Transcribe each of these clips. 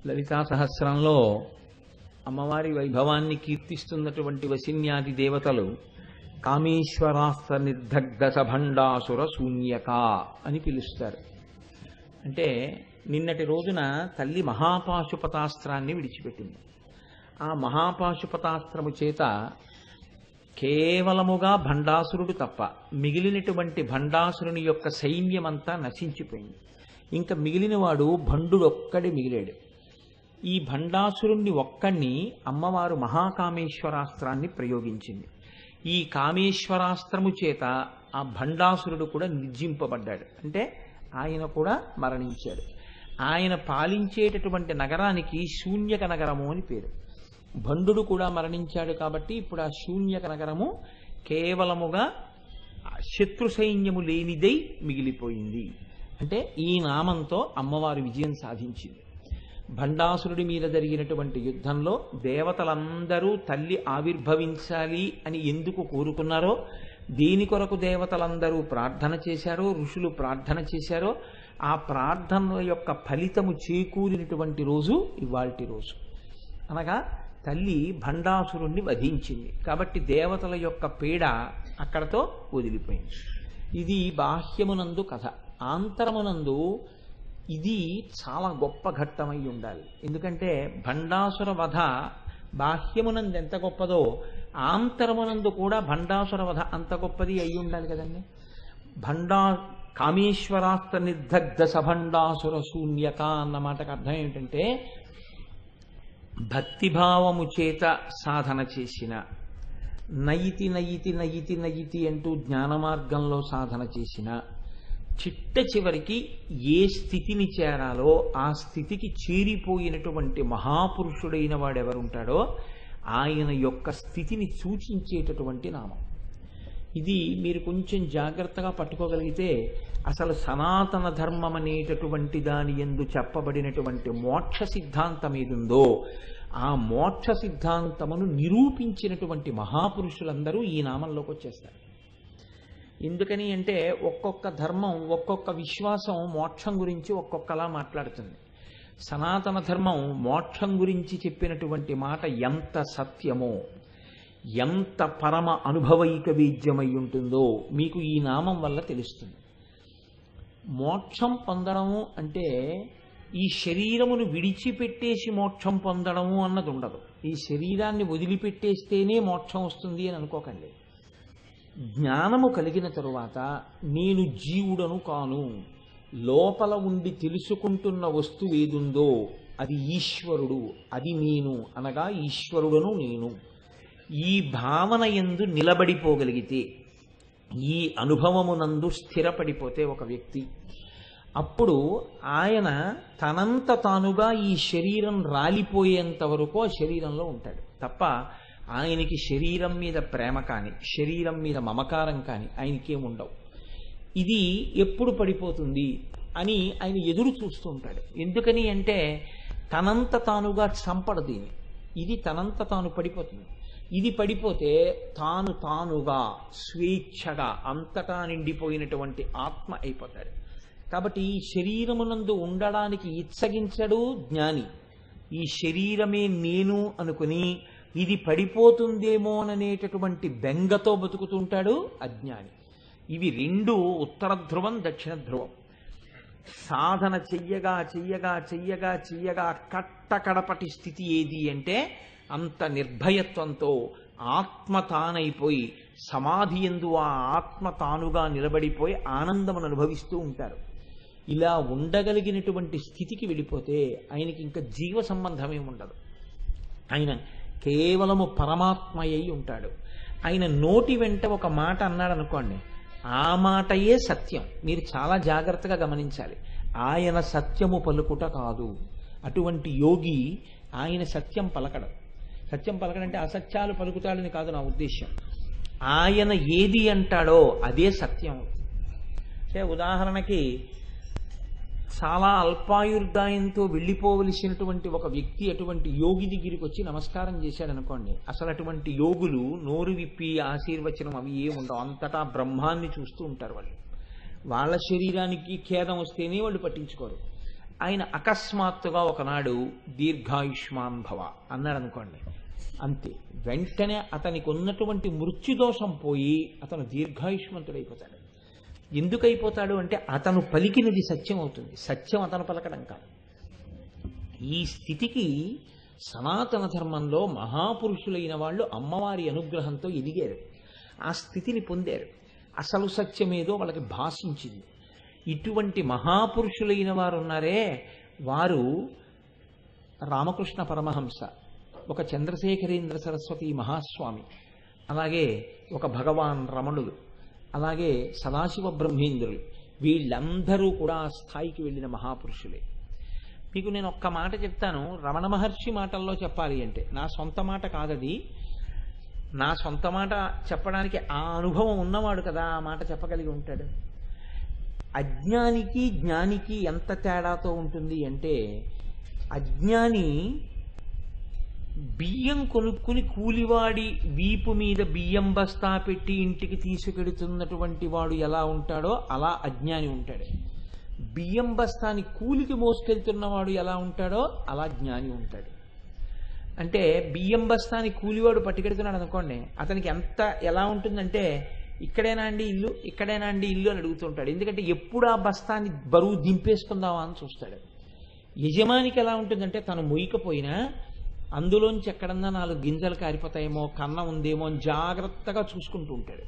లలితా సహస్రంలో అమ్మవారి వైభవాన్ని కీర్తిస్తున్నటువంటి వసిన్యాది దేవతలు కామేశ్వరాస్త్ర నిర్దగ్ధ సభండాసుర శూన్యక అని పిలుస్తారు అంటే నిన్నటి రోజున తల్లి మహాపాశుపతాస్త్రాన్ని విడిచిపెట్టింది ఆ మహాపాశుపతాస్త్రము చేత కేవలముగా భండాసురుడు తప్ప మిగిలినటువంటి భండాసురుని యొక్క సైన్యమంతా నశించిపోయింది ఇంకా మిగిలినవాడు భండుడొక్కడే మిగిలాడు ఈ భండాసురుణ్ణి ఒక్కడిని అమ్మవారు మహాకామేశ్వరాస్త్రాన్ని ప్రయోగించింది ఈ కామేశ్వరాస్త్రము చేత ఆ భండాసురుడు కూడా నిర్జింపబడ్డాడు అంటే ఆయన కూడా మరణించాడు ఆయన పాలించేటటువంటి నగరానికి శూన్యక నగరము అని పేరు భండుడు కూడా మరణించాడు కాబట్టి ఇప్పుడు ఆ శూన్యక నగరము కేవలముగా శత్రు సైన్యము లేనిదై మిగిలిపోయింది అంటే ఈ నామంతో అమ్మవారు విజయం సాధించింది భండాసురుడి మీద జరిగినటువంటి యుద్ధంలో దేవతలందరూ తల్లి ఆవిర్భవించాలి అని ఎందుకు కోరుకున్నారో దేని కొరకు దేవతలందరూ ప్రార్థన చేశారో ఋషులు ప్రార్థన చేశారో ఆ ప్రార్థనల యొక్క ఫలితము చేకూరినటువంటి రోజు ఇవాల్టి రోజు అనగా తల్లి భండాసురుణ్ణి వధించింది కాబట్టి దేవతల యొక్క పీడ అక్కడతో వదిలిపోయింది ఇది బాహ్యమునందు కథ ఆంతరమునందు ఇది చాలా గొప్ప ఘట్టమై ఉండాలి ఎందుకంటే భండాసుర వధ బాహ్యమునందు ఎంత గొప్పదో ఆంతరమునందు కూడా భండాసుర వధ అంత గొప్పది అయి ఉండాలి కదండి భండా కామేశ్వరాస్త్ర నిర్దగ్ధ సభండాసుర శూన్యక అన్న మాటకు అర్థం ఏమిటంటే భక్తిభావము చేత సాధన చేసిన నయితి నయితి నయితి నయితి అంటూ జ్ఞాన మార్గంలో సాధన చేసిన చిట్ట చివరికి ఏ స్థితిని చేరాలో ఆ స్థితికి చేరిపోయినటువంటి మహాపురుషుడైన వాడెవరుంటాడో ఆయన యొక్క స్థితిని సూచించేటటువంటి నామం ఇది మీరు కొంచెం జాగ్రత్తగా పట్టుకోగలిగితే అసలు సనాతన ధర్మం అనేటటువంటి దాని ఎందు చెప్పబడినటువంటి మోక్ష సిద్ధాంతం ఏదుందో ఆ మోక్ష సిద్ధాంతమును నిరూపించినటువంటి మహాపురుషులందరూ ఈ నామంలోకి వచ్చేస్తారు ఎందుకని అంటే ఒక్కొక్క ధర్మం ఒక్కొక్క విశ్వాసం మోక్షం గురించి ఒక్కొక్కలా మాట్లాడుతుంది సనాతన ధర్మం మోక్షం గురించి చెప్పినటువంటి మాట ఎంత సత్యమో ఎంత పరమ అనుభవైక వేద్యమై ఉంటుందో మీకు ఈ నామం వల్ల తెలుస్తుంది మోక్షం పొందడము అంటే ఈ శరీరమును విడిచిపెట్టేసి మోక్షం పొందడము అన్నది ఉండదు ఈ శరీరాన్ని వదిలిపెట్టేస్తేనే మోక్షం వస్తుంది అని అనుకోకండి జ్ఞానము కలిగిన తరువాత నేను జీవుడను కాను లోపల ఉండి తెలుసుకుంటున్న వస్తువు ఏదుందో అది ఈశ్వరుడు అది నేను అనగా ఈశ్వరుడను నేను ఈ భావన ఎందు నిలబడిపోగలిగితే ఈ అనుభవమునందు స్థిరపడిపోతే ఒక వ్యక్తి అప్పుడు ఆయన తనంత తానుగా ఈ శరీరం రాలిపోయేంత వరకు ఆ శరీరంలో ఉంటాడు తప్ప ఆయనకి శరీరం మీద ప్రేమ కానీ శరీరం మీద మమకారం కానీ ఆయనకేముండవు ఇది ఎప్పుడు పడిపోతుంది అని ఆయన ఎదురు చూస్తూ ఉంటాడు ఎందుకని అంటే తనంత తానుగా చంపడు దీన్ని ఇది తనంత తాను పడిపోతుంది ఇది పడిపోతే తాను తానుగా స్వేచ్ఛగా అంతటా నిండిపోయినటువంటి ఆత్మ అయిపోతాడు కాబట్టి ఈ శరీరమునందు ఉండడానికి ఇచ్చగించడు జ్ఞాని ఈ శరీరమే నేను అనుకుని ఇది పడిపోతుందేమోననేటటువంటి బెంగతో బతుకుతుంటాడు అజ్ఞాని ఇవి రెండు ఉత్తర ధ్రువం దక్షిణ ధ్రువం సాధన చెయ్యగా చెయ్యగా చెయ్యగా చెయ్యగా కట్టకడపటి స్థితి ఏది అంటే అంత నిర్భయత్వంతో ఆత్మ తానైపోయి సమాధి ఎందు ఆ ఆత్మ తానుగా నిలబడిపోయి ఆనందమును అనుభవిస్తూ ఉంటారు ఇలా ఉండగలిగినటువంటి స్థితికి వెళ్ళిపోతే ఆయనకి ఇంకా జీవ సంబంధమే ఉండదు ఆయన కేవలము పరమాత్మ అయి ఉంటాడు ఆయన నోటి వెంట ఒక మాట అన్నాడు అనుకోండి ఆ మాటయే సత్యం మీరు చాలా జాగ్రత్తగా గమనించాలి ఆయన సత్యము పలుకుట కాదు అటువంటి యోగి ఆయన సత్యం పలకడం సత్యం పలకడంటే అసత్యాలు పలుకుతాడని కాదు నా ఉద్దేశం ఆయన ఏది అంటాడో అదే సత్యం అంటే ఉదాహరణకి చాలా అల్పాయుర్దాయంతో వెళ్ళిపోవలసినటువంటి ఒక వ్యక్తి అటువంటి యోగి దగ్గరికి వచ్చి నమస్కారం చేశాడు అనుకోండి అసలు అటువంటి యోగులు నోరు విప్పి ఆశీర్వచనం అవి ఏ ఉండవు అంతటా బ్రహ్మాన్ని చూస్తూ ఉంటారు వాళ్ళు వాళ్ళ శరీరానికి ఖేదం వస్తేనే వాళ్ళు పట్టించుకోరు ఆయన అకస్మాత్తుగా ఒకనాడు దీర్ఘాయుష్మాన్ భవ అన్నాడు అనుకోండి అంతే వెంటనే అతనికి ఉన్నటువంటి మృత్యుదోషం పోయి అతను దీర్ఘాయుష్మంతుడైపోతాడు ఎందుకు అయిపోతాడు అంటే అతను పలికినది సత్యం అవుతుంది సత్యం అతను పలకడం కాదు ఈ స్థితికి సనాతన ధర్మంలో మహాపురుషులైన వాళ్ళు అమ్మవారి అనుగ్రహంతో ఎదిగారు ఆ స్థితిని పొందారు అసలు సత్యమేదో వాళ్ళకి భాషించింది ఇటువంటి మహాపురుషులైన వారు ఉన్నారే వారు రామకృష్ణ పరమహంస ఒక చంద్రశేఖరేంద్ర సరస్వతి మహాస్వామి అలాగే ఒక భగవాన్ రమణులు అలాగే సదాశివ బ్రహ్మేంద్రులు వీళ్ళందరూ కూడా ఆ స్థాయికి వెళ్ళిన మహాపురుషులే మీకు నేను ఒక్క మాట చెప్తాను రమణ మహర్షి మాటల్లో చెప్పాలి అంటే నా సొంత మాట కాదది నా సొంత మాట చెప్పడానికి ఆ అనుభవం ఉన్నవాడు కదా ఆ మాట చెప్పగలిగి ఉంటాడు అజ్ఞానికి జ్ఞానికి ఎంత తేడాతో ఉంటుంది అంటే అజ్ఞాని బియ్యం కొనుక్కుని కూలివాడి వీపు మీద బియ్యం బస్తా పెట్టి ఇంటికి తీసుకెడుతున్నటువంటి వాడు ఎలా ఉంటాడో అలా అజ్ఞాని ఉంటాడు బియ్యం బస్తాని కూలికి మోసుకెళ్తున్నవాడు ఎలా ఉంటాడో అలా జ్ఞాని ఉంటాడు అంటే బియ్యం బస్తాని కూలివాడు పట్టుకెడుతున్నాడు అనుకోండి అతనికి ఎంత ఎలా ఉంటుందంటే ఇక్కడేనా అండి ఇల్లు ఇక్కడేనా అండి ఇల్లు అని అడుగుతుంటాడు ఎందుకంటే ఎప్పుడు ఆ బస్తాన్ని బరువు దింపేసుకుందామా అని చూస్తాడు యజమానికి ఎలా ఉంటుందంటే తను మొయ్యకపోయినా అందులోంచి ఎక్కడన్నా నాలుగు గింజలు కారిపోతాయేమో కన్న ఉందేమో అని జాగ్రత్తగా చూసుకుంటూ ఉంటాడు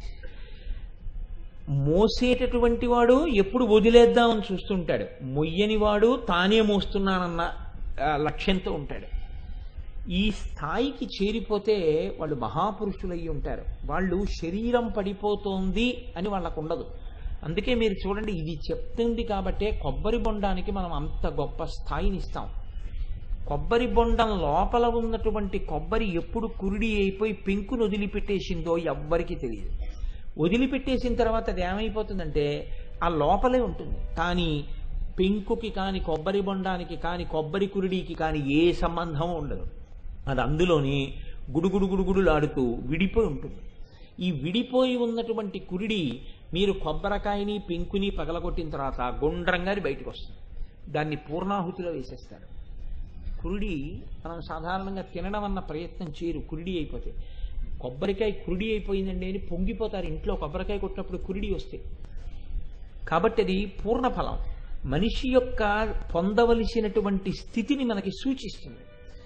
మోసేటటువంటి వాడు ఎప్పుడు వదిలేద్దామని చూస్తుంటాడు మొయ్యని వాడు తానే మోస్తున్నానన్న ఆ, లక్ష్యంతో ఉంటాడు ఈ స్థాయికి చేరిపోతే వాళ్ళు మహాపురుషులయ్యి ఉంటారు వాళ్ళు శరీరం పడిపోతోంది అని వాళ్ళకు ఉండదు అందుకే మీరు చూడండి ఇది చెప్తుంది కాబట్టే కొబ్బరి బొండానికి మనం అంత గొప్ప స్థాయిని ఇస్తాం కొబ్బరి బొండం లోపల ఉన్నటువంటి కొబ్బరి ఎప్పుడు కురిడి అయిపోయి పెంకును వదిలిపెట్టేసిందో ఎవ్వరికీ తెలియదు వదిలిపెట్టేసిన తర్వాత అది ఏమైపోతుందంటే ఆ లోపలే ఉంటుంది కానీ పెంకుకి కాని కొబ్బరి బొండానికి కాని కొబ్బరి కురిడికి కాని ఏ సంబంధం ఉండదు అది అందులోని గుడుగుడు గుడుగుడులాడుతూ విడిపోయి ఉంటుంది ఈ విడిపోయి ఉన్నటువంటి కురిడి మీరు కొబ్బరికాయని పెంకుని పగలగొట్టిన తర్వాత గుండ్రంగా అది బయటకు వస్తుంది దాన్ని పూర్ణాహుతిలో వేసేస్తారు కురుడి మనం సాధారణంగా తినడం అన్న ప్రయత్నం చేయరు కురుడి అయిపోతే కొబ్బరికాయ కురుడి అయిపోయిందండి అని పొంగిపోతారు ఇంట్లో కొబ్బరికాయ కొట్టినప్పుడు కురుడి వస్తాయి కాబట్టి అది పూర్ణ ఫలం మనిషి యొక్క పొందవలసినటువంటి స్థితిని మనకి సూచిస్తుంది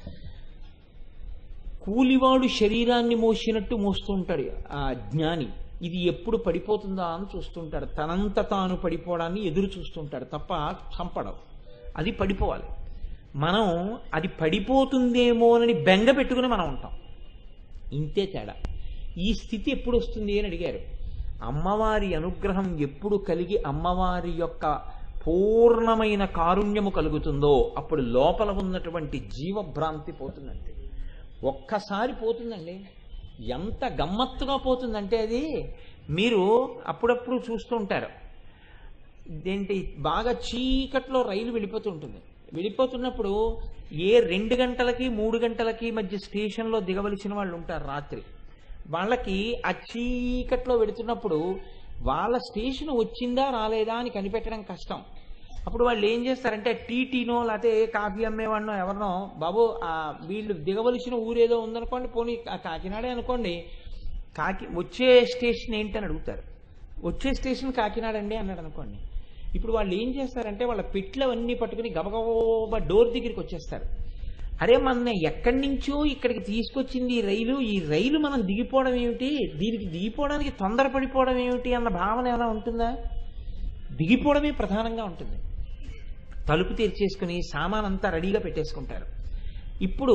కూలివాడు శరీరాన్ని మోసినట్టు మోస్తూ ఉంటాడు ఆ జ్ఞాని ఇది ఎప్పుడు పడిపోతుందా అని చూస్తుంటాడు తనంత తాను పడిపోవడాన్ని ఎదురు చూస్తుంటాడు తప్ప చంపడం అది పడిపోవాలి మనం అది పడిపోతుందేమోనని బెంగ పెట్టుకుని మనం ఉంటాం ఇంతే తేడా ఈ స్థితి ఎప్పుడు వస్తుంది అని అడిగారు అమ్మవారి అనుగ్రహం ఎప్పుడు కలిగి అమ్మవారి యొక్క పూర్ణమైన కారుణ్యము కలుగుతుందో అప్పుడు లోపల ఉన్నటువంటి జీవభ్రాంతి పోతుందంటే ఒక్కసారి పోతుందండి ఎంత గమ్మత్తుగా పోతుందంటే అది మీరు అప్పుడప్పుడు చూస్తూ ఉంటారు ఇదేంటి బాగా చీకట్లో రైలు వెళ్ళిపోతుంటుంది వెళ్ళిపోతున్నప్పుడు ఏ రెండు గంటలకి మూడు గంటలకి మధ్య స్టేషన్లో దిగవలసిన వాళ్ళు ఉంటారు రాత్రి వాళ్ళకి ఆ చీకట్లో వెడుతున్నప్పుడు వాళ్ళ స్టేషన్ వచ్చిందా రాలేదా అని కనిపెట్టడం కష్టం అప్పుడు వాళ్ళు ఏం చేస్తారంటే టీటీనో లేకపోతే కాఫీ అమ్మేవాడినో ఎవరినో బాబు ఆ వీళ్ళు దిగవలసిన ఊరేదో ఉందనుకోండి పోనీ ఆ కాకినాడే అనుకోండి కాకి వచ్చే స్టేషన్ ఏంటని అడుగుతారు వచ్చే స్టేషన్ కాకినాడ అండి అన్నాడు అనుకోండి ఇప్పుడు వాళ్ళు ఏం చేస్తారంటే వాళ్ళ పెట్లవన్నీ పట్టుకుని గబగబా డోర్ దగ్గరికి వచ్చేస్తారు అరే మన ఎక్కడి నుంచో ఇక్కడికి తీసుకొచ్చింది ఈ రైలు ఈ రైలు మనం దిగిపోవడం ఏమిటి దీనికి దిగిపోవడానికి తొందరపడిపోవడం ఏమిటి అన్న భావన ఏమైనా ఉంటుందా దిగిపోవడమే ప్రధానంగా ఉంటుంది తలుపు తెరిచేసుకుని సామాన్ అంతా రెడీగా పెట్టేసుకుంటారు ఇప్పుడు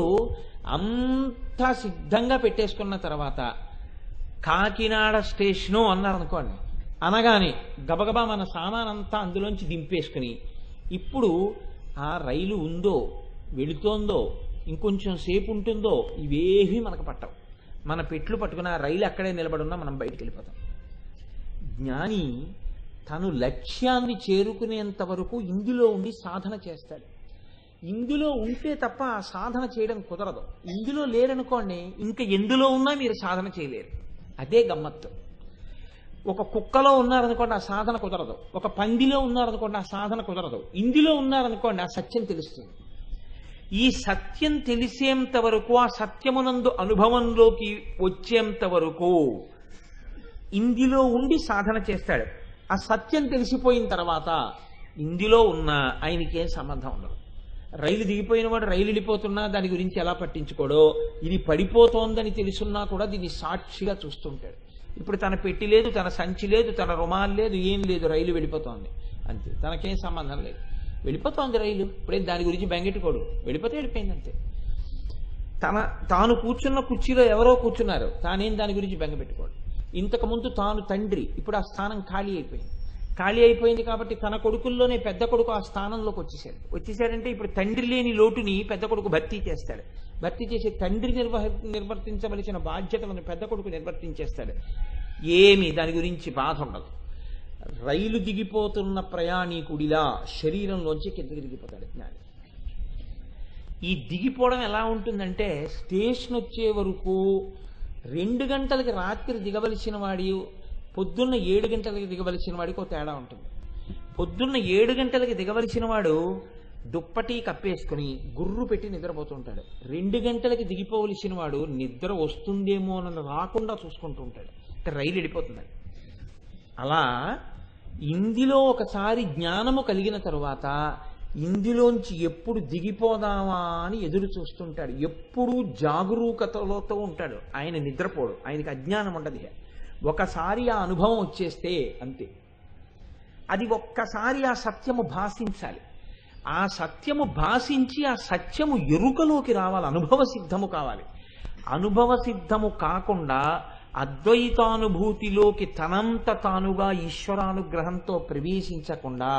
అంతా సిద్ధంగా పెట్టేసుకున్న తర్వాత కాకినాడ స్టేషను అన్నారు అనుకోండి అనగానే గబగబా మన సామాన్ అంతా అందులోంచి దింపేసుకుని ఇప్పుడు ఆ రైలు ఉందో వెళుతోందో ఇంకొంచెం సేపు ఉంటుందో ఇవేమీ మనకు పట్టవు మన పెట్లు పట్టుకుని ఆ రైలు అక్కడే నిలబడున్నా మనం బయటికి వెళ్ళిపోతాం జ్ఞాని తను లక్ష్యాన్ని చేరుకునేంత వరకు ఇందులో ఉండి సాధన చేస్తాడు ఇందులో ఉంటే తప్ప ఆ సాధన చేయడం కుదరదు ఇందులో లేరనుకోండి ఇంకా ఎందులో ఉన్నా మీరు సాధన చేయలేరు అదే గమ్మత్తు ఒక కుక్కలో ఉన్నారనుకోండి ఆ సాధన కుదరదు ఒక పందిలో ఉన్నారనుకోండి ఆ సాధన కుదరదు ఇందులో ఉన్నారనుకోండి ఆ సత్యం తెలుస్తుంది ఈ సత్యం తెలిసేంత వరకు ఆ సత్యమునందు అనుభవంలోకి వచ్చేంత వరకు ఇందులో ఉండి సాధన చేస్తాడు ఆ సత్యం తెలిసిపోయిన తర్వాత ఇందులో ఉన్న ఆయనకేం సంబంధం ఉండదు రైలు దిగిపోయిన వాడు రైలు వెళ్ళిపోతున్నా దాని గురించి ఎలా పట్టించుకోడో ఇది పడిపోతోందని తెలుసున్నా కూడా దీన్ని సాక్షిగా చూస్తుంటాడు ఇప్పుడు తన పెట్టి లేదు తన సంచి లేదు తన రుమాలు లేదు ఏం లేదు రైలు వెళ్ళిపోతోంది అంతే తనకేం సంబంధం లేదు వెళ్ళిపోతోంది రైలు ఇప్పుడేం దాని గురించి బెంగెట్టుకోడు వెళ్ళిపోతే వెళ్ళిపోయింది అంతే తన తాను కూర్చున్న కుర్చీలో ఎవరో కూర్చున్నారు తానేం దాని గురించి బెంగపెట్టుకోడు ఇంతకు ముందు తాను తండ్రి ఇప్పుడు ఆ స్థానం ఖాళీ అయిపోయింది ఖాళీ అయిపోయింది కాబట్టి తన కొడుకుల్లోనే పెద్ద కొడుకు ఆ స్థానంలోకి వచ్చేసాడు వచ్చేసాడంటే ఇప్పుడు తండ్రి లేని లోటుని పెద్ద కొడుకు భర్తీ చేస్తాడు భర్తీ చేసి తండ్రి నిర్వహ నిర్వర్తించవలసిన బాధ్యతలను పెద్ద కొడుకు నిర్వర్తించేస్తాడు ఏమి దాని గురించి బాధ ఉండదు రైలు దిగిపోతున్న ప్రయాణికుడిలా శరీరంలోంచి కిందకి దిగిపోతాడు జ్ఞాని ఈ దిగిపోవడం ఎలా ఉంటుందంటే స్టేషన్ వచ్చే వరకు రెండు గంటలకి రాత్రి దిగవలసిన వాడి పొద్దున్న ఏడు గంటలకి దిగవలసిన వాడికి ఒక తేడా ఉంటుంది పొద్దున్న ఏడు గంటలకి దిగవలసిన వాడు దుప్పటి కప్పేసుకుని గుర్రు పెట్టి నిద్రపోతుంటాడు రెండు గంటలకి దిగిపోవలసిన వాడు నిద్ర వస్తుందేమో అని రాకుండా చూసుకుంటూ ఉంటాడు అంటే రైలు వెళ్ళిపోతుందండి అలా ఇందులో ఒకసారి జ్ఞానము కలిగిన తరువాత ఇందులోంచి ఎప్పుడు దిగిపోదామా అని ఎదురు చూస్తుంటాడు ఎప్పుడూ జాగరూకతలతో ఉంటాడు ఆయన నిద్రపోడు ఆయనకి అజ్ఞానం ఉండదు ఇక. ఒకసారి ఆ అనుభవం వచ్చేస్తే అంతే అది ఒక్కసారి ఆ సత్యము భాషించాలి ఆ సత్యము భాషించి ఆ సత్యము ఎరుకలోకి రావాలి అనుభవ సిద్ధము కావాలి అనుభవ సిద్ధము కాకుండా అద్వైతానుభూతిలోకి తనంత తానుగా ఈశ్వరానుగ్రహంతో ప్రవేశించకుండా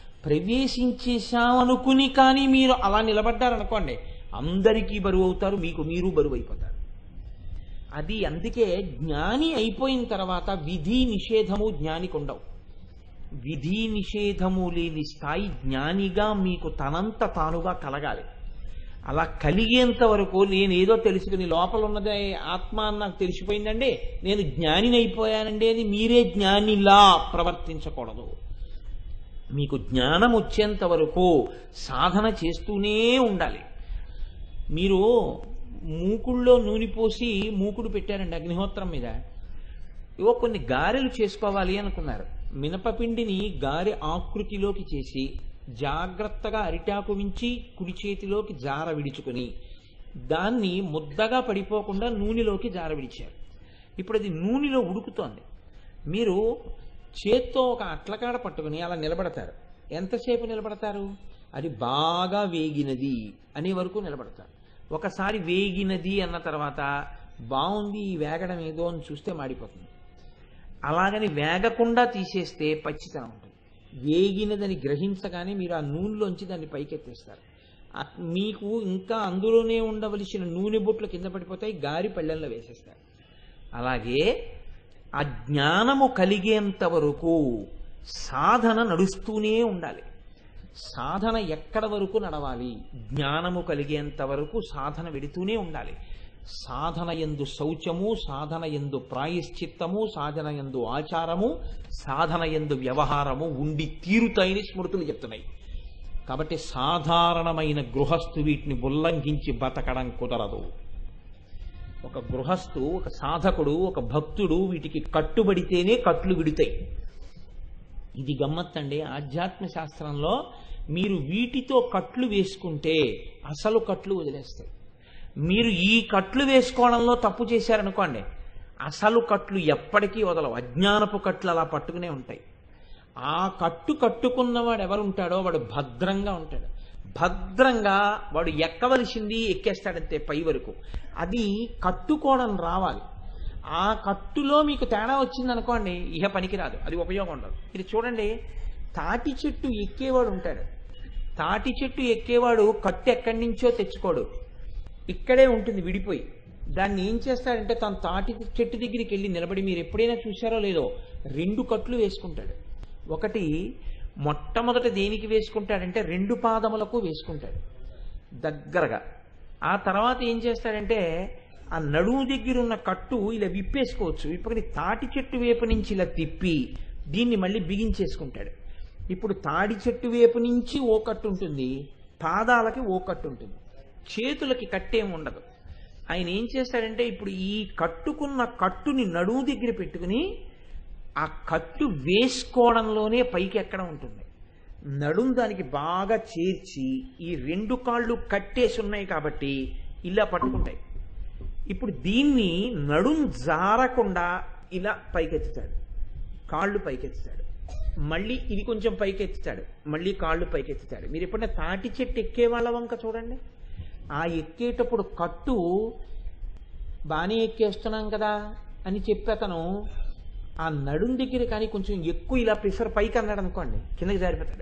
ప్రవేశించేశామనుకుని కానీ మీరు అలా నిలబడ్డారనుకోండి అందరికీ బరువు అవుతారు మీకు మీరు బరువు అయిపోతారు అది అందుకే జ్ఞాని అయిపోయిన తర్వాత విధి నిషేధము జ్ఞానికి ఉండవు విధి నిషేధము లేని స్థాయి జ్ఞానిగా మీకు తనంత తానుగా కలగాలి అలా కలిగేంత వరకు నేను ఏదో తెలుసుకుని లోపల ఉన్నదే ఆత్మ అని నాకు తెలిసిపోయిందండి నేను జ్ఞానిని అయిపోయానండి అని మీరే జ్ఞానిలా ప్రవర్తించకూడదు మీకు జ్ఞానం వచ్చేంత వరకు సాధన చేస్తూనే ఉండాలి మీరు మూకుళ్ళో నూనె పోసి మూకుడు పెట్టారండి అగ్నిహోత్రం మీద ఇవో కొన్ని గారెలు చేసుకోవాలి అనుకున్నారు మినపపిండిని గారె ఆకృతిలోకి చేసి జాగ్రత్తగా అరిటాకు మించి కుడి చేతిలోకి జార విడుచుకొని దాన్ని ముద్దగా పడిపోకుండా నూనెలోకి జార విడిచారు ఇప్పుడు అది నూనెలో ఉడుకుతోంది మీరు చేత్తో ఒక అట్లకాడ పట్టుకుని అలా నిలబడతారు ఎంతసేపు నిలబడతారు అది బాగా వేగినది అనే వరకు నిలబడతారు ఒకసారి వేగినది అన్న తర్వాత బాగుంది ఈ వేగడం ఏదో అని చూస్తే మాడిపోతుంది అలాగని వేగకుండా తీసేస్తే పచ్చితనం ఉంటుంది వేగినదని గ్రహించగానే మీరు ఆ నూనెలోంచి దాన్ని పైకెత్తేస్తారు ఆ- మీకు ఇంకా అందులోనే ఉండవలసిన నూనె బొట్లు కింద పడిపోతాయి గారి పళ్ళెల్లో వేసేస్తారు అలాగే ఆ జ్ఞానము కలిగేంత వరకు సాధన నడుస్తూనే ఉండాలి సాధన ఎక్కడ వరకు నడవాలి జ్ఞానము కలిగేంత వరకు సాధన వెడుతూనే ఉండాలి సాధన ఎందు శౌచము సాధన ఎందు ప్రాయశ్చిత్తము సాధన ఎందు ఆచారము సాధన ఎందు వ్యవహారము ఉండి తీరుతాయని స్మృతులు చెప్తున్నాయి కాబట్టి సాధారణమైన గృహస్థు వీటిని ఉల్లంఘించి బతకడం కుదరదు ఒక గృహస్థు ఒక సాధకుడు ఒక భక్తుడు వీటికి కట్టుబడితేనే కట్లు విడుతాయి ఇది గమ్మత్తండి ఆధ్యాత్మ శాస్త్రంలో మీరు వీటితో కట్లు వేసుకుంటే అసలు కట్లు వదిలేస్తాయి మీరు ఈ కట్లు వేసుకోవడంలో తప్పు చేశారనుకోండి అసలు కట్లు ఎప్పటికీ వదలవు అజ్ఞానపు కట్లు అలా పట్టుకునే ఉంటాయి ఆ కట్టు కట్టుకున్నవాడు ఎవరుంటాడో వాడు భద్రంగా ఉంటాడు భద్రంగా వాడు ఎక్కవలసింది ఎక్కేస్తాడంతే పై వరకు అది కట్టుకోవడం రావాలి ఆ కట్టులో మీకు తేడా వచ్చింది అనుకోండి ఇహ పనికిరాదు అది ఉపయోగం ఉండదు ఇది చూడండి తాటి చెట్టు ఎక్కేవాడు ఉంటాడు తాటి చెట్టు ఎక్కేవాడు కట్టు ఎక్కడి నుంచో తెచ్చుకోడు ఇక్కడే ఉంటుంది విడిపోయి దాన్ని ఏం చేస్తాడంటే తన తాటి చెట్టు దగ్గరికి వెళ్ళి నిలబడి మీరు ఎప్పుడైనా చూశారో లేదో రెండు కట్లు వేసుకుంటాడు ఒకటి మొట్టమొదట దేనికి వేసుకుంటాడంటే రెండు పాదములకు వేసుకుంటాడు దగ్గరగా ఆ తర్వాత ఏం చేస్తాడంటే ఆ నడుము దగ్గర ఉన్న కట్టు ఇలా విప్పేసుకోవచ్చు విప్పుకొని తాటి చెట్టు వైపు నుంచి ఇలా తిప్పి దీన్ని మళ్ళీ బిగించేసుకుంటాడు ఇప్పుడు తాడి చెట్టు వైపు నుంచి ఓ కట్టు ఉంటుంది పాదాలకి ఓ కట్టు ఉంటుంది చేతులకి కట్టేం ఉండదు ఆయన ఏం చేస్తాడంటే ఇప్పుడు ఈ కట్టుకున్న కట్టుని నడుము దగ్గర పెట్టుకుని ఆ కట్టు వేసుకోవడంలోనే పైకి ఎక్కడ ఉంటుంది నడుము దానికి బాగా చేర్చి ఈ రెండు కాళ్ళు కట్టేసి ఉన్నాయి కాబట్టి ఇలా పట్టుకుంటాయి ఇప్పుడు దీన్ని నడుం జారకుండా ఇలా పైకెత్తుతాడు కాళ్ళు పైకెత్తుతాడు మళ్ళీ ఇది కొంచెం పైకెత్తుతాడు మళ్ళీ కాళ్ళు పైకెత్తుతాడు మీరు ఎప్పుడైనా తాటి చెట్టు ఎక్కే వాళ్ళ వంక చూడండి ఆ ఎక్కేటప్పుడు కట్టు బాగానే ఎక్కేస్తున్నాం కదా అని చెప్పి అతను ఆ నడుం దగ్గర కానీ కొంచెం ఎక్కువ ఇలా ప్రిఫర్ పైకి అన్నాడు అనుకోండి కిందకి జారిపోతాడు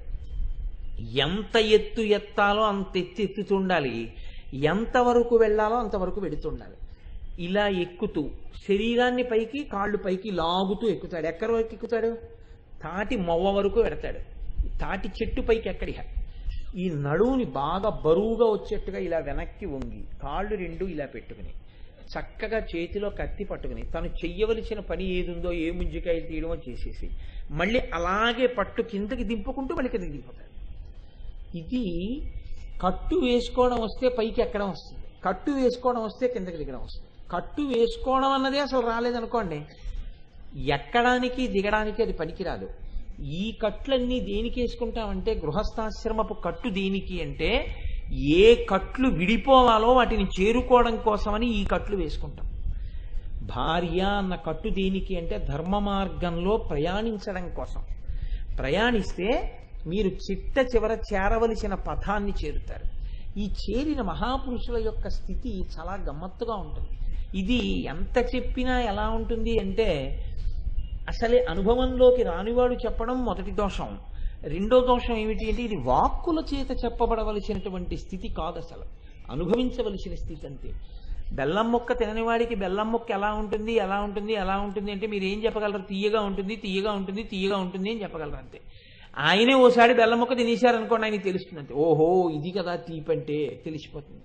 ఎంత ఎత్తు ఎత్తాలో అంత ఎత్తు ఎత్తుతుండాలి ఎంతవరకు వెళ్ళాలో అంతవరకు వెడుతుండాలి ఇలా ఎక్కుతూ శరీరాన్ని పైకి కాళ్ళు పైకి లాగుతూ ఎక్కుతాడు ఎక్కడి వరకు ఎక్కుతాడు తాటి మొవ్వ వరకు పెడతాడు తాటి చెట్టు పైకి ఎక్కడిహ ఈ నడువుని బాగా బరువుగా వచ్చేట్టుగా ఇలా వెనక్కి వంగి కాళ్ళు రెండు ఇలా పెట్టుకుని చక్కగా చేతిలో కత్తి పట్టుకుని తను చెయ్యవలసిన పని ఏదుందో ఏ ముంజికాయలు తీయడమో చేసేసి మళ్ళీ అలాగే పట్టు కిందకి దింపుకుంటూ మళ్ళీ కిందకి దింపుతాడు ఇది కట్టు వేసుకోవడం వస్తే పైకి ఎక్కడం వస్తుంది కట్టు వేసుకోవడం వస్తే కిందకి దిగడం వస్తుంది కట్టు వేసుకోవడం అన్నదే అసలు రాలేదనుకోండి ఎక్కడానికి దిగడానికి అది పనికిరాదు ఈ కట్లన్నీ దేనికి వేసుకుంటామంటే గృహస్థాశ్రమపు కట్టు దేనికి అంటే ఏ కట్లు విడిపోవాలో వాటిని చేరుకోవడం కోసమని ఈ కట్లు వేసుకుంటాం భార్య అన్న కట్టు దేనికి అంటే ధర్మ మార్గంలో ప్రయాణించడం కోసం ప్రయాణిస్తే మీరు చిట్ట చివర చేరవలసిన పథాన్ని చేరుతారు ఈ చేరిన మహాపురుషుల యొక్క స్థితి చాలా గమ్మత్తుగా ఉంటుంది ఇది ఎంత చెప్పినా ఎలా ఉంటుంది అంటే అసలే అనుభవంలోకి రానివాడు చెప్పడం మొదటి దోషం రెండో దోషం ఏమిటి అంటే ఇది వాక్కుల చేత చెప్పబడవలసినటువంటి స్థితి కాదు అసలు అనుభవించవలసిన స్థితి అంతే బెల్లం మొక్క తినని వాడికి బెల్లం మొక్క ఎలా ఉంటుంది ఎలా ఉంటుంది ఎలా ఉంటుంది అంటే మీరు ఏం చెప్పగలరు తీయగా ఉంటుంది తీయగా ఉంటుంది తీయగా ఉంటుంది అని చెప్పగలరు అంతే ఆయనే ఓసారి బెల్లం మొక్క తినేశారనుకోండి ఆయనకి తెలుస్తుంది అంతే ఓహో ఇది కదా తీపంటే తెలిసిపోతుంది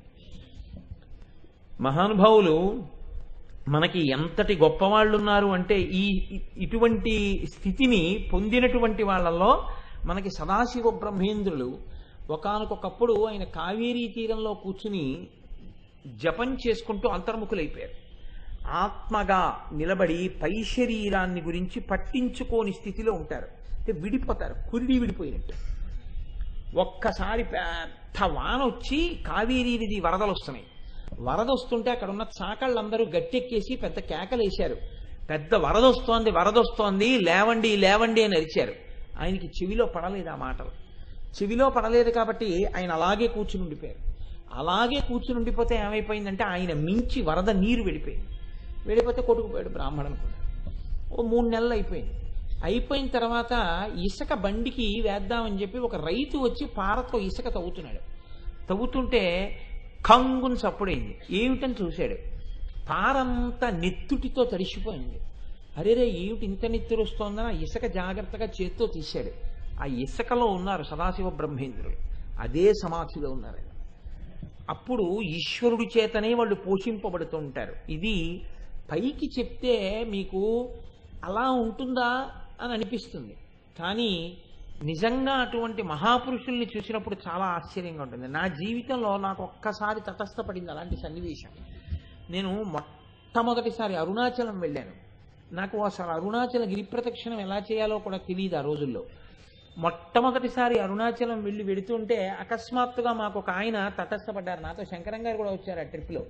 మహానుభావులు మనకి ఎంతటి గొప్పవాళ్ళు ఉన్నారు అంటే ఈ ఇ- ఇటువంటి స్థితిని పొందినటువంటి వాళ్ళల్లో మనకి సదాశివ బ్రహ్మేంద్రులు ఒకానొకప్పుడు ఆయన కావేరీ తీరంలో కూర్చుని జపం చేసుకుంటూ అంతర్ముఖులైపోయారు ఆత్మగా నిలబడి పై శరీరాన్ని గురించి పట్టించుకోని స్థితిలో ఉంటారు అంటే విడిపోతారు కురిడి విడిపోయినట్టు ఒక్కసారి పెద్ద వాన వచ్చి కావేరీ నది వరదలు వస్తున్నాయి వరద వస్తుంటే అక్కడ ఉన్న చాకళ్ళందరూ గట్టెక్కేసి పెద్ద కేకలేశారు పెద్ద వరద వస్తోంది వరద వస్తోంది లేవండి లేవండి అని అరిచారు ఆయనకి చెవిలో పడలేదు ఆ మాటలు చెవిలో పడలేదు కాబట్టి ఆయన అలాగే కూర్చుని ఉండిపోయారు అలాగే కూర్చుని ఉండిపోతే ఏమైపోయిందంటే ఆయన మించి వరద నీరు వెళ్ళిపోయింది వెళ్ళిపోతే కొట్టుకుపోయాడు బ్రాహ్మణుడు కూడా ఓ మూడు నెలలు అయిపోయింది అయిపోయిన తర్వాత ఇసుక బండికి వేద్దామని చెప్పి ఒక రైతు వచ్చి పారతో ఇసుక తవ్వుతున్నాడు తవ్వుతుంటే కంగుని చప్పుడైంది ఏమిటని చూశాడు పారంతా నెత్తుటితో తడిసిపోయింది అరేరే ఏమిటి ఇంత నెత్తురు వస్తోందని ఆ ఇసుక జాగ్రత్తగా చేత్తో తీశాడు ఆ ఇసుకలో ఉన్నారు సదాశివ బ్రహ్మేంద్రులు అదే సమాధిలో ఉన్నారు ఆయన. అప్పుడు ఈశ్వరుడి చేతనే వాళ్ళు పోషింపబడుతూ ఉంటారు ఇది పైకి చెప్తే మీకు అలా ఉంటుందా అని అనిపిస్తుంది కానీ నిజంగా అటువంటి మహాపురుషుల్ని చూసినప్పుడు చాలా ఆశ్చర్యంగా ఉంటుంది నా జీవితంలో నాకు ఒక్కసారి తటస్థపడింది అలాంటి సన్నివేశం నేను మొట్టమొదటిసారి అరుణాచలం వెళ్ళాను నాకు అసలు అరుణాచల గిరి ప్రదక్షిణం ఎలా చేయాలో కూడా తెలియదు ఆ రోజుల్లో మొట్టమొదటిసారి అరుణాచలం వెళ్ళి వెడుతుంటే అకస్మాత్తుగా మాకు ఒక ఆయన తటస్థపడ్డారు నాతో శంకరం గారు కూడా వచ్చారు ఆ ట్రిప్లో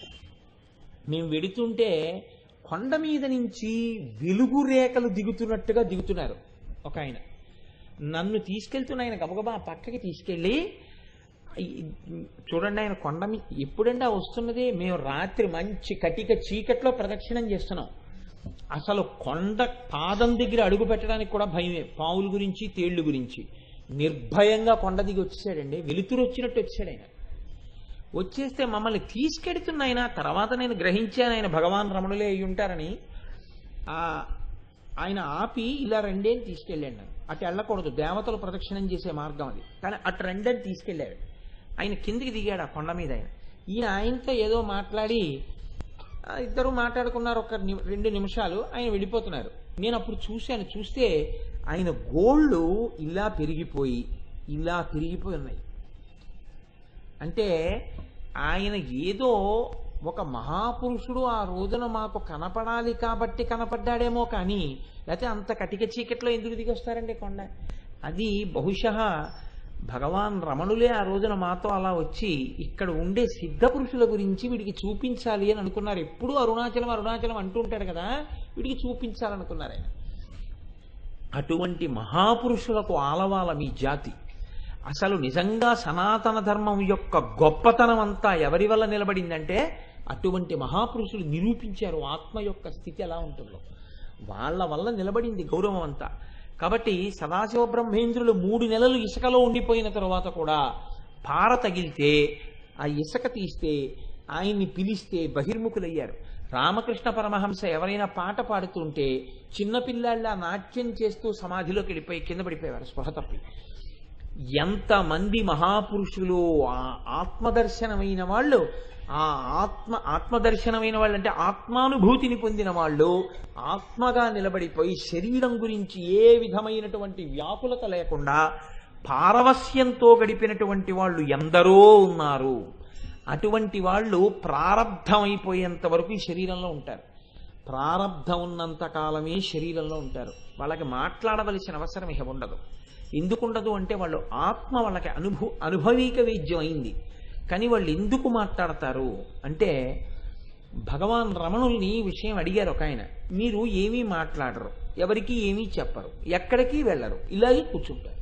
మేము వెడుతుంటే కొండ మీద నుంచి వెలుగు రేఖలు దిగుతున్నట్టుగా దిగుతున్నారు ఒక ఆయన నన్ను తీసుకెళ్తున్న ఆయన గబగబా ఆ పక్కకి తీసుకెళ్ళి ఈ- చూడండి ఆయన కొండ మీ ఎప్పుడండి ఆ వస్తున్నది మేము రాత్రి మంచి కటిక చీకట్లో ప్రదక్షిణం చేస్తున్నాం అసలు కొండ పాదం దగ్గర అడుగు పెట్టడానికి కూడా భయమే పావుల గురించి తేళ్లు గురించి నిర్భయంగా కొండ దిగి వచ్చేసాడండి వెలుతురు వచ్చినట్టు వచ్చాడు ఆయన వచ్చేస్తే మమ్మల్ని తీసుకెడుతున్న ఆయన తర్వాత నేను గ్రహించాను ఆయన భగవాన్ రమణులే అయి ఉంటారని ఆ ఆయన ఆపి ఇలా రెండే అని తీసుకెళ్ళాడు నన్ను అటు వెళ్ళకూడదు దేవతలు ప్రదక్షిణం చేసే మార్గం అది కానీ అటు రెండని తీసుకెళ్ళాడు ఆయన కిందికి దిగాడు ఆ కొండ మీద ఆయన ఈయన ఆయనతో ఏదో మాట్లాడి ఆ, ఇద్దరు మాట్లాడుకున్నారు ఒక ని- రెండు నిమిషాలు ఆయన వెళ్ళిపోతున్నారు నేను అప్పుడు చూశాను చూస్తే ఆయన గోళ్ళు ఇలా పెరిగిపోయి ఇలా పెరిగిపోయి ఉన్నాయి అంటే ఆయన ఏదో ఒక మహాపురుషుడు ఆ రోజున మాకు కనపడాలి కాబట్టి కనపడ్డాడేమో కానీ లేకపోతే అంత కటిక చీకట్లో ఎందుకు దిగొస్తారండి కొండ అది బహుశः భగవాన్ రమణులే ఆ రోజున మాతో అలా వచ్చి ఇక్కడ ఉండే సిద్ధ పురుషుల గురించి వీడికి చూపించాలి అని అనుకున్నారు ఎప్పుడూ అరుణాచలం అరుణాచలం అంటూ ఉంటాడు కదా వీడికి చూపించాలనుకున్నారు ఆయన అటువంటి మహాపురుషులకు ఆలవాల మీ జాతి అసలు నిజంగా సనాతన ధర్మం యొక్క గొప్పతనం అంతా ఎవరి వల్ల నిలబడిందంటే అటువంటి మహాపురుషులు నిరూపించారు ఆత్మ యొక్క స్థితి ఎలా ఉంటుందో వాళ్ళ వల్ల నిలబడింది గౌరవం అంతా కాబట్టి సదాశివ బ్రహ్మేంద్రులు మూడు నెలలు ఇసుకలో ఉండిపోయిన తరువాత కూడా పార తగిలితే ఆ ఇసుక తీస్తే ఆయన్ని పిలిస్తే బహిర్ముఖులయ్యారు రామకృష్ణ పరమహంస ఎవరైనా పాట పాడుతుంటే చిన్నపిల్లాళ్ళ నాట్యం చేస్తూ సమాధిలోకి వెళ్ళిపోయి కింద పడిపోయేవారు స్పృహ తప్పి ఎంతమంది మహాపురుషులు ఆ ఆత్మదర్శనమైన వాళ్ళు ఆ ఆత్మ ఆత్మదర్శనమైన వాళ్ళు అంటే ఆత్మానుభూతిని పొందిన వాళ్ళు ఆత్మగా నిలబడిపోయి శరీరం గురించి ఏ విధమైనటువంటి వ్యాకులత లేకుండా పారవస్యంతో గడిపినటువంటి వాళ్ళు ఎందరో ఉన్నారు అటువంటి వాళ్ళు ప్రారంధమైపోయేంత వరకు ఈ శరీరంలో ఉంటారు ప్రారంధం ఉన్నంత కాలమే శరీరంలో ఉంటారు వాళ్ళకి మాట్లాడవలసిన అవసరం ఇక ఉండదు ఎందుకుండదు అంటే వాళ్ళు ఆత్మ వాళ్ళకి అనుభూ అనుభవీక వేద్యం అయింది కానీ వాళ్ళు ఎందుకు మాట్లాడతారు అంటే భగవాన్ రమణుల్ని ఈ విషయం అడిగారు ఒక ఆయన మీరు ఏమీ మాట్లాడరు ఎవరికి ఏమీ చెప్పరు ఎక్కడికి వెళ్ళరు ఇలాగే కూర్చుంటారు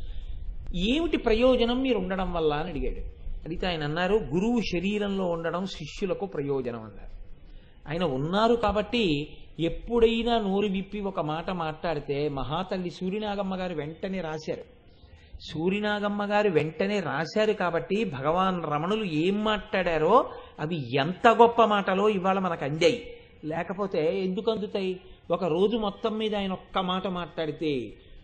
ఏమిటి ప్రయోజనం మీరు ఉండడం వల్ల అని అడిగాడు అడిగితే ఆయన అన్నారు గురువు శరీరంలో ఉండడం శిష్యులకు ప్రయోజనం అన్నారు ఆయన ఉన్నారు కాబట్టి ఎప్పుడైనా నోరు విప్పి ఒక మాట మాట్లాడితే మహాతల్లి సూర్యనాగమ్మ గారు వెంటనే రాశారు సూర్యనాగమ్మ గారు వెంటనే రాశారు కాబట్టి భగవాన్ రమణులు ఏం మాట్లాడారో అవి ఎంత గొప్ప మాటలో ఇవాళ మనకు అందాయి లేకపోతే ఎందుకు అందుతాయి ఒక రోజు మొత్తం మీద ఆయన ఒక్క మాట మాట్లాడితే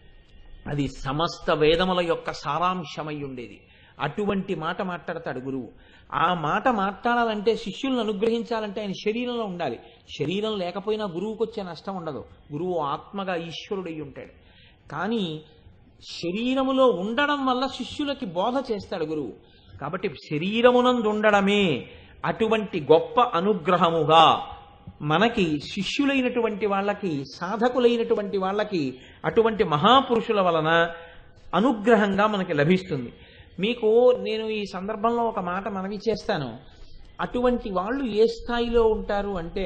అది సమస్త వేదముల యొక్క సారాంశమై ఉండేది అటువంటి మాట మాట్లాడతాడు గురువు ఆ మాట మాట్లాడాలంటే శిష్యులను అనుగ్రహించాలంటే ఆయన శరీరంలో ఉండాలి శరీరం లేకపోయినా గురువుకు వచ్చే నష్టం ఉండదు గురువు ఆత్మగా ఈశ్వరుడై ఉంటాడు కానీ శరీరములో ఉండడం వల్ల శిష్యులకి బోధ చేస్తాడు గురువు కాబట్టి శరీరమునందు ఉండడమే అటువంటి గొప్ప అనుగ్రహముగా మనకి శిష్యులైనటువంటి వాళ్ళకి సాధకులైనటువంటి వాళ్ళకి అటువంటి మహాపురుషుల వలన అనుగ్రహంగా మనకి లభిస్తుంది మీకు నేను ఈ సందర్భంలో ఒక మాట మనవి చేస్తాను అటువంటి వాళ్ళు ఏ స్థాయిలో ఉంటారు అంటే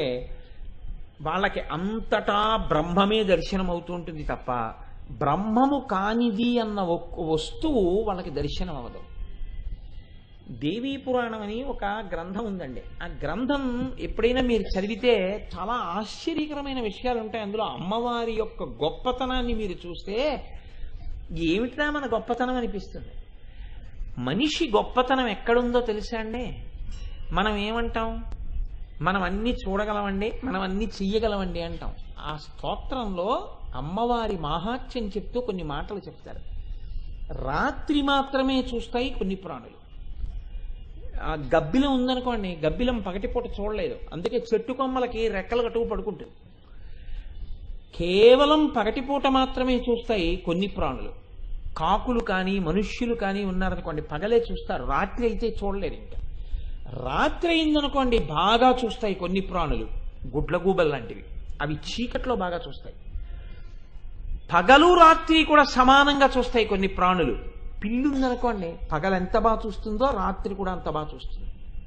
వాళ్ళకి అంతటా బ్రహ్మమే దర్శనం అవుతూ ఉంటుంది తప్ప బ్రహ్మము కానిది అన్న ఒక్క వస్తువు వాళ్ళకి దర్శనం అవ్వదు దేవీ పురాణం అని ఒక గ్రంథం ఉందండి ఆ గ్రంథం ఎప్పుడైనా మీరు చదివితే చాలా ఆశ్చర్యకరమైన విషయాలు ఉంటాయి అందులో అమ్మవారి యొక్క గొప్పతనాన్ని మీరు చూస్తే ఏమిటిరా మన గొప్పతనం అనిపిస్తుంది మనిషి గొప్పతనం ఎక్కడుందో తెలుసా అండి మనం ఏమంటాం మనం అన్ని చూడగలమండి మనం అన్ని చెయ్యగలమండి అంటాం ఆ స్తోత్రంలో అమ్మవారి మాహాత్యం చెప్తూ కొన్ని మాటలు చెప్తారు రాత్రి మాత్రమే చూస్తాయి కొన్ని ప్రాణులు ఆ గబ్బిలం ఉందనుకోండి గబ్బిలం పగటిపూట చూడలేదు అందుకే చెట్టు కొమ్మలకి రెక్కలు కట్టుకు పడుకుంటుంది కేవలం పగటిపూట మాత్రమే చూస్తాయి కొన్ని ప్రాణులు కాకులు కానీ మనుష్యులు కానీ ఉన్నారనుకోండి పగలే చూస్తారు రాత్రి అయితే చూడలేరు ఇంకా రాత్రి అయిందనుకోండి బాగా చూస్తాయి కొన్ని ప్రాణులు గుడ్లగూబల్ లాంటివి అవి చీకట్లో బాగా చూస్తాయి పగలు రాత్రి కూడా సమానంగా చూస్తాయి కొన్ని ప్రాణులు పిల్లి ఉందనుకోండి పగలు ఎంత బాగా చూస్తుందో రాత్రి కూడా అంత బాగా చూస్తుంది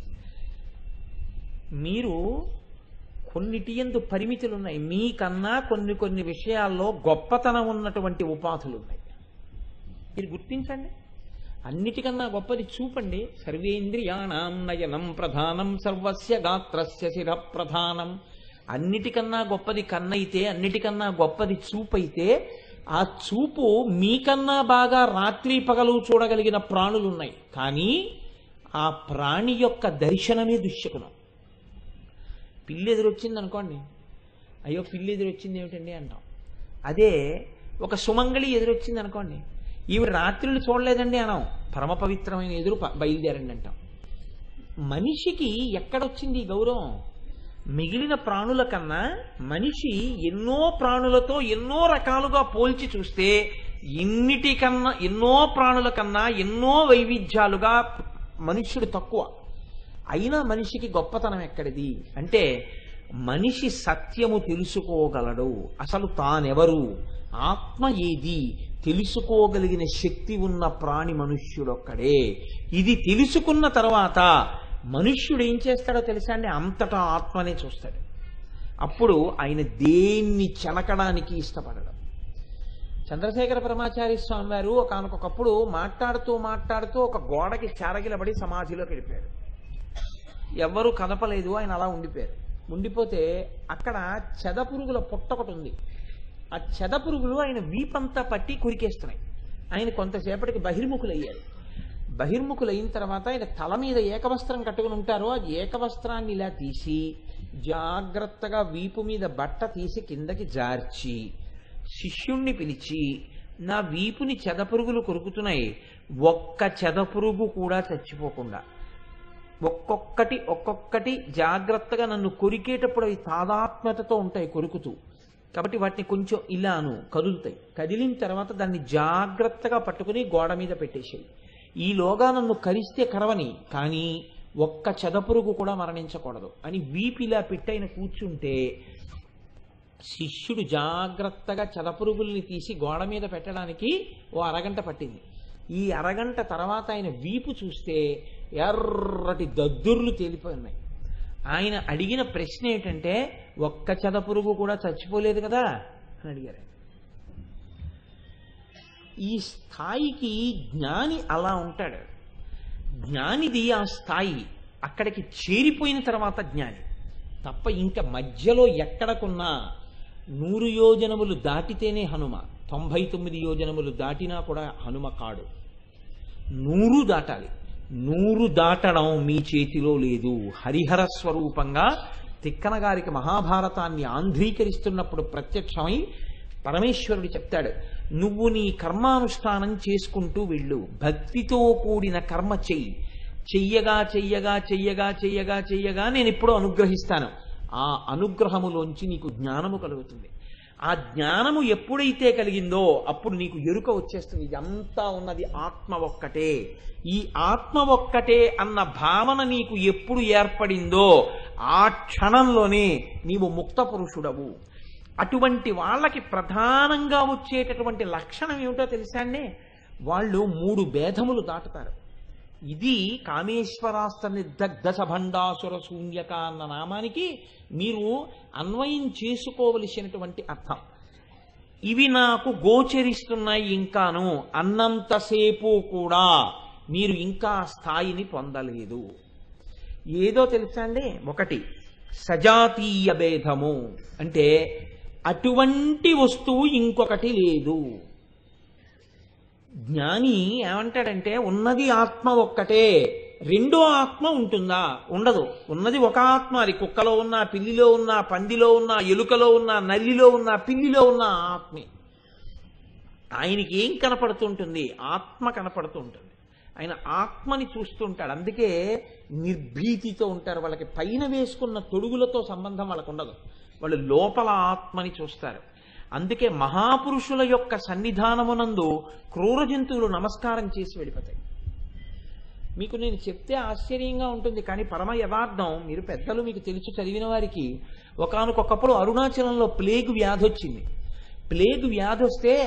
మీరు కొన్నిటి ఎందు పరిమితులు ఉన్నాయి మీకన్నా కొన్ని కొన్ని విషయాల్లో గొప్పతనం ఉన్నటువంటి ఉపాధులు ఉన్నాయి మీరు గుర్తించండి అన్నిటికన్నా గొప్పది చూపండి సర్వేంద్రియాణం నయనం ప్రధానం సర్వస్య గాత్రస్య శిర ప్రధానం అన్నిటికన్నా గొప్పది కన్నైతే అన్నిటికన్నా గొప్పది చూపైతే ఆ చూపు మీకన్నా బాగా రాత్రి పగలు చూడగలిగిన ప్రాణులు ఉన్నాయి కానీ ఆ ప్రాణి యొక్క దర్శనమే దుశ్శకునం పిల్లి ఎదురొచ్చింది అనుకోండి అయ్యో పిల్లి ఎదురొచ్చింది ఏమిటండి అంటాం అదే ఒక సుమంగళి ఎదురొచ్చింది అనుకోండి ఈవిడ రాత్రులు చూడలేదండి అనం పరమ పవిత్రమైన ఎదురు ప- బయలుదేరండి అంటాం మనిషికి ఎక్కడొచ్చింది ఈ గౌరవం మిగిలిన ప్రాణుల కన్నా మనిషి ఎన్నో ప్రాణులతో ఎన్నో రకాలుగా పోల్చి చూస్తే ఎన్నిటికన్నా ఎన్నో ప్రాణుల కన్నా ఎన్నో వైవిధ్యాలుగా మనుష్యుడు తక్కువ అయినా మనిషికి గొప్పతనం ఎక్కడిది అంటే మనిషి సత్యము తెలుసుకోగలడు అసలు తానెవరు ఆత్మ ఏది తెలుసుకోగలిగిన శక్తి ఉన్న ప్రాణి మనుష్యుడొక్కడే ఇది తెలుసుకున్న తర్వాత మనుష్యుడు ఏం చేస్తాడో తెలుసా అండి అంతటా ఆత్మనే చూస్తాడు అప్పుడు ఆయన దేన్ని చెనకడానికి ఇష్టపడడు చంద్రశేఖర పరమాచార్య స్వామి వారు ఒకనకొకప్పుడు మాట్లాడుతూ మాట్లాడుతూ ఒక గోడకి చెరగిలబడి సమాధిలోకి వెళ్ళిపోయారు ఎవ్వరూ కదపలేదు ఆయన అలా ఉండిపోయారు ఉండిపోతే అక్కడ చెదపురుగుల పుట్ట ఒకటి ఉంది ఆ చెదపురుగులు ఆయన వీపంతా పట్టి కురికేస్తున్నాయి ఆయన కొంతసేపటికి బహిర్ముఖులయ్యారు బహిర్ముఖులైన తర్వాత ఆయన తల మీద ఏకవస్త్రం కట్టుకుని ఉంటారో ఆ ఏకవస్త్రాన్ని ఇలా తీసి జాగ్రత్తగా వీపు మీద బట్ట తీసి కిందకి జార్చి శిష్యుణ్ణి పిలిచి నా వీపుని చెదపురుగులు కొరుకుతున్నాయి ఒక్క చెదపురుగు కూడా చచ్చిపోకుండా ఒక్కొక్కటి ఒక్కొక్కటి జాగ్రత్తగా నన్ను కొరికేటప్పుడు అవి తాదాత్మ్యతతో ఉంటాయి కొరుకుతూ కాబట్టి వాటిని కొంచెం ఇలాను కదులుతాయి కదిలిన తర్వాత దాన్ని జాగ్రత్తగా పట్టుకుని గోడ మీద పెట్టేసేవి ఈలోగా నన్ను కరిస్తే కరవని కానీ ఒక్క చెదపురుగు కూడా మరణించకూడదు అని వీపిలా పెట్టైన కూర్చుంటే శిష్యుడు జాగ్రత్తగా చెదపురుగుల్ని తీసి గోడ మీద పెట్టడానికి ఓ అరగంట పట్టింది ఈ అరగంట తర్వాత ఆయన వీపు చూస్తే ఎర్రటి దద్దుర్లు తేలిపోయి ఉన్నాయి ఆయన అడిగిన ప్రశ్న ఏంటంటే ఒక్క చెదపురుగు కూడా చచ్చిపోలేదు కదా అని అడిగారు ఆయన. ఈ స్థాయికి జ్ఞాని అలా ఉంటాడు జ్ఞానిది ఆ స్థాయి అక్కడికి చేరిపోయిన తర్వాత జ్ఞాని తప్ప ఇంకా మధ్యలో ఎక్కడకున్నా నూరు యోజనములు దాటితేనే హనుమ తొంభై తొమ్మిది యోజనములు దాటినా కూడా హనుమ కాడు నూరు దాటాలి నూరు దాటడం మీ చేతిలో లేదు హరిహర స్వరూపంగా తిక్కన గారికి మహాభారతాన్ని ఆంధ్రీకరిస్తున్నప్పుడు ప్రత్యక్షమై పరమేశ్వరుడు చెప్తాడు నువ్వు నీ కర్మానుష్ఠానం చేసుకుంటూ వెళ్ళు భక్తితో కూడిన కర్మ చెయ్యి చెయ్యగా చెయ్యగా చెయ్యగా చెయ్యగా చెయ్యగా నేను ఎప్పుడూ అనుగ్రహిస్తాను ఆ అనుగ్రహములోంచి నీకు జ్ఞానము కలుగుతుంది ఆ జ్ఞానము ఎప్పుడైతే కలిగిందో అప్పుడు నీకు ఎరుక వచ్చేస్తుంది ఇదంతా ఉన్నది ఆత్మ ఒక్కటే ఈ ఆత్మ ఒక్కటే అన్న భావన నీకు ఎప్పుడు ఏర్పడిందో ఆ క్షణంలోనే నీవు ముక్త పురుషుడవు అటువంటి వాళ్ళకి ప్రధానంగా వచ్చేటటువంటి లక్షణం ఏమిటో తెలుసా అండి వాళ్ళు మూడు భేదములు దాటుతారు ఇది కామేశ్వరాస్త్ర నిర్దగ్ధ సభండాసుర శూన్యక అన్న నామానికి మీరు అన్వయం చేసుకోవలసినటువంటి అర్థం ఇవి నాకు గోచరిస్తున్నాయి ఇంకాను అన్నంతసేపు కూడా మీరు ఇంకా ఆ స్థాయిని పొందలేదు ఏదో తెలుసా అండి ఒకటి సజాతీయ భేదము అంటే అటువంటి వస్తువు ఇంకొకటి లేదు జ్ఞాని ఏమంటాడంటే ఉన్నది ఆత్మ ఒక్కటే రెండో ఆత్మ ఉంటుందా ఉండదు ఉన్నది ఒక ఆత్మ అది కుక్కలో ఉన్న పిల్లిలో ఉన్న పందిలో ఉన్న ఎలుకలో ఉన్న నల్లిలో ఉన్న పిల్లిలో ఉన్న ఆత్మే ఆయనకి ఏం కనపడుతుంటుంది ఆత్మ కనపడుతూ ఉంటుంది ఆయన ఆత్మని చూస్తుంటాడు అందుకే నిర్భీతితో ఉంటారు వాళ్ళకి పైన వేసుకున్న తొడుగులతో సంబంధం వాళ్ళకు ఉండదు వాళ్ళు లోపల ఆత్మని చూస్తారు అందుకే మహాపురుషుల యొక్క సన్నిధానమునందు క్రూర జంతువులు నమస్కారం చేసి వెళ్ళిపోతాయి మీకు నేను చెప్తే ఆశ్చర్యంగా ఉంటుంది కానీ పరమ యథార్థం మీరు పెద్దలు మీకు తెలుసు చదివిన వారికి ఒకనకొకప్పుడు అరుణాచలంలో ప్లేగు వ్యాధి వచ్చింది ప్లేగు వ్యాధి వస్తే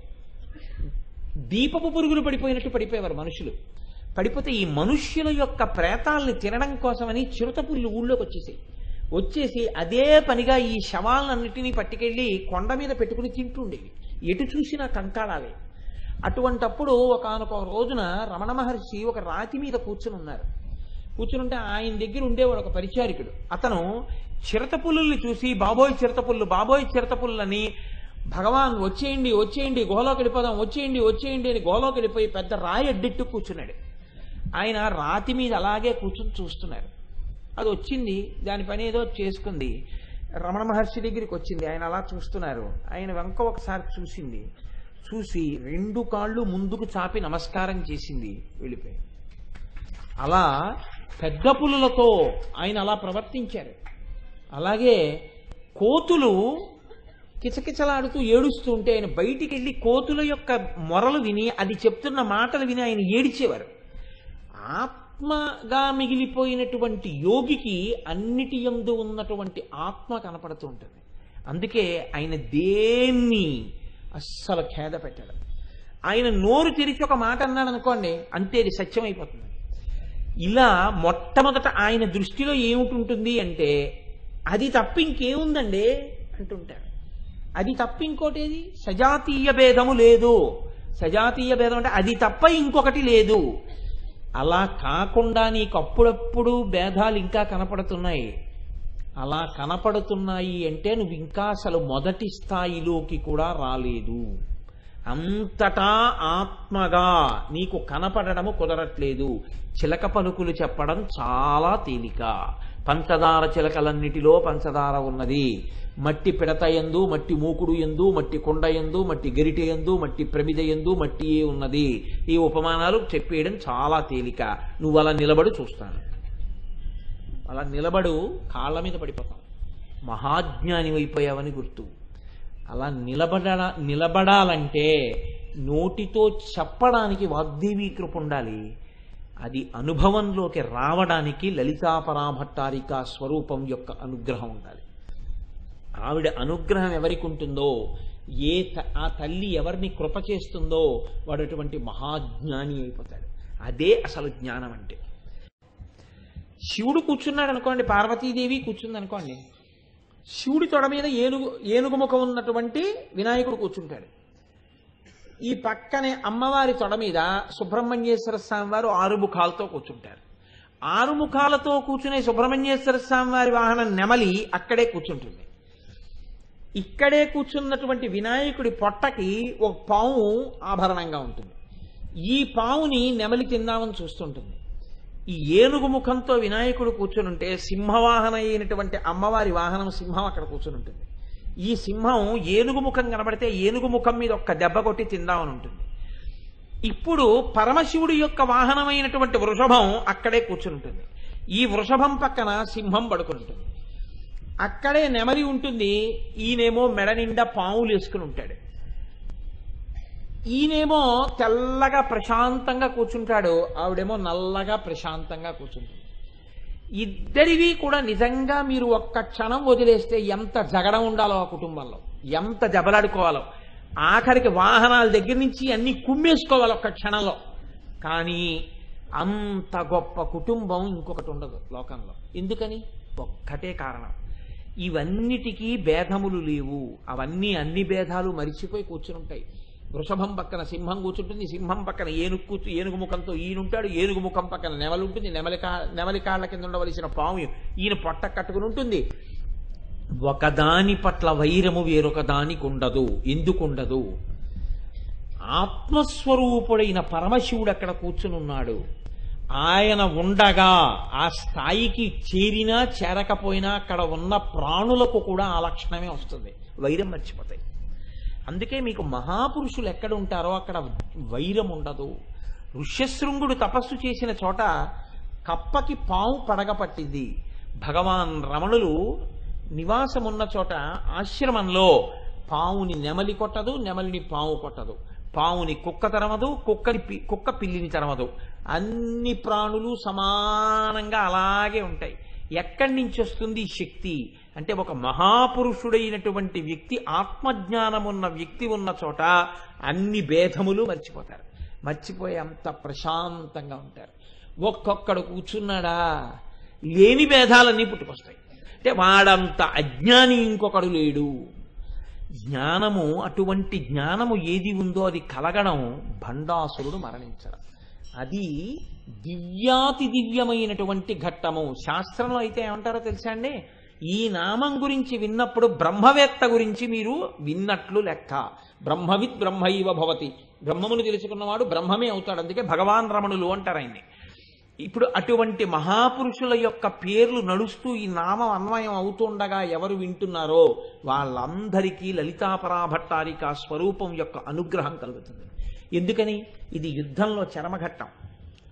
దీపపు పురుగులు పడిపోయినట్టు పడిపోయేవారు మనుషులు పడిపోతే ఈ మనుష్యుల యొక్క ప్రేతాల్ని తినడం కోసమని చిరుత పురులు ఊళ్ళోకి వచ్చేసాయి వచ్చేసి అదే పనిగా ఈ శవాలన్నిటినీ పట్టుకెళ్ళి కొండ మీద పెట్టుకుని తింటుండేవి ఎటు చూసినా కంకాళాలే అటువంటప్పుడు ఒకనొక రోజున రమణ మహర్షి ఒక రాతి మీద కూర్చుని ఉన్నారు కూర్చునుంటే ఆయన దగ్గర ఉండేవాడు ఒక పరిచారికుడు అతను చిరతపుల్లుల్ని చూసి బాబోయ్ చిరతపుల్లు బాబోయ్ చిరతపుల్లని భగవాన్ వచ్చేయండి వచ్చేయండి గోలోకి వెళ్ళిపోదాం వచ్చేయండి వచ్చేయండి అని గోలోకి వెళ్ళిపోయి పెద్ద రాయి అడ్డెట్టు కూర్చున్నాడు ఆయన రాతి మీద అలాగే కూర్చుని చూస్తున్నారు అది వచ్చింది దాని పని ఏదో చేసుకుంది రమణ మహర్షి దగ్గరికి వచ్చింది ఆయన అలా చూస్తున్నారు ఆయన వెంక ఒకసారి చూసింది చూసి రెండు కాళ్ళు ముందుకు చాపి నమస్కారం చేసింది వెళ్ళిపోయి అలా పెద్ద పులులతో ఆయన అలా ప్రవర్తించారు అలాగే కోతులు కిచకిచలాడుతూ ఏడుస్తూ ఉంటే ఆయన బయటికి వెళ్ళి కోతుల యొక్క మొరలు విని అది చెప్తున్న మాటలు విని ఆయన ఏడిచేవారు ఆత్మగా మిగిలిపోయినటువంటి యోగికి అన్నిటి యందు ఉన్నటువంటి ఆత్మ కనపడుతూ ఉంటుంది అందుకే ఆయన దేన్ని అస్సలు ఖేద పెట్టాడు ఆయన నోరు తెరిచి ఒక మాట అన్నాడు అనుకోండి అంతే అది సత్యమైపోతుంది ఇలా మొట్టమొదట ఆయన దృష్టిలో ఏమిటి అంటే అది తప్ప ఇంకేముందండి అంటుంటాడు అది తప్ప ఇంకోటి ఏది సజాతీయ భేదము లేదు సజాతీయ భేదం అంటే అది తప్ప ఇంకొకటి లేదు అలా కాకుండా నీకు అప్పుడప్పుడు భేదాలు ఇంకా కనపడుతున్నాయి అలా కనపడుతున్నాయి అంటే నువ్వు ఇంకా అసలు మొదటి స్థాయిలోకి కూడా రాలేదు అంతటా ఆత్మగా నీకు కనపడడము కుదరట్లేదు చిలక పలుకులు చెప్పడం చాలా తేలిక పంచదార చిలకలన్నిటిలో పంచదార ఉన్నది మట్టి పిడత ఎందు మట్టి మూకుడు ఎందు మట్టి కొండ ఎందు మట్టి గరిటె ఎందు మట్టి ప్రమిద ఎందు మట్టియే ఉన్నది ఈ ఉపమానాలు చెప్పేయడం చాలా తేలిక నువ్వు అలా నిలబడి చూస్తాను అలా నిలబడు కాళ్ళ మీద పడిపోతాం మహాజ్ఞాని అయిపోయావని గుర్తు అలా నిలబడ నిలబడాలంటే నోటితో చెప్పడానికి వాగ్దేవీ కృప ఉండాలి అది అనుభవంలోకి రావడానికి లలితాపరాభట్టారిక స్వరూపం యొక్క అనుగ్రహం ఉండాలి ఆవిడ అనుగ్రహం ఎవరికి ఉంటుందో ఏ త- ఆ తల్లి ఎవరిని కృప చేస్తుందో వాడు అటువంటి మహాజ్ఞాని అయిపోతాడు అదే అసలు జ్ఞానం అంటే శివుడు కూర్చున్నాడు అనుకోండి పార్వతీదేవి కూర్చుంది అనుకోండి శివుడి తొడ మీద ఏనుగు ఏనుగు ముఖం ఉన్నటువంటి వినాయకుడు కూర్చుంటాడు ఈ పక్కనే అమ్మవారి తొడ మీద సుబ్రహ్మణ్యేశ్వర స్వామి వారు ఆరు ముఖాలతో కూర్చుంటారు ఆరు ముఖాలతో కూర్చునే సుబ్రహ్మణ్యేశ్వర స్వామి వారి వాహనం నెమలి అక్కడే కూర్చుంటుంది ఇక్కడే కూర్చున్నటువంటి వినాయకుడి పొట్టకి ఒక పాము ఆభరణంగా ఉంటుంది ఈ పావుని నెమలి తిందామని చూస్తుంటుంది ఈ ఏనుగు ముఖంతో వినాయకుడు కూర్చుని ఉంటే సింహవాహన అయినటువంటి అమ్మవారి వాహనం సింహం అక్కడ కూర్చుని ఉంటుంది ఈ సింహం ఏనుగు ముఖం కనబడితే ఏనుగు ముఖం మీద ఒక్క దెబ్బ కొట్టి తిందామని ఉంటుంది ఇప్పుడు పరమశివుడి యొక్క వాహనమైనటువంటి వృషభం అక్కడే కూర్చుని ఉంటుంది ఈ వృషభం పక్కన సింహం పడుకుని ఉంటుంది అక్కడే నెమలి ఉంటుంది ఈయనేమో మెడ నిండా పాములు వేసుకుని ఉంటాడు ఈయనేమో తెల్లగా ప్రశాంతంగా కూర్చుంటాడు ఆవిడేమో నల్లగా ప్రశాంతంగా కూర్చుంటుంది ఇద్దరివి కూడా నిజంగా మీరు ఒక్క క్షణం వదిలేస్తే ఎంత జగడం ఉండాలో ఆ కుటుంబంలో ఎంత జబలాడుకోవాలో ఆఖరికి వాహనాల దగ్గర నుంచి అన్ని కుమ్మేసుకోవాలి ఒక్క క్షణంలో కానీ అంత గొప్ప కుటుంబం ఇంకొకటి ఉండదు లోకంలో ఎందుకని ఒక్కటే కారణం ఇవన్నిటికీ భేదములు లేవు అవన్నీ అన్ని భేదాలు మరిచిపోయి కూర్చుని ఉంటాయి వృషభం పక్కన సింహం కూర్చుంటుంది సింహం పక్కన ఏనుగు కూర్చు ఏనుగు ముఖంతో ఈయనుంటాడు ఏనుగు ముఖం పక్కన నెమలి ఉంటుంది నెమలి కా నెమలి కాళ్ళ కింద ఉండవలసిన పాము ఈయన పొట్ట కట్టుకుని ఉంటుంది ఒకదాని పట్ల వైరము వేరొక దానికి ఉండదు ఎందుకుండదు ఆత్మస్వరూపుడైన పరమశివుడు అక్కడ కూర్చుని ఉన్నాడు ఆయన ఉండగా ఆ స్థాయికి చేరినా చేరకపోయినా అక్కడ ఉన్న ప్రాణులకు కూడా ఆ లక్షణమే వస్తుంది వైరం మర్చిపోతాయి అందుకే మీకు మహాపురుషులు ఎక్కడ ఉంటారో అక్కడ వైరం ఉండదు ఋష్యశృంగుడు తపస్సు చేసిన చోట కప్పకి పాము పడగ పట్టింది భగవాన్ రమణులు నివాసమున్న చోట ఆశ్రమంలో పావుని నెమలి కొట్టదు నెమలిని పాము కొట్టదు పావుని కుక్క తరమదు కుక్కని పి- కుక్క పిల్లిని తరమదు అన్ని ప్రాణులు సమానంగా అలాగే ఉంటాయి ఎక్కడి నుంచి వస్తుంది ఈ శక్తి అంటే ఒక మహాపురుషుడైనటువంటి వ్యక్తి ఆత్మజ్ఞానం ఉన్న వ్యక్తి ఉన్న చోట అన్ని భేదములు మర్చిపోతారు మర్చిపోయి అంత ప్రశాంతంగా ఉంటారు ఒక్కొక్కడు కూర్చున్నాడా లేని భేదాలన్నీ పుట్టుకొస్తాయి అంటే వాడంత అజ్ఞాని ఇంకొకడు లేడు జ్ఞానము అటువంటి జ్ఞానము ఏది ఉందో అది కలగడం భండాసురుడు మరణించడం అది దివ్యాతి దివ్యమైనటువంటి ఘట్టము శాస్త్రంలో అయితే ఏమంటారో తెలుసా అండి ఈ నామం గురించి విన్నప్పుడు బ్రహ్మవేత్త గురించి మీరు విన్నట్లు లెక్క బ్రహ్మవిత్ బ్రహ్మైవ భవతి బ్రహ్మమును తెలుసుకున్నవాడు బ్రహ్మమే అవుతాడు అందుకే భగవాన్ రమణులు అంటారు ఆయన్ని ఇప్పుడు అటువంటి మహాపురుషుల యొక్క పేర్లు నడుస్తూ ఈ నామం అన్వయం అవుతుండగా ఎవరు వింటున్నారో వాళ్ళందరికీ లలితాపరాభట్టారిక స్వరూపం యొక్క అనుగ్రహం కలుగుతుంది ఎందుకని ఇది యుద్ధంలో చరమఘట్టం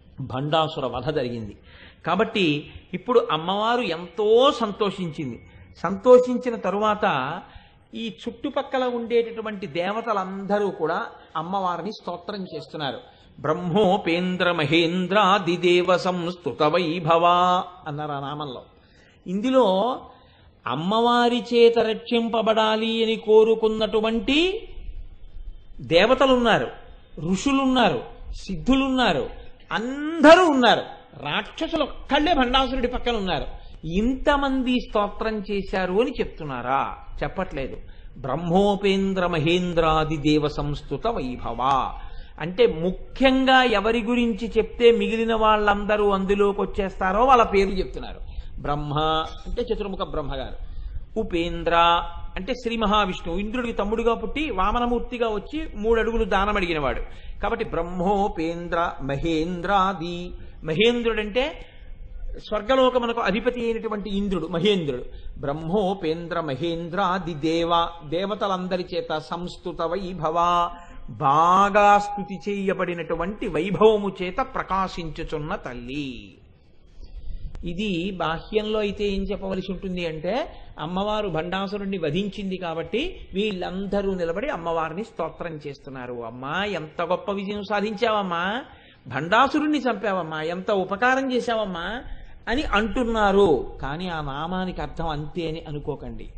భండాసుర వధ జరిగింది కాబట్టి ఇప్పుడు అమ్మవారు ఎంతో సంతోషించింది సంతోషించిన తరువాత ఈ చుట్టుపక్కల ఉండేటటువంటి దేవతలందరూ కూడా అమ్మవారిని స్తోత్రం చేస్తున్నారు బ్రహ్మోపేంద్ర మహేంద్రాదిదేవ సంస్తుత వైభవ అన్నారు ఆ నామంలో ఇందులో అమ్మవారి చేత రక్షింపబడాలి అని కోరుకున్నటువంటి దేవతలున్నారు ఋషులున్నారు సిద్ధులున్నారు అందరూ ఉన్నారు రాక్షసులు ఒక్కళ్ళే భండాసురుడి పక్కన ఉన్నారు ఇంతమంది స్తోత్రం చేశారు అని చెప్తున్నారా చెప్పట్లేదు బ్రహ్మోపేంద్ర మహేంద్రాది దేవ సంస్థుత వైభవ అంటే ముఖ్యంగా ఎవరి గురించి చెప్తే మిగిలిన వాళ్ళందరూ అందులోకి వచ్చేస్తారో వాళ్ళ పేర్లు చెప్తున్నారు బ్రహ్మ అంటే చతుర్ముఖ బ్రహ్మగారు ఉపేంద్ర అంటే శ్రీ మహావిష్ణువు ఇంద్రుడికి తమ్ముడుగా పుట్టి వామనమూర్తిగా వచ్చి మూడు అడుగులు దానం అడిగినవాడు కాబట్టి బ్రహ్మోపేంద్ర మహేంద్రాది మహేంద్రుడంటే స్వర్గలోకమునకు అధిపతి అయినటువంటి ఇంద్రుడు మహేంద్రుడు బ్రహ్మోపేంద్ర మహేంద్రాది దేవ దేవతలందరి చేత సంస్థుత వైభవ బాగా స్థుతి చేయబడినటువంటి వైభవము చేత ప్రకాశించుచున్న తల్లి ఇది బాహ్యంలో అయితే ఏం చెప్పవలసి ఉంటుంది అంటే అమ్మవారు భండాసురుణ్ణి వధించింది కాబట్టి వీళ్ళందరూ నిలబడి అమ్మవారిని స్తోత్రం చేస్తున్నారు అమ్మా ఎంత గొప్ప విజయం సాధించావమ్మా భండాసురుణ్ణి చంపావమ్మా ఎంత ఉపకారం చేశావమ్మా అని అంటున్నారు కానీ ఆ నామానికి అర్థం అంతే అని అనుకోకండి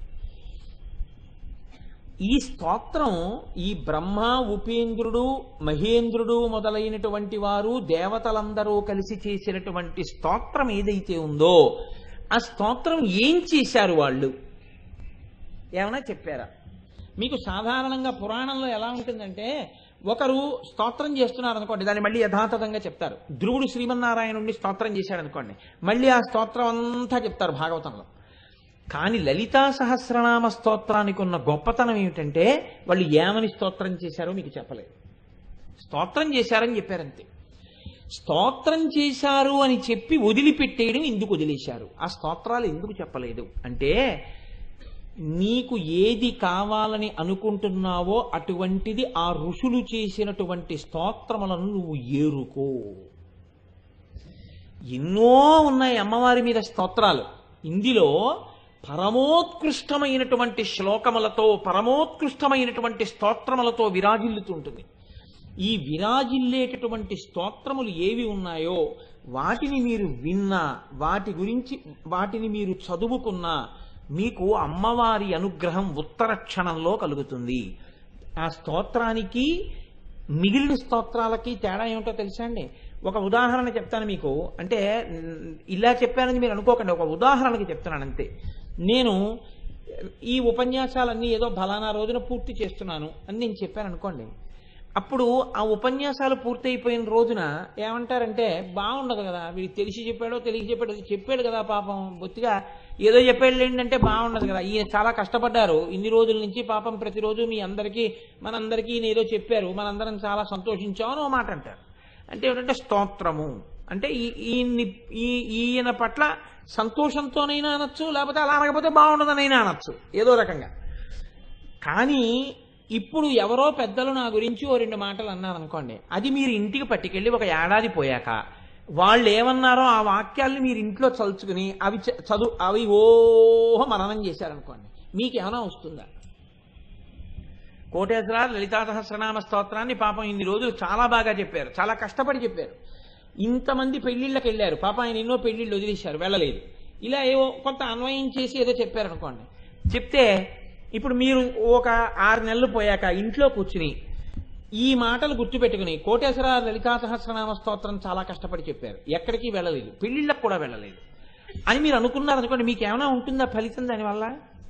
ఈ స్తోత్రం ఈ బ్రహ్మ ఉపేంద్రుడు మహేంద్రుడు మొదలైనటువంటి వారు దేవతలందరూ కలిసి చేసినటువంటి స్తోత్రం ఏదైతే ఉందో ఆ స్తోత్రం ఏం చేశారు వాళ్ళు ఏమైనా చెప్పారా మీకు సాధారణంగా పురాణంలో ఎలా ఉంటుందంటే ఒకరు స్తోత్రం చేస్తున్నారు అనుకోండి దాన్ని మళ్ళీ యథాతథంగా చెప్తారు ధ్రువుడు శ్రీమన్నారాయణుడిని స్తోత్రం చేశాడు అనుకోండి మళ్ళీ ఆ స్తోత్రం అంతా చెప్తారు భాగవతంలో కానీ లలితా సహస్రనామ స్తోత్రానికి ఉన్న గొప్పతనం ఏమిటంటే వాళ్ళు ఏమని స్తోత్రం చేశారో మీకు చెప్పలేదు స్తోత్రం చేశారని చెప్పారంతే స్తోత్రం చేశారు అని చెప్పి వదిలిపెట్టేయడం ఎందుకు వదిలేశారు ఆ స్తోత్రాలు ఎందుకు చెప్పలేదు అంటే నీకు ఏది కావాలని అనుకుంటున్నావో అటువంటిది ఆ ఋషులు చేసినటువంటి స్తోత్రములను నువ్వు ఏరుకో ఎన్నో ఉన్నాయి అమ్మవారి మీద స్తోత్రాలు ఇందులో పరమోత్కృష్టమైనటువంటి శ్లోకములతో పరమోత్కృష్టమైనటువంటి స్తోత్రములతో విరాజిల్లుతుంటుంది ఈ విరాజిల్లేటటువంటి స్తోత్రములు ఏవి ఉన్నాయో వాటిని మీరు విన్నా వాటి గురించి వాటిని మీరు చదువుకున్నా మీకు అమ్మవారి అనుగ్రహం ఉత్తర క్షణంలో కలుగుతుంది ఆ స్తోత్రానికి మిగిలిన స్తోత్రాలకి తేడా ఏమిటో తెలుసా అండి ఒక ఉదాహరణ చెప్తాను మీకు అంటే మ్, ఇలా చెప్పానని మీరు అనుకోకండి ఒక ఉదాహరణకి చెప్తున్నాను అంతే నేను ఈ ఉపన్యాసాలన్నీ ఏదో ఫలానా రోజున పూర్తి చేస్తున్నాను అని నేను చెప్పాను అనుకోండి అప్పుడు ఆ ఉపన్యాసాలు పూర్తయిపోయిన రోజున ఏమంటారంటే బాగుండదు కదా వీడికి తెలిసి చెప్పాడో తెలిసి చెప్పాడో అది చెప్పాడు కదా పాపం బొత్తిగా ఏదో చెప్పాడు ఏంటంటే బాగుండదు కదా ఈయన చాలా కష్టపడ్డారు ఇన్ని రోజుల నుంచి పాపం ప్రతిరోజు మీ అందరికీ మనందరికీ ఈయన ఏదో చెప్పారు మనందరం చాలా సంతోషించాం అని ఓ మాట అంటారు అంటే ఏమిటంటే స్తోత్రము అంటే ఈ- ఈయన్ని ఈ ఈయన పట్ల సంతోషంతోనైనా అనొచ్చు లేకపోతే అలా అనకపోతే బాగుండదనైనా అనొచ్చు ఏదో రకంగా కానీ ఇప్పుడు ఎవరో పెద్దలు నా గురించి ఓ రెండు మాటలు అన్నారనుకోండి అది మీరు ఇంటికి పట్టుకెళ్ళి ఒక ఏడాది పోయాక వాళ్ళు ఏమన్నారో ఆ వాక్యాల్ని మీరు ఇంట్లో చదువుకుని అవి చ- చదువు అవి ఓహో మననం చేశారనుకోండి మీకేమైనా వస్తుందా కోటేశ్వర లలితా సహస్రనామ స్తోత్రాన్ని పాపం ఇన్ని రోజులు చాలా బాగా చెప్పారు చాలా కష్టపడి చెప్పారు ఇంతమంది పెళ్లిళ్ళకి వెళ్ళారు పాప ఆయన ఎన్నో పెళ్లిళ్ళు వదిలేశారు వెళ్ళలేదు ఇలా ఏవో కొంత అన్వయం చేసి ఏదో చెప్పారనుకోండి చెప్తే ఇప్పుడు మీరు ఒక ఆరు నెలలు పోయాక ఇంట్లో కూర్చుని ఈ మాటలు గుర్తుపెట్టుకుని కోటేశ్వర లలితా సహస్రనామ స్తోత్రం చాలా కష్టపడి చెప్పారు ఎక్కడికి వెళ్ళలేదు పెళ్లిళ్ళకు కూడా వెళ్ళలేదు అని మీరు అనుకున్నారు అనుకోండి మీకు ఏమైనా ఉంటుందా ఫలితం దానివల్ల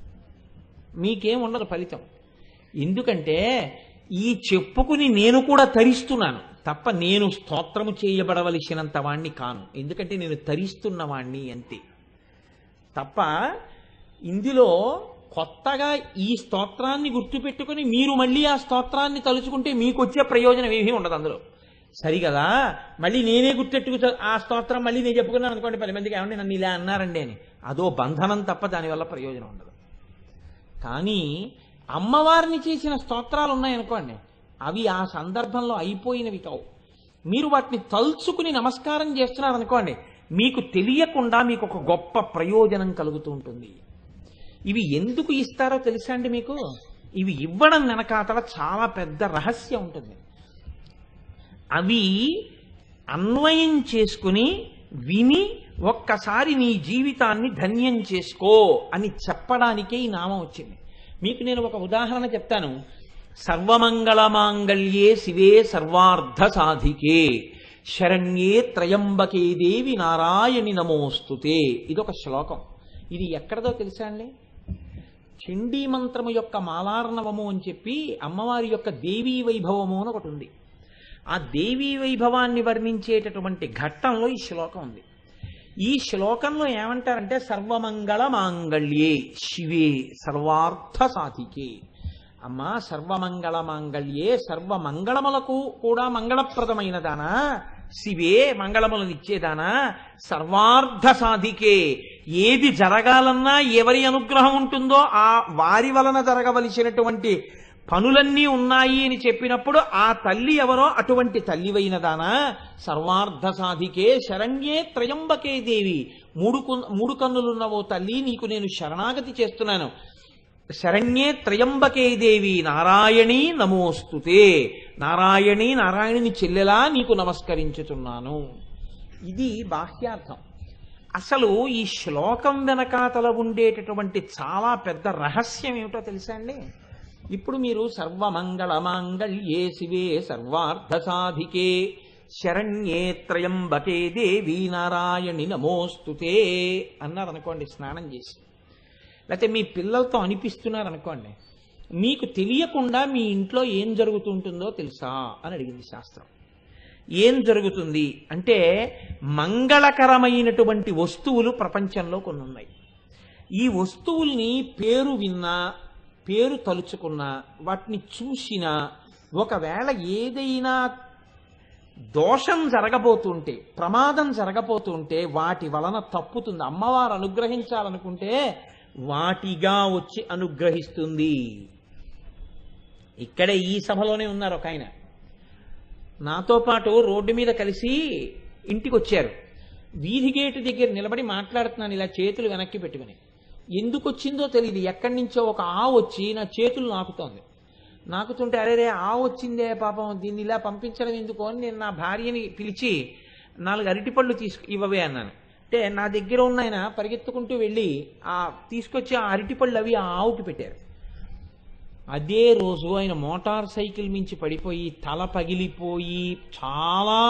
మీకేం ఉండదు ఫలితం ఎందుకంటే ఈ చెప్పుకుని నేను కూడా తరిస్తున్నాను తప్ప నేను స్తోత్రము చేయబడవలసినంత వాణ్ణి కాను ఎందుకంటే నేను తరిస్తున్న వాణ్ణి అంతే తప్ప ఇందులో కొత్తగా ఈ స్తోత్రాన్ని గుర్తుపెట్టుకుని మీరు మళ్ళీ ఆ స్తోత్రాన్ని తలుచుకుంటే మీకు వచ్చే ప్రయోజనం ఏమీ ఉండదు అందులో సరి కదా మళ్ళీ నేనే గుర్తెట్టుకు చ- ఆ స్తోత్రం మళ్ళీ నేను చెప్పుకున్నాను అనుకోండి పది మందికి ఏమండి నన్ను ఇలా అన్నారండి అని అదో బంధనం తప్ప దానివల్ల ప్రయోజనం ఉండదు కానీ అమ్మవారిని చేసిన స్తోత్రాలు ఉన్నాయనుకోండి అవి ఆ సందర్భంలో అయిపోయినవి కావు మీరు వాటిని తలుచుకుని నమస్కారం చేస్తున్నారనుకోండి మీకు తెలియకుండా మీకు ఒక గొప్ప ప్రయోజనం కలుగుతూ ఉంటుంది ఇవి ఎందుకు ఇస్తారో తెలుసా అండి మీకు ఇవి ఇవ్వడం వెనకాతల చాలా పెద్ద రహస్యం ఉంటుంది అవి అన్వయం చేసుకుని విని ఒక్కసారి నీ జీవితాన్ని ధన్యం చేసుకో అని చెప్పడానికే ఈ నామం వచ్చింది మీకు నేను ఒక ఉదాహరణ చెప్తాను సర్వమంగళ మాంగళ్యే శివే సర్వార్థ సాధికే శరణ్యే త్రయంబకే దేవి నారాయణి నమోస్తుతే ఇదొక శ్లోకం ఇది ఎక్కడదో తెలుసా అండి చండీ మంత్రము యొక్క మాలార్ణవము అని చెప్పి అమ్మవారి యొక్క దేవీ వైభవము అని ఒకటి ఉంది ఆ దేవీ వైభవాన్ని వర్ణించేటటువంటి ఘట్టంలో ఈ శ్లోకం ఉంది ఈ శ్లోకంలో ఏమంటారంటే సర్వమంగళ మాంగళ్యే శివే సర్వార్థ సాధికే అమ్మా సర్వమంగళ మాంగళ్యే సర్వమంగళములకు కూడా మంగళప్రదమైన దానా శివే మంగళములను ఇచ్చేదానా సర్వార్థ సాధికే ఏది జరగాలన్నా ఎవరి అనుగ్రహం ఉంటుందో ఆ వారి వలన జరగవలసినటువంటి పనులన్నీ ఉన్నాయి అని చెప్పినప్పుడు ఆ తల్లి ఎవరో అటువంటి తల్లివైనదానా సర్వార్థ సాధికే శరణ్యే త్రయంబకే దేవి మూడు కు- మూడు కన్నులున్న ఓ తల్లి నీకు నేను శరణాగతి చేస్తున్నాను శరణ్యే త్రయంబకే దేవి నారాయణి నమోస్తుతే నారాయణి నారాయణుని చెల్లెలా నీకు నమస్కరించుతున్నాను ఇది బాహ్యార్థం అసలు ఈ శ్లోకం వెనకాతల ఉండేటటువంటి చాలా పెద్ద రహస్యం ఏమిటో తెలుసా అండి ఇప్పుడు మీరు సర్వమంగళ మాంగళ్యే శివే సర్వార్థ సాధికే శరణ్యే త్రయంబకే దేవి నారాయణి నమోస్తుతే అన్నారనుకోండి స్నానం చేసి లేకపోతే మీ పిల్లలతో అనిపిస్తున్నారు అనుకోండి మీకు తెలియకుండా మీ ఇంట్లో ఏం జరుగుతుంటుందో తెలుసా అని అడిగింది శాస్త్రం ఏం జరుగుతుంది అంటే మంగళకరమైనటువంటి వస్తువులు ప్రపంచంలో కొన్ని ఉన్నాయి ఈ వస్తువుల్ని పేరు విన్నా పేరు తలుచుకున్నా వాటిని చూసినా ఒకవేళ ఏదైనా దోషం జరగబోతుంటే ప్రమాదం జరగబోతుంటే వాటి వలన తప్పుతుంది అమ్మవారు అనుగ్రహించాలనుకుంటే వాటిగా వచ్చి అనుగ్రహిస్తుంది ఇక్కడే ఈ సభలోనే ఉన్నారు ఒక ఆయన నాతో పాటు రోడ్డు మీద కలిసి ఇంటికి వచ్చారు వీధి గేటు దగ్గర నిలబడి మాట్లాడుతున్నాను ఇలా చేతులు వెనక్కి పెట్టుకుని ఎందుకు వచ్చిందో తెలియదు ఎక్కడి నుంచో ఒక ఆవు వచ్చి నా చేతులు నాకుతోంది నాకుతుంటే అరే రే ఆవు వచ్చిందే పాపం దీన్ని ఇలా పంపించడం ఎందుకు అని నేను నా భార్యని పిలిచి నాలుగు అరటిపళ్ళు తీసుకు ఇవ్వవే అన్నాను అంటే నా దగ్గర ఉన్న ఆయన పరిగెత్తుకుంటూ వెళ్ళి ఆ తీసుకొచ్చి ఆ అరటిపళ్ళు అవి ఆ ఆవుకి పెట్టారు అదే రోజు ఆయన మోటార్ సైకిల్ మించి పడిపోయి తల పగిలిపోయి చాలా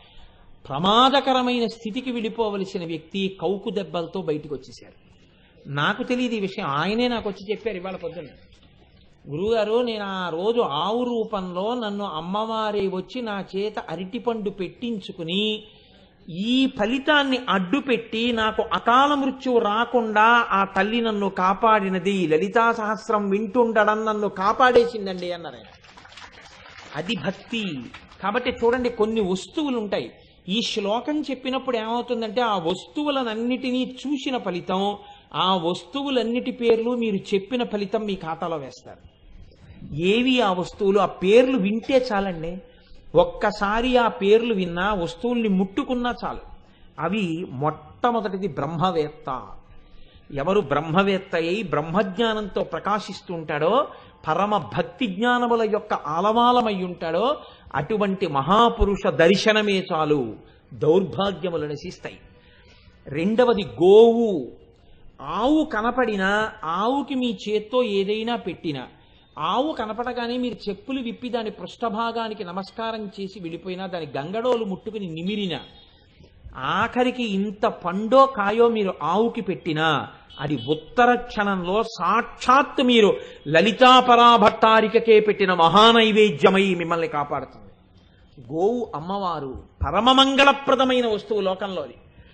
ప్రమాదకరమైన స్థితికి వెళ్ళిపోవలసిన వ్యక్తి కౌకు దెబ్బలతో బయటకు వచ్చేసారు నాకు తెలియదు ఈ విషయం ఆయనే నాకు వచ్చి చెప్పారు ఇవాళ పొద్దున్న గురువుగారు నేను ఆ రోజు ఆవు రూపంలో నన్ను అమ్మవారి వచ్చి నా చేత అరటిపండు పెట్టించుకుని ఈ ఫలితాన్ని అడ్డుపెట్టి నాకు అకాల మృత్యువు రాకుండా ఆ తల్లి నన్ను కాపాడినది లలితా సహస్రం వింటుండడం నన్ను కాపాడేసిందండి అన్నారు ఆయన. అది భక్తి కాబట్టి చూడండి కొన్ని వస్తువులు ఉంటాయి ఈ శ్లోకం చెప్పినప్పుడు ఏమవుతుందంటే ఆ వస్తువులనన్నిటినీ చూసిన ఫలితం ఆ వస్తువులన్నిటి పేర్లు మీరు చెప్పిన ఫలితం మీ ఖాతాలో వేస్తారు ఏవి ఆ వస్తువులు ఆ పేర్లు వింటే చాలండి ఒక్కసారి ఆ పేర్లు విన్నా వస్తువుల్ని ముట్టుకున్నా చాలు అవి మొట్టమొదటిది బ్రహ్మవేత్త ఎవరు బ్రహ్మవేత్త అయి బ్రహ్మజ్ఞానంతో ప్రకాశిస్తూ ఉంటాడో పరమ భక్తి జ్ఞానముల యొక్క ఆలవాలమై ఉంటాడో అటువంటి మహాపురుష దర్శనమే చాలు దౌర్భాగ్యములు నశిస్తాయి రెండవది గోవు ఆవు కనపడినా ఆవుకి మీ చేత్తో ఏదైనా పెట్టినా ఆవు కనపడగానే మీరు చెప్పులు విప్పి దాని పృష్ఠభాగానికి నమస్కారం చేసి వెళ్ళిపోయినా దాని గంగడోలు ముట్టుకుని నిమిరినా ఆఖరికి ఇంత పండో కాయో మీరు ఆవుకి పెట్టినా అది ఉత్తర క్షణంలో సాక్షాత్ మీరు లలితాపరాభట్టారికకే పెట్టిన మహానైవేద్యమై మిమ్మల్ని కాపాడుతుంది గోవు అమ్మవారు పరమమంగళప్రదమైన వస్తువు లోకంలోది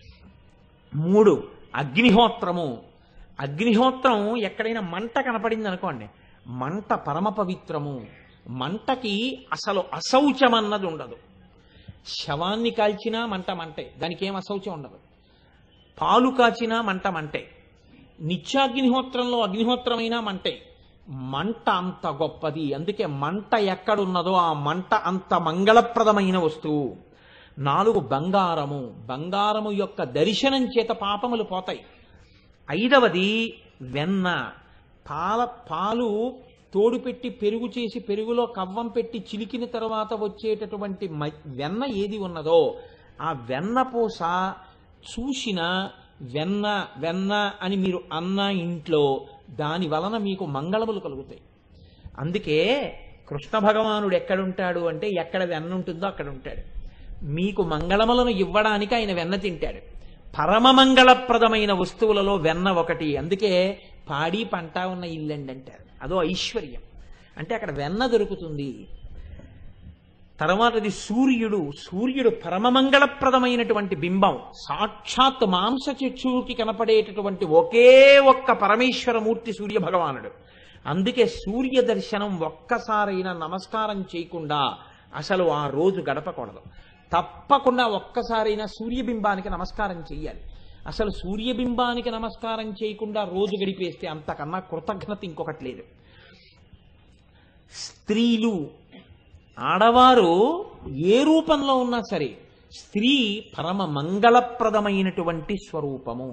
మూడు అగ్నిహోత్రము అగ్నిహోత్రం ఎక్కడైనా మంట కనపడింది అనుకోండి మంట పరమ పవిత్రము మంటకి అసలు అశౌచం అన్నది ఉండదు శవాన్ని కాల్చినా మంట మంటే దానికి ఏం అశౌచం ఉండదు పాలు కాచినా మంట మంటే నిత్యాగ్నిహోత్రంలో అగ్నిహోత్రమైనా మంటే మంట అంత గొప్పది అందుకే మంట ఎక్కడున్నదో ఆ మంట అంత మంగళప్రదమైన వస్తువు నాలుగు బంగారము బంగారము యొక్క దర్శనం చేత పాపములు పోతాయి ఐదవది వెన్న పాల పాలు తోడు పెట్టి పెరుగు చేసి పెరుగులో కవ్వం పెట్టి చిలికిన తర్వాత వచ్చేటటువంటి మ- వెన్న ఏది ఉన్నదో ఆ వెన్న పూస చూసిన వెన్న వెన్న అని మీరు అన్న ఇంట్లో దాని వలన మీకు మంగళములు కలుగుతాయి అందుకే కృష్ణ భగవానుడు ఎక్కడుంటాడు అంటే ఎక్కడ వెన్న ఉంటుందో అక్కడ ఉంటాడు మీకు మంగళములను ఇవ్వడానికి ఆయన వెన్న తింటాడు పరమ మంగళప్రదమైన వస్తువులలో వెన్న ఒకటి అందుకే పాడి పంట ఉన్న ఇల్లండి అంటారు అదో ఐశ్వర్యం అంటే అక్కడ వెన్న దొరుకుతుంది తర్వాతది సూర్యుడు సూర్యుడు పరమమంగళప్రదమైనటువంటి బింబం సాక్షాత్ మాంస చక్షువుకి కనపడేటటువంటి ఒకే ఒక్క పరమేశ్వరమూర్తి సూర్య భగవానుడు అందుకే సూర్య దర్శనం ఒక్కసారైనా నమస్కారం చేయకుండా అసలు ఆ రోజు గడపకూడదు తప్పకుండా ఒక్కసారైనా సూర్యబింబానికి నమస్కారం చెయ్యాలి అసలు సూర్యబింబానికి నమస్కారం చేయకుండా రోజు గడిపేస్తే అంతకన్నా కృతజ్ఞత ఇంకొకటి లేదు స్త్రీలు ఆడవారు ఏ రూపంలో ఉన్నా సరే స్త్రీ పరమ మంగళప్రదమైనటువంటి స్వరూపము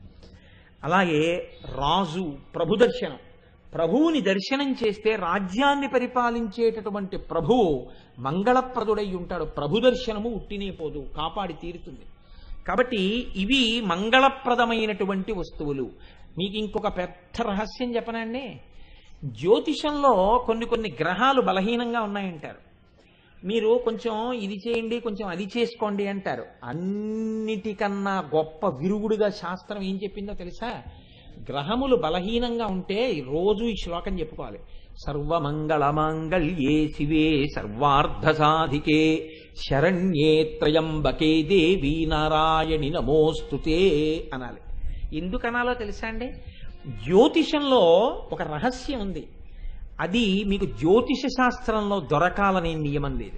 అలాగే రాజు ప్రభు దర్శనం ప్రభువుని దర్శనం చేస్తే రాజ్యాన్ని పరిపాలించేటటువంటి ప్రభువు మంగళప్రదుడై ఉంటాడు ప్రభు దర్శనము ఉట్టినే పోదు కాపాడి తీరుతుంది కాబట్టి ఇవి మంగళప్రదమైనటువంటి వస్తువులు మీకు ఇంకొక పెద్ద రహస్యం చెప్పనండి జ్యోతిషంలో కొన్ని కొన్ని గ్రహాలు బలహీనంగా ఉన్నాయంటారు మీరు కొంచెం ఇది చేయండి కొంచెం అది చేసుకోండి అంటారు అన్నిటికన్నా గొప్ప విరుగుడుగా శాస్త్రం ఏం చెప్పిందో తెలుసా గ్రహములు బలహీనంగా ఉంటే రోజు ఈ శ్లోకం చెప్పుకోవాలి సర్వమంగళమాంగళ్యే శివే సర్వార్థ సాధికే శరణ్యే త్రయంబకే దేవి నారాయణి నమోస్తుతే అనాలి ఎందుకు అనాలో తెలుసా అండి జ్యోతిషంలో ఒక రహస్యం ఉంది అది మీకు జ్యోతిష శాస్త్రంలో దొరకాలనే నియమం లేదు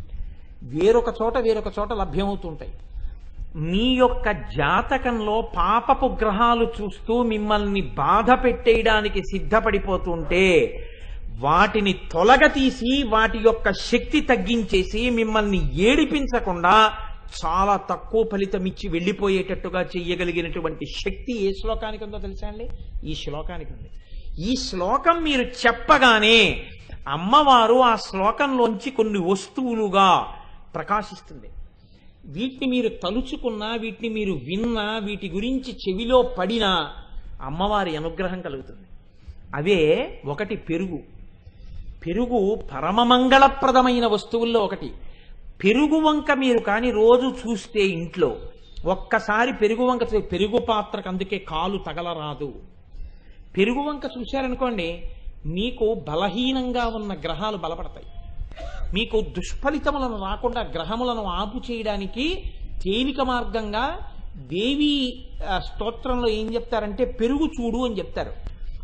వేరొక చోట వేరొక చోట లభ్యమవుతుంటాయి మీ యొక్క జాతకంలో పాపపు గ్రహాలు చూస్తూ మిమ్మల్ని బాధ పెట్టేయడానికి సిద్ధపడిపోతుంటే వాటిని తొలగ తీసి వాటి యొక్క శక్తి తగ్గించేసి మిమ్మల్ని ఏడిపించకుండా చాలా తక్కువ ఫలితం ఇచ్చి వెళ్ళిపోయేటట్టుగా చెయ్యగలిగినటువంటి శక్తి ఏ శ్లోకానికి ఉందో తెలుసా అండి ఈ శ్లోకానికి ఉంది ఈ శ్లోకం మీరు చెప్పగానే అమ్మవారు ఆ శ్లోకంలోంచి కొన్ని వస్తువులుగా ప్రకాశిస్తుంది వీటిని మీరు తలుచుకున్నా వీటిని మీరు విన్నా వీటి గురించి చెవిలో పడినా అమ్మవారి అనుగ్రహం కలుగుతుంది అవే ఒకటి పెరుగు పెరుగు పరమమంగళప్రదమైన వస్తువుల్లో ఒకటి పెరుగు వంక మీరు కానీ రోజు చూస్తే ఇంట్లో ఒక్కసారి పెరుగు వంక చూ- పెరుగు పాత్రకు అందుకే కాలు తగలరాదు పెరుగు వంక చూశారనుకోండి మీకు బలహీనంగా ఉన్న గ్రహాలు బలపడతాయి మీకు దుష్ఫలితములను రాకుండా గ్రహములను ఆపు చేయడానికి తేలిక మార్గంగా దేవి ఆ, స్తోత్రంలో ఏం చెప్తారంటే పెరుగు చూడు అని చెప్తారు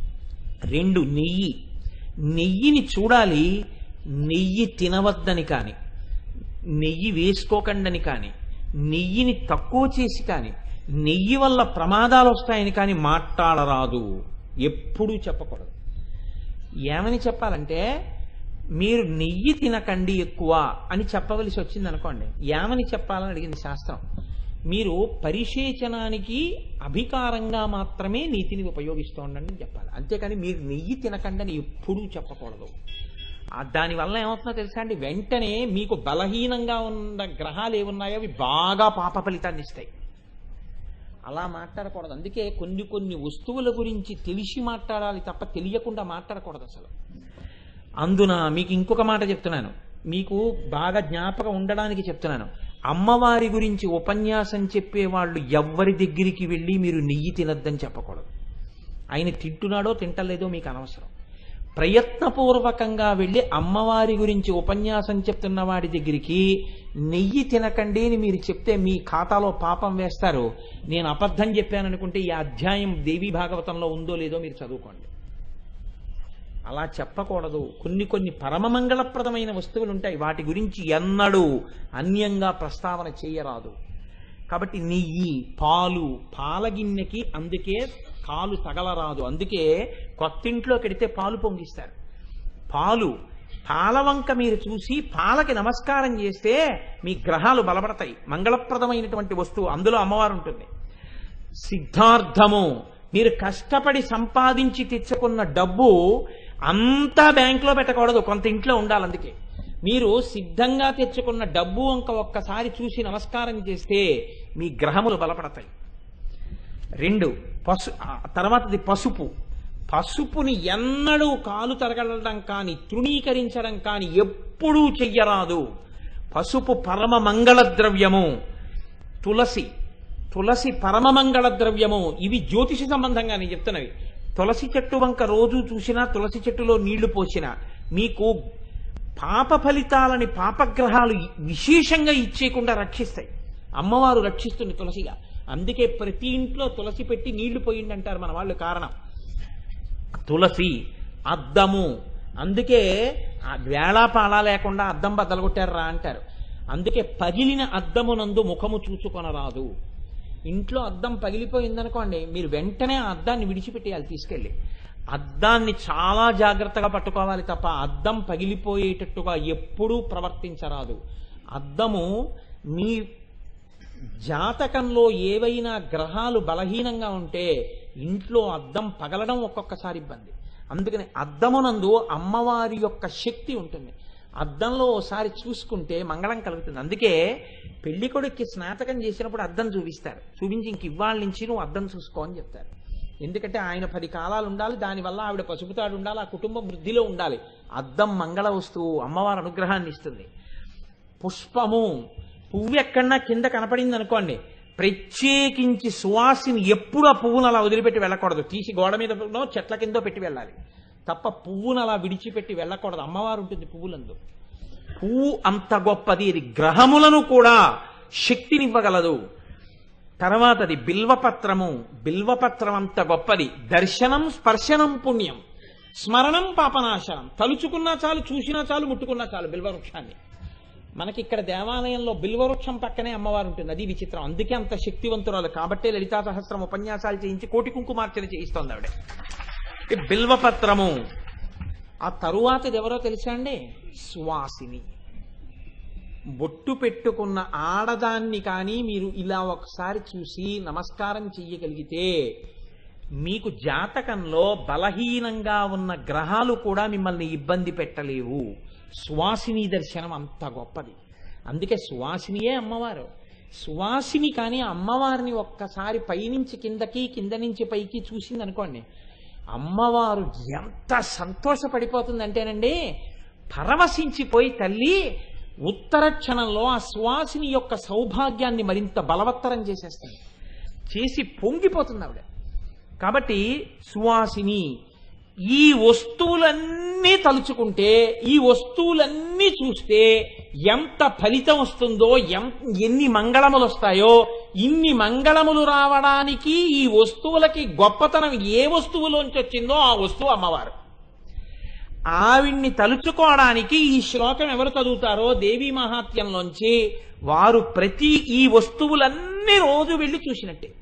రెండు నెయ్యి నెయ్యిని చూడాలి నెయ్యి తినవద్దని కానీ నెయ్యి వేసుకోకండని కానీ నెయ్యిని తక్కువ చేసి కానీ నెయ్యి వల్ల ప్రమాదాలు వస్తాయని కానీ మాట్లాడరాదు ఎప్పుడూ చెప్పకూడదు ఏమని చెప్పాలంటే మీరు నెయ్యి తినకండి ఎక్కువ అని చెప్పవలసి వచ్చింది అనుకోండి ఏమని చెప్పాలని అడిగింది శాస్త్రం మీరు పరిశేచనానికి అభికారంగా మాత్రమే నీతిని ఉపయోగిస్తూ ఉండండి అని చెప్పాలి అంతేకాని మీరు నెయ్యి తినకండి అని ఎప్పుడూ చెప్పకూడదు ఆ దానివల్ల ఏమవుతుందో తెలుసా అండి వెంటనే మీకు బలహీనంగా ఉన్న గ్రహాలు ఏమున్నాయో అవి బాగా పాప ఫలితాన్ని ఇస్తాయి అలా మాట్లాడకూడదు అందుకే కొన్ని కొన్ని వస్తువుల గురించి తెలిసి మాట్లాడాలి తప్ప తెలియకుండా మాట్లాడకూడదు అసలు అందున మీకు ఇంకొక మాట చెప్తున్నాను మీకు బాగా జ్ఞాపకం ఉండడానికి చెప్తున్నాను అమ్మవారి గురించి ఉపన్యాసం చెప్పేవాళ్ళు ఎవ్వరి దగ్గరికి వెళ్ళి మీరు నెయ్యి తినద్దని చెప్పకూడదు ఆయన తింటున్నాడో తింటలేదో మీకు అనవసరం ప్రయత్నపూర్వకంగా వెళ్ళి అమ్మవారి గురించి ఉపన్యాసం చెప్తున్న వాడి దగ్గరికి నెయ్యి తినకండి అని మీరు చెప్తే మీ ఖాతాలో పాపం వేస్తారు నేను అబద్ధం చెప్పాననుకుంటే ఈ అధ్యాయం దేవి భాగవతంలో ఉందో లేదో మీరు చదువుకోండి అలా చెప్పకూడదు కొన్ని కొన్ని పరమమంగళప్రదమైన వస్తువులు ఉంటాయి వాటి గురించి ఎన్నడూ అన్యంగా ప్రస్తావన చేయరాదు కాబట్టి నెయ్యి పాలు పాలగిన్నెకి అందుకే కాలు తగలరాదు అందుకే కొత్తింట్లో కెడితే పాలు పొంగిస్తారు పాలు పాలవంక మీరు చూసి పాలకి నమస్కారం చేస్తే మీ గ్రహాలు బలపడతాయి మంగళప్రదమైనటువంటి వస్తువు అందులో అమ్మవారు ఉంటుంది సిద్ధార్థము మీరు కష్టపడి సంపాదించి తెచ్చుకున్న డబ్బు అంతా బ్యాంకులో పెట్టకూడదు కొంత ఇంట్లో ఉండాలి అందుకే మీరు సిద్ధంగా తెచ్చుకున్న డబ్బు అంక ఒక్కసారి చూసి నమస్కారం చేస్తే మీ గ్రహములు బలపడతాయి రెండు పసు ఆ తర్వాతది పసుపు పసుపుని ఎన్నడూ కాలు తరగలడం కానీ తృణీకరించడం కానీ ఎప్పుడూ చెయ్యరాదు పసుపు పరమ మంగళ ద్రవ్యము తులసి తులసి పరమ మంగళ ద్రవ్యము ఇవి జ్యోతిష సంబంధంగా నేను చెప్తున్నవి తులసి చెట్టు వంక రోజు చూసినా తులసి చెట్టులో నీళ్లు పోసినా మీకు పాప ఫలితాలని పాపగ్రహాలు విశేషంగా ఇచ్చేయకుండా రక్షిస్తాయి అమ్మవారు రక్షిస్తుంది తులసిగా అందుకే ప్రతి ఇంట్లో తులసి పెట్టి నీళ్లు పోయింది అంటారు మన వాళ్ళు కారణం తులసి అద్దము అందుకే ఆ వేళాపాళ లేకుండా అద్దం బద్దలగొట్టారా అంటారు అందుకే పగిలిన అద్దమునందు ముఖము చూసుకొనరాదు ఇంట్లో అద్దం పగిలిపోయిందనుకోండి మీరు వెంటనే ఆ అద్దాన్ని విడిచిపెట్టేయాలి తీసుకెళ్ళి అద్దాన్ని చాలా జాగ్రత్తగా పట్టుకోవాలి తప్ప అద్దం పగిలిపోయేటట్టుగా ఎప్పుడూ ప్రవర్తించరాదు అద్దము మీ జాతకంలో ఏవైనా గ్రహాలు బలహీనంగా ఉంటే ఇంట్లో అద్దం పగలడం ఒక్కొక్కసారి ఇబ్బంది అందుకని అద్దమునందు అమ్మవారి యొక్క శక్తి ఉంటుంది అద్దంలో ఓసారి చూసుకుంటే మంగళం కలుగుతుంది అందుకే పెళ్లి కొడుక్కి స్నాతకం చేసినప్పుడు అద్దం చూపిస్తారు చూపించి ఇంక ఇవాళ నుంచి నువ్వు అద్దం చూసుకో అని చెప్తారు ఎందుకంటే ఆయన పది కాలాలు ఉండాలి దానివల్ల ఆవిడ పసుపుతాడు ఉండాలి ఆ కుటుంబం వృద్ధిలో ఉండాలి అద్దం మంగళ వస్తువు అమ్మవారి అనుగ్రహాన్ని ఇస్తుంది పుష్పము పువ్వు ఎక్కడన్నా కింద కనపడింది అనుకోండి ప్రత్యేకించి సువాసిని ఎప్పుడు ఆ పువ్వును అలా వదిలిపెట్టి వెళ్ళకూడదు తీసి గోడ మీద చెట్ల కిందో పెట్టి వెళ్ళాలి తప్ప పువ్వును అలా విడిచిపెట్టి వెళ్ళకూడదు అమ్మవారు ఉంటుంది పువ్వులందు పువ్వు అంత గొప్పది ఇది గ్రహములను కూడా శక్తినివ్వగలదు తర్వాతది బిల్వపత్రము బిల్వపత్రం అంత గొప్పది దర్శనం స్పర్శనం పుణ్యం స్మరణం పాపనాశనం తలుచుకున్నా చాలు చూసినా చాలు ముట్టుకున్నా చాలు బిల్వవృక్షాన్ని మనకి ఇక్కడ దేవాలయంలో బిల్వవృక్షం పక్కనే అమ్మవారు ఉంటుంది అది విచిత్రం అందుకే అంత శక్తివంతురాలు కాబట్టే లలితా సహస్రం ఉపన్యాసాలు చేయించి కోటి కుంకుమార్చన చేయిస్తోంది ఆవిడ ఈ బిల్వపత్రము ఆ తరువాతది ఎవరో తెలుసా అండి సువాసిని బొట్టు పెట్టుకున్న ఆడదాన్ని కానీ మీరు ఇలా ఒకసారి చూసి నమస్కారం చెయ్యగలిగితే మీకు జాతకంలో బలహీనంగా ఉన్న గ్రహాలు కూడా మిమ్మల్ని ఇబ్బంది పెట్టలేవు సువాసిని దర్శనం అంత గొప్పది అందుకే సువాసినియే అమ్మవారు సువాసిని కానీ అమ్మవారిని ఒక్కసారి పైనుంచి కిందకి కింద నుంచి పైకి చూసింది అనుకోండి అమ్మవారు ఎంత సంతోషపడిపోతుందంటేనండి పరవశించిపోయి తల్లి ఉత్తర క్షణంలో ఆ సువాసిని యొక్క సౌభాగ్యాన్ని మరింత బలవత్తరం చేసేస్తుంది చేసి పొంగిపోతుంది ఆవిడ కాబట్టి సువాసిని ఈ వస్తువులన్నీ తలుచుకుంటే ఈ వస్తువులన్నీ చూస్తే ఎంత ఫలితం వస్తుందో ఎం- ఎన్ని మంగళములు వస్తాయో ఇన్ని మంగళములు రావడానికి ఈ వస్తువులకి గొప్పతనం ఏ వస్తువులోంచి వచ్చిందో ఆ వస్తువు అమ్మవారు ఆవిడ్ని తలుచుకోవడానికి ఈ శ్లోకం ఎవరు చదువుతారో దేవీ మహాత్యంలోంచి వారు ప్రతి ఈ వస్తువులన్నీ రోజు వెళ్ళి చూసినట్టే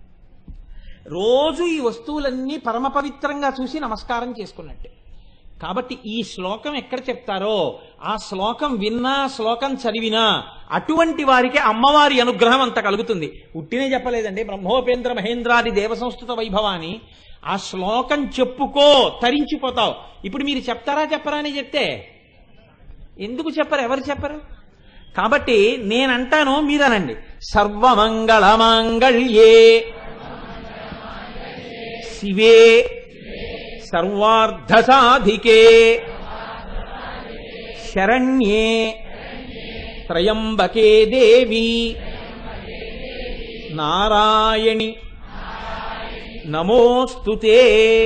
రోజు ఈ వస్తువులన్నీ పరమ పవిత్రంగా చూసి నమస్కారం చేసుకున్నట్టే కాబట్టి ఈ శ్లోకం ఎక్కడ చెప్తారో ఆ శ్లోకం విన్నా శ్లోకం చదివినా అటువంటి వారికి అమ్మవారి అనుగ్రహం అంత కలుగుతుంది ఉట్టినే చెప్పలేదండి బ్రహ్మోపేంద్ర మహేంద్రాది దేవ సంస్కృత వైభవాన్ని ఆ శ్లోకం చెప్పుకో తరించిపోతావు ఇప్పుడు మీరు చెప్తారా చెప్పరా అని చెప్తే ఎందుకు చెప్పరు ఎవరు చెప్పరు కాబట్టి నేనంటాను మీరనండి సర్వమంగళ మాంగళ్యే శివే సర్వార్థ సాధికే శరణ్యే త్రయంబకే దేవి నారాయణి నమోస్తుతే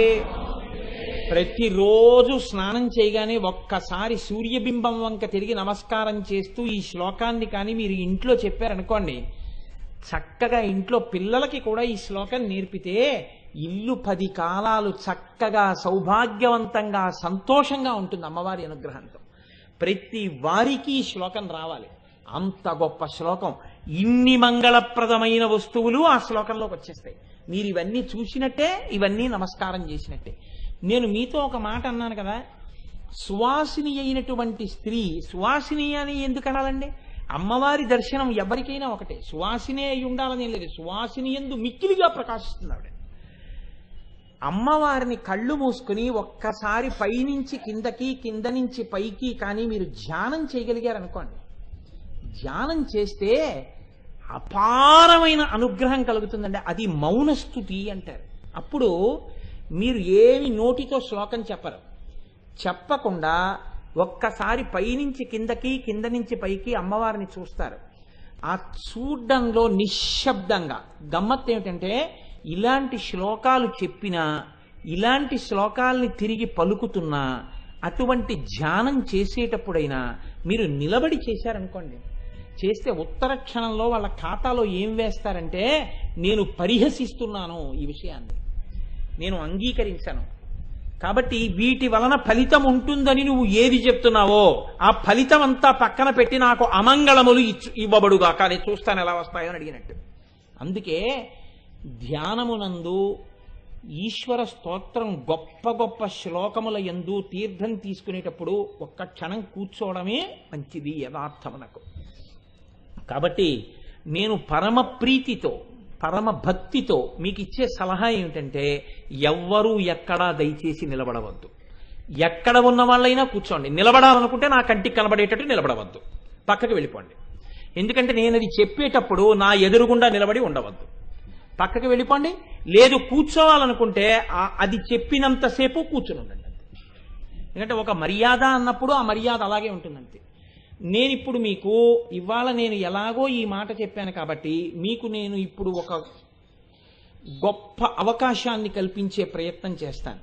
ప్రతిరోజు స్నానం చేయగానే ఒక్కసారి సూర్యబింబం వంక తిరిగి నమస్కారం చేస్తూ ఈ శ్లోకాన్ని కానీ మీరు ఇంట్లో చెప్పారనుకోండి చక్కగా ఇంట్లో పిల్లలకి కూడా ఈ శ్లోకం నేర్పితే ఇల్లు పది కాలాలు చక్కగా సౌభాగ్యవంతంగా సంతోషంగా ఉంటుంది అమ్మవారి అనుగ్రహంతో ప్రతి వారికి ఈ శ్లోకం రావాలి అంత గొప్ప శ్లోకం ఇన్ని మంగళప్రదమైన వస్తువులు ఆ శ్లోకంలోకి వచ్చేస్తాయి మీరు ఇవన్నీ చూసినట్టే ఇవన్నీ నమస్కారం చేసినట్టే నేను మీతో ఒక మాట అన్నాను కదా సువాసిని అయినటువంటి స్త్రీ సువాసిని అని ఎందుకు అనాలండి అమ్మవారి దర్శనం ఎవరికైనా ఒకటే సువాసినే అయి ఉండాలని ఏం లేదు సువాసిని ఎందు మిక్కిలిగా ప్రకాశిస్తుంది ఆవిడ అమ్మవారిని కళ్ళు మూసుకుని ఒక్కసారి పైనుంచి కిందకి కింద నుంచి పైకి కానీ మీరు ధ్యానం చేయగలిగారు అనుకోండి ధ్యానం చేస్తే అపారమైన అనుగ్రహం కలుగుతుందండి అది మౌనస్థుతి అంటారు అప్పుడు మీరు ఏమి నోటితో శ్లోకం చెప్పరు చెప్పకుండా ఒక్కసారి పైనుంచి కిందకి కింద నుంచి పైకి అమ్మవారిని చూస్తారు ఆ చూడ్డంలో నిశ్శబ్దంగా గమ్మత్ ఏమిటంటే ఇలాంటి శ్లోకాలు చెప్పినా ఇలాంటి శ్లోకాల్ని తిరిగి పలుకుతున్నా అటువంటి ధ్యానం చేసేటప్పుడైనా మీరు నిలబడి చేశారనుకోండి చేస్తే ఉత్తర క్షణంలో వాళ్ళ ఖాతాలో ఏం వేస్తారంటే నేను పరిహసిస్తున్నాను ఈ విషయాన్ని నేను అంగీకరించను కాబట్టి వీటి వలన ఫలితం ఉంటుందని నువ్వు ఏది చెప్తున్నావో ఆ ఫలితం అంతా పక్కన పెట్టి నాకు అమంగళములు ఇచ్చు ఇవ్వబడుగా కానీ చూస్తాను ఎలా వస్తాయో అని అడిగినట్టు అందుకే ధ్యానమునందు ఈశ్వర స్తోత్రం గొప్ప గొప్ప శ్లోకముల యందు తీర్థం తీసుకునేటప్పుడు ఒక్క క్షణం కూర్చోవడమే మంచిది యథార్థమునకు కాబట్టి నేను పరమ ప్రీతితో పరమ భక్తితో మీకు ఇచ్చే సలహా ఏమిటంటే ఎవ్వరూ ఎక్కడా దయచేసి నిలబడవద్దు ఎక్కడ ఉన్న వాళ్ళైనా కూర్చోండి నిలబడాలనుకుంటే నా కంటికి కనబడేటట్టు నిలబడవద్దు పక్కకి వెళ్ళిపోండి ఎందుకంటే నేను అది చెప్పేటప్పుడు నా ఎదురుగుండా నిలబడి ఉండవద్దు పక్కకి వెళ్ళిపోండి లేదు కూర్చోవాలనుకుంటే ఆ- అది చెప్పినంతసేపు కూర్చుని ఉండండి ఎందుకంటే ఒక మర్యాద అన్నప్పుడు ఆ మర్యాద అలాగే ఉంటుందంతే నేను ఇప్పుడు మీకు ఇవాళ నేను ఎలాగో ఈ మాట చెప్పాను కాబట్టి మీకు నేను ఇప్పుడు ఒక గొప్ప అవకాశాన్ని కల్పించే ప్రయత్నం చేస్తాను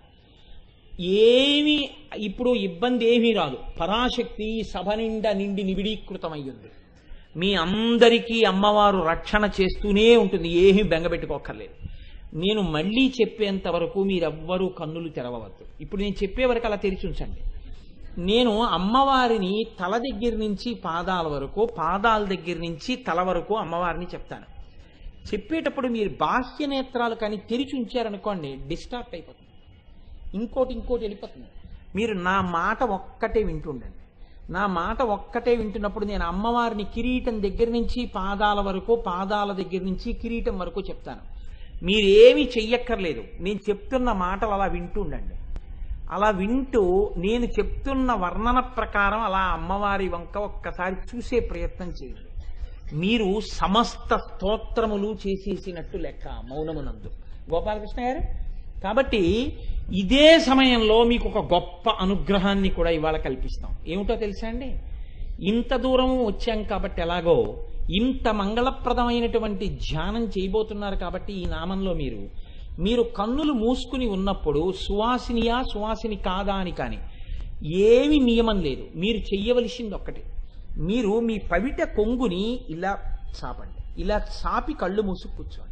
ఏమి ఇప్పుడు ఇబ్బంది ఏమీ రాదు పరాశక్తి సభ నిండా నిండి నిబిడీకృతమయ్యింది మీ అందరికీ అమ్మవారు రక్షణ చేస్తూనే ఉంటుంది ఏమీ బెంగపెట్టుకోక్కర్లేదు నేను మళ్ళీ చెప్పేంత వరకు మీరెవ్వరూ కన్నులు తెరవవద్దు ఇప్పుడు నేను చెప్పే వరకు అలా తెరిచి ఉంచండి నేను అమ్మవారిని తల దగ్గర నుంచి పాదాల వరకు పాదాల దగ్గర నుంచి తల వరకు అమ్మవారిని చెప్తాను చెప్పేటప్పుడు మీరు బాహ్య నేత్రాలు కానీ తెరిచి ఉంచారనుకోండి డిస్టార్ట్ అయిపోతుంది ఇంకోటి ఇంకోటి వెళ్ళిపోతుంది మీరు నా మాట ఒక్కటే వింటుండండి నా మాట ఒక్కటే వింటున్నప్పుడు నేను అమ్మవారిని కిరీటం దగ్గర నుంచి పాదాల వరకు పాదాల దగ్గర నుంచి కిరీటం వరకు చెప్తాను మీరేమీ చెయ్యక్కర్లేదు నేను చెప్తున్న మాటలు అలా వింటుండండి అలా వింటూ నేను చెప్తున్న వర్ణన ప్రకారం అలా అమ్మవారి వంక ఒక్కసారి చూసే ప్రయత్నం చేయండి మీరు సమస్త స్తోత్రములు చేసేసినట్టు లెక్క మౌనమునందు గోపాలకృష్ణ గారు కాబట్టి ఇదే సమయంలో మీకు ఒక గొప్ప అనుగ్రహాన్ని కూడా ఇవాళ కల్పిస్తాం ఏమిటో తెలుసా అండి ఇంత దూరం వచ్చాం కాబట్టి ఎలాగో ఇంత మంగళప్రదమైనటువంటి ధ్యానం చేయబోతున్నారు కాబట్టి ఈ నామంలో మీరు మీరు కన్నులు మూసుకుని ఉన్నప్పుడు సువాసినియా సువాసిని కాదా అని కానీ ఏమి నియమం లేదు మీరు చెయ్యవలసింది ఒక్కటి మీరు మీ పవిట కొంగుని ఇలా చాపండి ఇలా చాపి కళ్ళు మూసి కూర్చోండి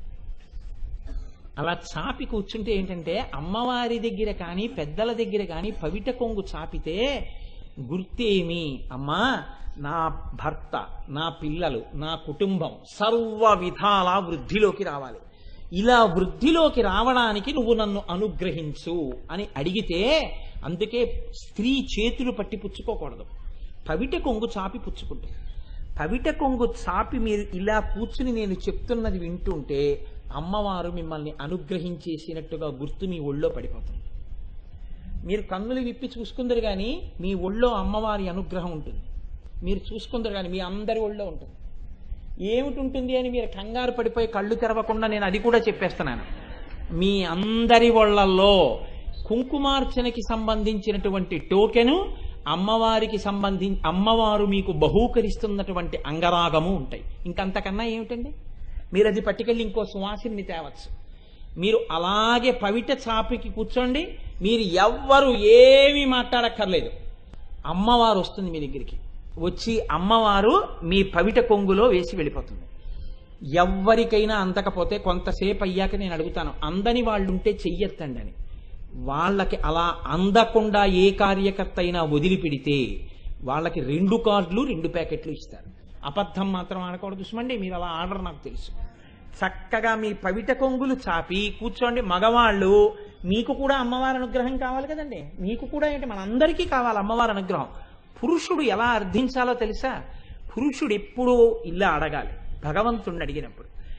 అలా చాపి కూర్చుంటే ఏంటంటే అమ్మవారి దగ్గర కానీ పెద్దల దగ్గర కానీ పవిట కొంగు చాపితే గుర్తేమి అమ్మా నా భర్త నా పిల్లలు నా కుటుంబం సర్వ విధాల వృద్ధిలోకి రావాలి ఇలా వృద్ధిలోకి రావడానికి నువ్వు నన్ను అనుగ్రహించు అని అడిగితే అందుకే స్త్రీ చేతులు పట్టి పుచ్చుకోకూడదు పవిట కొంగు చాపి పుచ్చుకుంటుంది పవిట కొంగు చాపి మీరు ఇలా కూర్చుని నేను చెప్తున్నది వింటుంటే అమ్మవారు మిమ్మల్ని అనుగ్రహించేసినట్టుగా గుర్తు మీ ఒళ్ళో పడిపోతుంది మీరు కన్నులు విప్పి చూసుకుందరు కానీ మీ ఒళ్ళో అమ్మవారి అనుగ్రహం ఉంటుంది మీరు చూసుకుందరు కానీ మీ అందరి ఒళ్ళో ఉంటుంది ఏమిటి ఉంటుంది అని మీరు కంగారు పడిపోయి కళ్ళు తెరవకుండా నేను అది కూడా చెప్పేస్తున్నాను మీ అందరి ఒళ్ళల్లో కుంకుమార్చనకి సంబంధించినటువంటి టోకెను అమ్మవారికి సంబంధి అమ్మవారు మీకు బహూకరిస్తున్నటువంటి అంగరాగము ఉంటాయి ఇంకంతకన్నా ఏమిటండి మీరు అది పట్టుకెళ్ళి ఇంకో సువాసిని తేవచ్చు మీరు అలాగే పవిట చాపికి కూర్చోండి మీరు ఎవ్వరు ఏమీ మాట్లాడక్కర్లేదు అమ్మవారు వస్తుంది మీ దగ్గరికి వచ్చి అమ్మవారు మీ పవిట కొంగులో వేసి వెళ్ళిపోతుంది ఎవ్వరికైనా అందకపోతే కొంతసేపు అయ్యాక నేను అడుగుతాను అందని వాళ్ళు ఉంటే చెయ్యొద్దండి అని వాళ్ళకి అలా అందకుండా ఏ కార్యకర్త అయినా వదిలిపెడితే వాళ్ళకి రెండు కార్డులు రెండు ప్యాకెట్లు ఇస్తారు అబద్ధం మాత్రం ఆడకూడదు చూసమండి మీరు అలా ఆర్డర్ నాకు తెలుసు చక్కగా మీ పవిట కొంగులు చాపి కూర్చోండి మగవాళ్ళు మీకు కూడా అమ్మవారి అనుగ్రహం కావాలి కదండి మీకు కూడా ఏంటి మనందరికీ కావాలి అమ్మవారి అనుగ్రహం పురుషుడు ఎలా అర్థించాలో తెలుసా పురుషుడు ఎప్పుడూ ఇలా అడగాలి భగవంతుణ్ణి అడిగినప్పుడు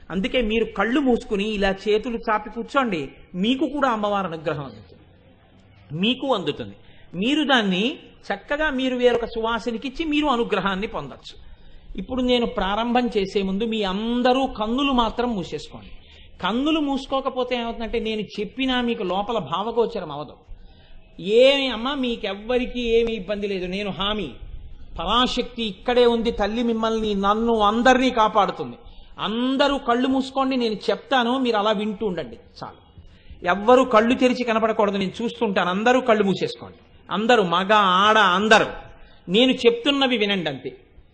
అందుకే మీరు కళ్ళు మూసుకుని ఇలా చేతులు చాపి కూర్చోండి మీకు కూడా అమ్మవారి అనుగ్రహం అందుతుంది మీకు అందుతుంది మీరు దాన్ని చక్కగా మీరు వేరొక సువాసనకి ఇచ్చి మీరు అనుగ్రహాన్ని పొందొచ్చు ఇప్పుడు నేను ప్రారంభం చేసే ముందు మీ అందరూ కన్నులు మాత్రం మూసేసుకోండి కన్నులు మూసుకోకపోతే ఏమవుతుందంటే నేను చెప్పినా మీకు లోపల భావగోచరం అవదు ఏమి అమ్మా మీకెవ్వరికీ ఏమి ఇబ్బంది లేదు నేను హామీ పరాశక్తి ఇక్కడే ఉంది తల్లి మిమ్మల్ని నన్ను అందరినీ కాపాడుతుంది అందరూ కళ్ళు మూసుకోండి నేను చెప్తాను మీరు అలా వింటూ ఉండండి చాలు ఎవ్వరూ కళ్ళు తెరిచి కనపడకూడదు నేను చూస్తుంటాను అందరూ కళ్ళు మూసేసుకోండి అందరూ మగ ఆడ అందరూ నేను చెప్తున్నవి వినండి అంతే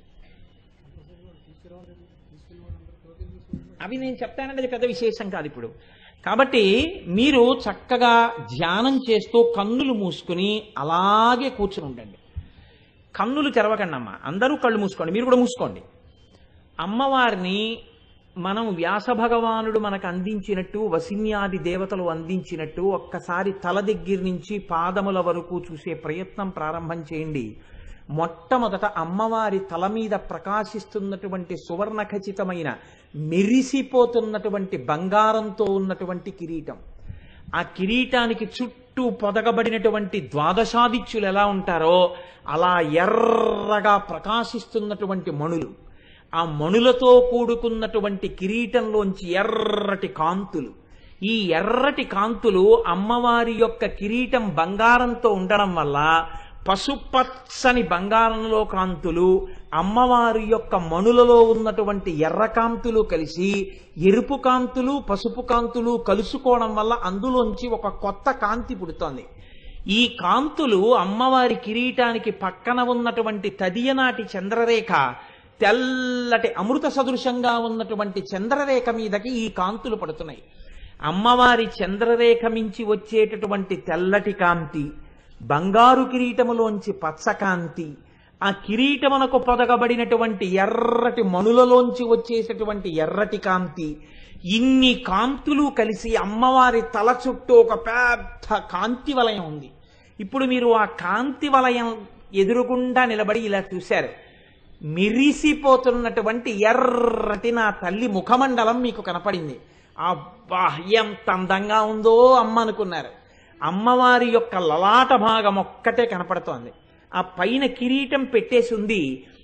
అవి నేను చెప్తానంటే అది పెద్ద విశేషం కాదు ఇప్పుడు కాబట్టి మీరు చక్కగా ధ్యానం చేస్తూ కన్నులు మూసుకుని అలాగే కూర్చుని ఉండండి కన్నులు తెరవకండి అమ్మ అందరూ కళ్ళు మూసుకోండి మీరు కూడా మూసుకోండి అమ్మవారిని మనం వ్యాస భగవానుడు మనకు అందించినట్టు వసిన్యాది దేవతలు అందించినట్టు ఒక్కసారి తల దగ్గర నుంచి పాదముల వరకు చూసే ప్రయత్నం ప్రారంభం చేయండి మొట్టమొదట అమ్మవారి తల మీద ప్రకాశిస్తున్నటువంటి సువర్ణ ఖచ్చితమైన మెరిసిపోతున్నటువంటి బంగారంతో ఉన్నటువంటి కిరీటం ఆ కిరీటానికి చుట్టూ పొదగబడినటువంటి ద్వాదశాదిత్యులు ఎలా ఉంటారో అలా ఎర్రగా ప్రకాశిస్తున్నటువంటి మణులు ఆ మణులతో కూడుకున్నటువంటి కిరీటంలోంచి ఎర్రటి కాంతులు ఈ ఎర్రటి కాంతులు అమ్మవారి యొక్క కిరీటం బంగారంతో ఉండడం వల్ల పసుపచ్చని బంగారంలో కాంతులు అమ్మవారి యొక్క మణులలో ఉన్నటువంటి ఎర్ర కాంతులు కలిసి ఎరుపు కాంతులు పసుపు కాంతులు కలుసుకోవడం వల్ల అందులోంచి ఒక కొత్త కాంతి పుడుతోంది ఈ కాంతులు అమ్మవారి కిరీటానికి పక్కన ఉన్నటువంటి తదియనాటి చంద్రరేఖ తెల్లటి అమృత సదృశంగా ఉన్నటువంటి చంద్రరేఖ మీదకి ఈ కాంతులు పడుతున్నాయి అమ్మవారి చంద్రరేఖ మించి వచ్చేటటువంటి తెల్లటి కాంతి బంగారు కిరీటములోంచి పచ్చకాంతి ఆ కిరీటమునకు పొదగబడినటువంటి ఎర్రటి మణులలోంచి వచ్చేటటువంటి ఎర్రటి కాంతి ఇన్ని కాంతులు కలిసి అమ్మవారి తల చుట్టూ ఒక పెద్ద కాంతి వలయం ఉంది ఇప్పుడు మీరు ఆ కాంతి వలయం ఎదురుగుండా నిలబడి ఇలా చూశారు మిరిసిపోతున్నటువంటి ఎర్రటి నా తల్లి ముఖమండలం మీకు కనపడింది అబ్బా ఎంత అందంగా ఉందో అమ్మ అనుకున్నారు అమ్మవారి యొక్క లలాట భాగం ఒక్కటే కనపడుతోంది ఆ పైన కిరీటం పెట్టేసి ఉంది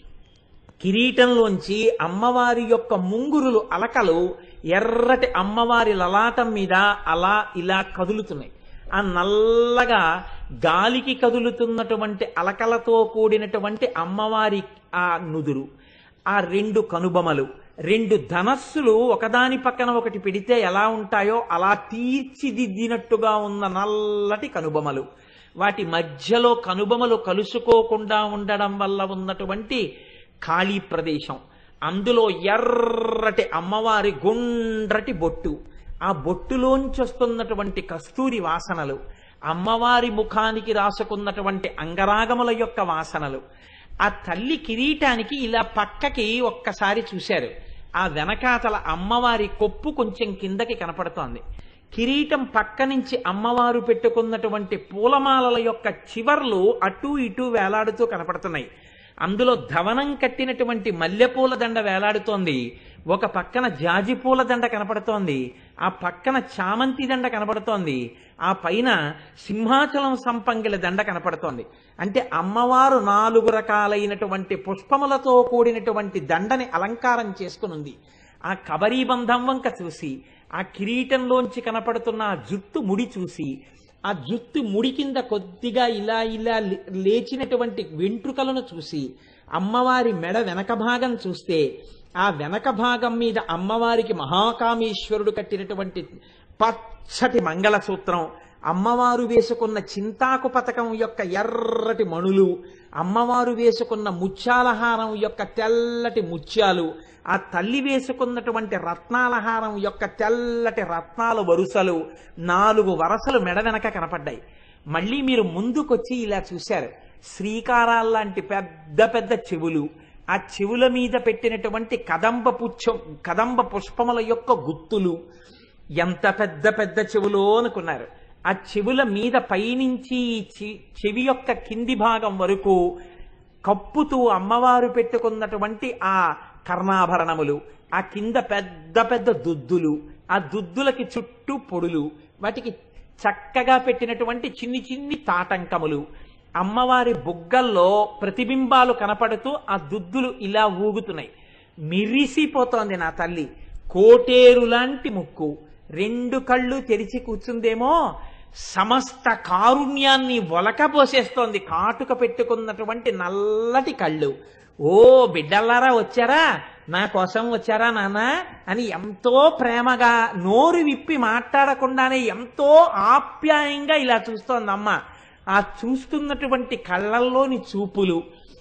కిరీటంలోంచి అమ్మవారి యొక్క ముంగురులు అలకలు ఎర్రటి అమ్మవారి లలాటం మీద అలా ఇలా కదులుతున్నాయి ఆ నల్లగా గాలికి కదులుతున్నటువంటి అలకలతో కూడినటువంటి అమ్మవారి ఆ నుదురు ఆ రెండు కనుబొమలు రెండు ధనస్సులు ఒకదాని పక్కన ఒకటి పెడితే ఎలా ఉంటాయో అలా తీర్చిదిద్దినట్టుగా ఉన్న నల్లటి కనుబొమలు వాటి మధ్యలో కనుబొమలు కలుసుకోకుండా ఉండడం వల్ల ఉన్నటువంటి ఖాళీ ప్రదేశం అందులో ఎర్రటి అమ్మవారి గుండ్రటి బొట్టు ఆ బొట్టులోంచి వస్తున్నటువంటి కస్తూరి వాసనలు అమ్మవారి ముఖానికి రాసుకున్నటువంటి అంగరాగముల యొక్క వాసనలు ఆ తల్లి కిరీటానికి ఇలా పక్కకి ఒక్కసారి చూశారు ఆ వెనకాతల అమ్మవారి కొప్పు కొంచెం కిందకి కనపడుతోంది కిరీటం పక్క నుంచి అమ్మవారు పెట్టుకున్నటువంటి పూలమాలల యొక్క చివర్లు అటూ ఇటూ వేలాడుతూ కనపడుతున్నాయి అందులో ధవనం కట్టినటువంటి మల్లెపూల దండ వేలాడుతోంది ఒక పక్కన జాజి పూల దండ కనపడుతోంది ఆ పక్కన చామంతి దండ కనపడుతోంది ఆ పైన సింహాచలం సంపంగిల దండ కనపడుతోంది అంటే అమ్మవారు నాలుగు రకాలైనటువంటి పుష్పములతో కూడినటువంటి దండని అలంకారం చేసుకునుంది ఆ కబరీ బంధం వంక చూసి ఆ కిరీటంలోంచి కనపడుతున్న ఆ జుట్టు ముడి చూసి ఆ జుట్టు ముడి కింద కొద్దిగా ఇలా ఇలా లే- లేచినటువంటి వెంట్రుకలను చూసి అమ్మవారి మెడ వెనక భాగం చూస్తే ఆ వెనక భాగం మీద అమ్మవారికి మహాకామేశ్వరుడు కట్టినటువంటి పచ్చటి మంగళసూత్రం అమ్మవారు వేసుకున్న చింతాకు పథకం యొక్క ఎర్రటి మణులు అమ్మవారు వేసుకున్న ముత్యాలహారం యొక్క తెల్లటి ముత్యాలు ఆ తల్లి వేసుకున్నటువంటి రత్నాలహారం యొక్క తెల్లటి రత్నాల వరుసలు నాలుగు వరసలు మెడ వెనక కనపడ్డాయి మళ్ళీ మీరు ముందుకొచ్చి ఇలా చూశారు శ్రీకారాల్లాంటి పెద్ద పెద్ద చెవులు ఆ చెవుల మీద పెట్టినటువంటి కదంబ పుచ్చం కదంబ పుష్పముల యొక్క గుత్తులు ఎంత పెద్ద పెద్ద చెవులో అనుకున్నారు ఆ చెవుల మీద పైనుంచి ఈ చి- చెవి యొక్క కింది భాగం వరకు కప్పుతూ అమ్మవారు పెట్టుకున్నటువంటి ఆ కర్ణాభరణములు ఆ కింద పెద్ద పెద్ద దుద్దులు ఆ దుద్దులకి చుట్టూ పొడులు వాటికి చక్కగా పెట్టినటువంటి చిన్ని చిన్ని తాటంకములు అమ్మవారి బుగ్గల్లో ప్రతిబింబాలు కనపడుతూ ఆ దుద్దులు ఇలా ఊగుతున్నాయి మిరిసిపోతోంది నా తల్లి కోటేరు లాంటి ముక్కు రెండు కళ్ళు తెరిచి కూర్చుందేమో సమస్త కారుణ్యాన్ని ఒలకబోసేస్తోంది కాటుక పెట్టుకున్నటువంటి నల్లటి కళ్ళు ఓ బిడ్డల్లారా వచ్చారా నా కోసం వచ్చారా నాన్న అని ఎంతో ప్రేమగా నోరు విప్పి మాట్లాడకుండానే ఎంతో ఆప్యాయంగా ఇలా చూస్తోంది అమ్మ ఆ చూస్తున్నటువంటి కళ్ళల్లోని చూపులు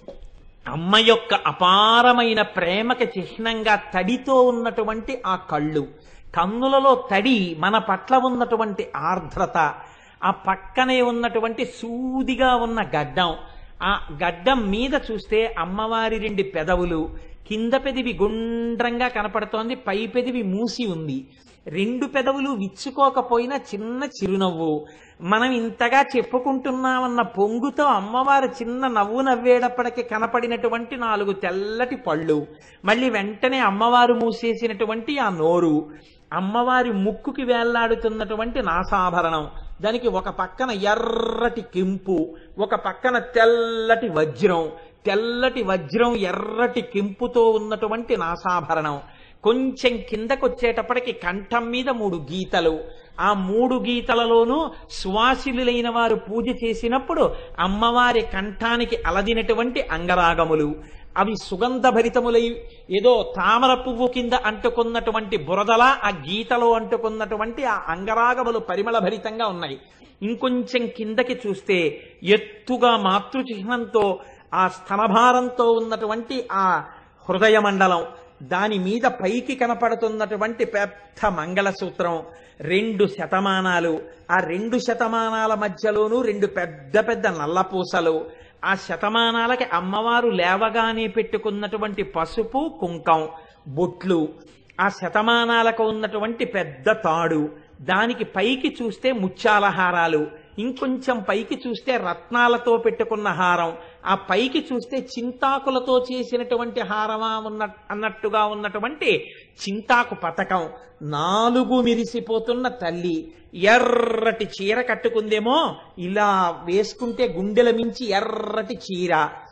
అమ్మ యొక్క అపారమైన ప్రేమకి చిహ్నంగా తడితో ఉన్నటువంటి ఆ కళ్ళు కన్నులలో తడి మన పట్ల ఉన్నటువంటి ఆర్ద్రత ఆ పక్కనే ఉన్నటువంటి సూదిగా ఉన్న గడ్డం ఆ గడ్డం మీద చూస్తే అమ్మవారి రెండు పెదవులు కింద పెదివి గుండ్రంగా కనపడుతోంది పై పెదివి మూసి ఉంది రెండు పెదవులు విచ్చుకోకపోయినా చిన్న చిరునవ్వు మనం ఇంతగా చెప్పుకుంటున్నామన్న పొంగుతో అమ్మవారు చిన్న నవ్వు నవ్వేటప్పటికి కనపడినటువంటి నాలుగు తెల్లటి పళ్ళు మళ్ళీ వెంటనే అమ్మవారు మూసేసినటువంటి ఆ నోరు అమ్మవారి ముక్కుకి వేళ్లాడుతున్నటువంటి నాసాభరణం దానికి ఒక పక్కన ఎర్రటి కెంపు ఒక పక్కన తెల్లటి వజ్రం తెల్లటి వజ్రం ఎర్రటి కెంపుతో ఉన్నటువంటి నాసాభరణం కొంచెం కిందకొచ్చేటప్పటికి కంఠం మీద మూడు గీతలు ఆ మూడు గీతలలోనూ సువాసిలులైన వారు పూజ చేసినప్పుడు అమ్మవారి కంఠానికి అలదినటువంటి అంగరాగములు అవి సుగంధభరితములై ఏదో తామర పువ్వు కింద అంటుకున్నటువంటి బురదలా ఆ గీతలో అంటుకున్నటువంటి ఆ అంగరాగములు పరిమళభరితంగా ఉన్నాయి ఇంకొంచెం కిందకి చూస్తే ఎత్తుగా మాతృచిహ్నంతో ఆ స్తనభారంతో ఉన్నటువంటి ఆ హృదయ మండలం దాని మీద పైకి కనపడుతున్నటువంటి పెద్ద మంగళసూత్రం రెండు శతమానాలు ఆ రెండు శతమానాల మధ్యలోనూ రెండు పెద్ద పెద్ద నల్లపూసలు ఆ శతమానాలకి అమ్మవారు లేవగానే పెట్టుకున్నటువంటి పసుపు కుంకం బొట్లు ఆ శతమానాలకు ఉన్నటువంటి పెద్ద తాడు దానికి పైకి చూస్తే ముత్యాల హారాలు ఇంకొంచెం పైకి చూస్తే రత్నాలతో పెట్టుకున్న హారం ఆ పైకి చూస్తే చింతాకులతో చేసినటువంటి హారమా ఉన్న అన్నట్టుగా ఉన్నటువంటి చింతాకు పథకం నాలుగు మిరిసిపోతున్న తల్లి ఎర్రటి చీర కట్టుకుందేమో ఇలా వేసుకుంటే గుండెల మించి ఎర్రటి చీర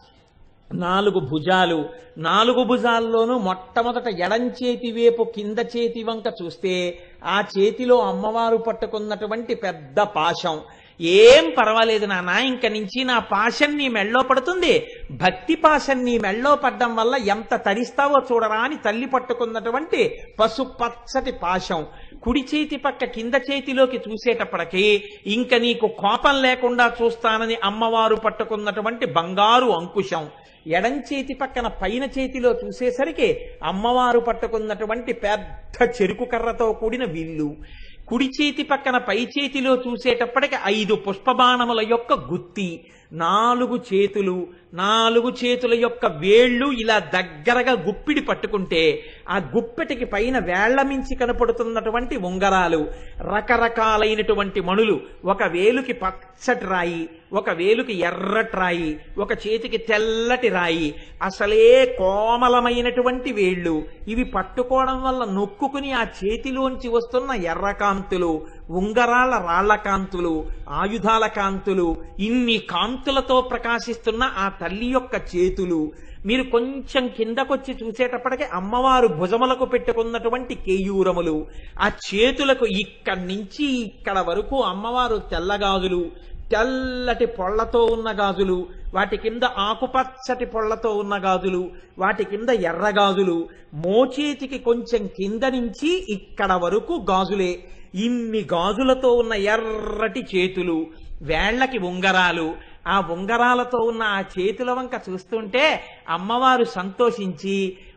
నాలుగు భుజాలు నాలుగు భుజాల్లోనూ మొట్టమొదట ఎడం చేతి వేపు కింద చేతి వంక చూస్తే ఆ చేతిలో అమ్మవారు పట్టుకున్నటువంటి పెద్ద పాశం ఏం పర్వాలేదు నాన్న ఇంక నుంచి నా పాశం నీ మెళ్ళో పడుతుంది భక్తి పాశం నీ మెళ్ళో పడ్డం వల్ల ఎంత తరిస్తావో చూడరా అని తల్లి పట్టుకున్నటువంటి పసుపచ్చటి పాశం కుడి చేతి పక్క కింద చేతిలోకి చూసేటప్పటికి ఇంక నీకు కోపం లేకుండా చూస్తానని అమ్మవారు పట్టుకున్నటువంటి బంగారు అంకుశం ఎడం చేతి పక్కన పైన చేతిలో చూసేసరికి అమ్మవారు పట్టుకున్నటువంటి పెద్ద చెరుకు కర్రతో కూడిన విల్లు కుడి చేతి పక్కన పై చేతిలో చూసేటప్పటికి ఐదు పుష్పబాణముల యొక్క గుత్తి నాలుగు చేతులు నాలుగు చేతుల యొక్క వేళ్ళు ఇలా దగ్గరగా గుప్పిడి పట్టుకుంటే ఆ గుప్పెటికి పైన వేళ్ల మించి కనపడుతున్నటువంటి ఉంగరాలు రకరకాలైనటువంటి మణులు ఒక వేలుకి పచ్చటి రాయి ఒక వేలుకి ఎర్రటి రాయి ఒక చేతికి తెల్లటి రాయి అసలే కోమలమైనటువంటి వేళ్ళు ఇవి పట్టుకోవడం వల్ల నొక్కుకుని ఆ చేతిలోంచి వస్తున్న ఎర్ర కాంతులు ఉంగరాల రాళ్ల కాంతులు ఆయుధాల కాంతులు ఇన్ని కాంతులతో ప్రకాశిస్తున్న ఆ తల్లి యొక్క చేతులు మీరు కొంచెం కిందకొచ్చి చూసేటప్పటికి అమ్మవారు భుజములకు పెట్టుకున్నటువంటి కేయూరములు ఆ చేతులకు ఇక్కడి నుంచి ఇక్కడ వరకు అమ్మవారు తెల్లగాజులు తెల్లటి పొళ్లతో ఉన్న గాజులు వాటి కింద ఆకుపచ్చటి పొళ్లతో ఉన్న గాజులు వాటి కింద ఎర్ర గాజులు మోచేతికి కొంచెం కింద నుంచి ఇక్కడ వరకు గాజులే ఇన్ని గాజులతో ఉన్న ఎర్రటి చేతులు వేళ్లకి ఉంగరాలు ఆ ఉంగరాలతో ఉన్న ఆ చేతుల వంక చూస్తుంటే అమ్మవారు సంతోషించి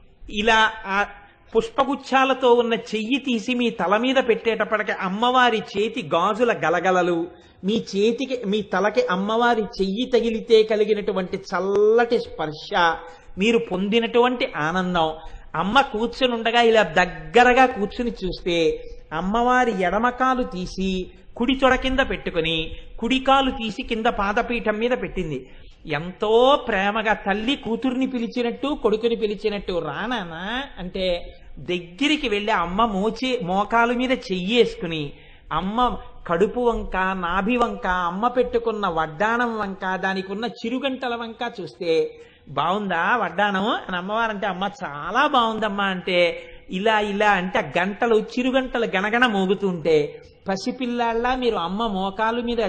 ఇలా ఆ పుష్పగుచ్చాలతో ఉన్న చెయ్యి తీసి మీ తల మీద పెట్టేటప్పటికి అమ్మవారి చేతి గాజుల గలగలలు మీ చేతికి మీ తలకి అమ్మవారి చెయ్యి తగిలితే కలిగినటువంటి చల్లటి స్పర్శ మీరు పొందినటువంటి ఆనందం అమ్మ కూర్చుని ఉండగా ఇలా దగ్గరగా కూర్చుని చూస్తే అమ్మవారి ఎడమకాలు తీసి కుడి తొడ కింద పెట్టుకుని కుడి కాలు తీసి కింద పాదపీఠం మీద పెట్టింది ఎంతో ప్రేమగా తల్లి కూతుర్ని పిలిచినట్టు కొడుకుని పిలిచినట్టు రానానా అంటే దగ్గరికి వెళ్ళి అమ్మ మోచే మోకాలు మీద చెయ్యేసుకుని అమ్మ కడుపు వంక నాభి వంక అమ్మ పెట్టుకున్న వడ్డాణం వంక దానికి ఉన్న చిరుగంటల వంక చూస్తే బాగుందా వడ్డాణం అని అమ్మవారంటే అమ్మ చాలా బాగుందమ్మా అంటే ఇలా ఇలా అంటే ఆ గంటలు చిరుగంటలు గణగణ మోగుతుంటే పసిపిల్లాళ్ళ మీరు అమ్మ మోకాలు మీద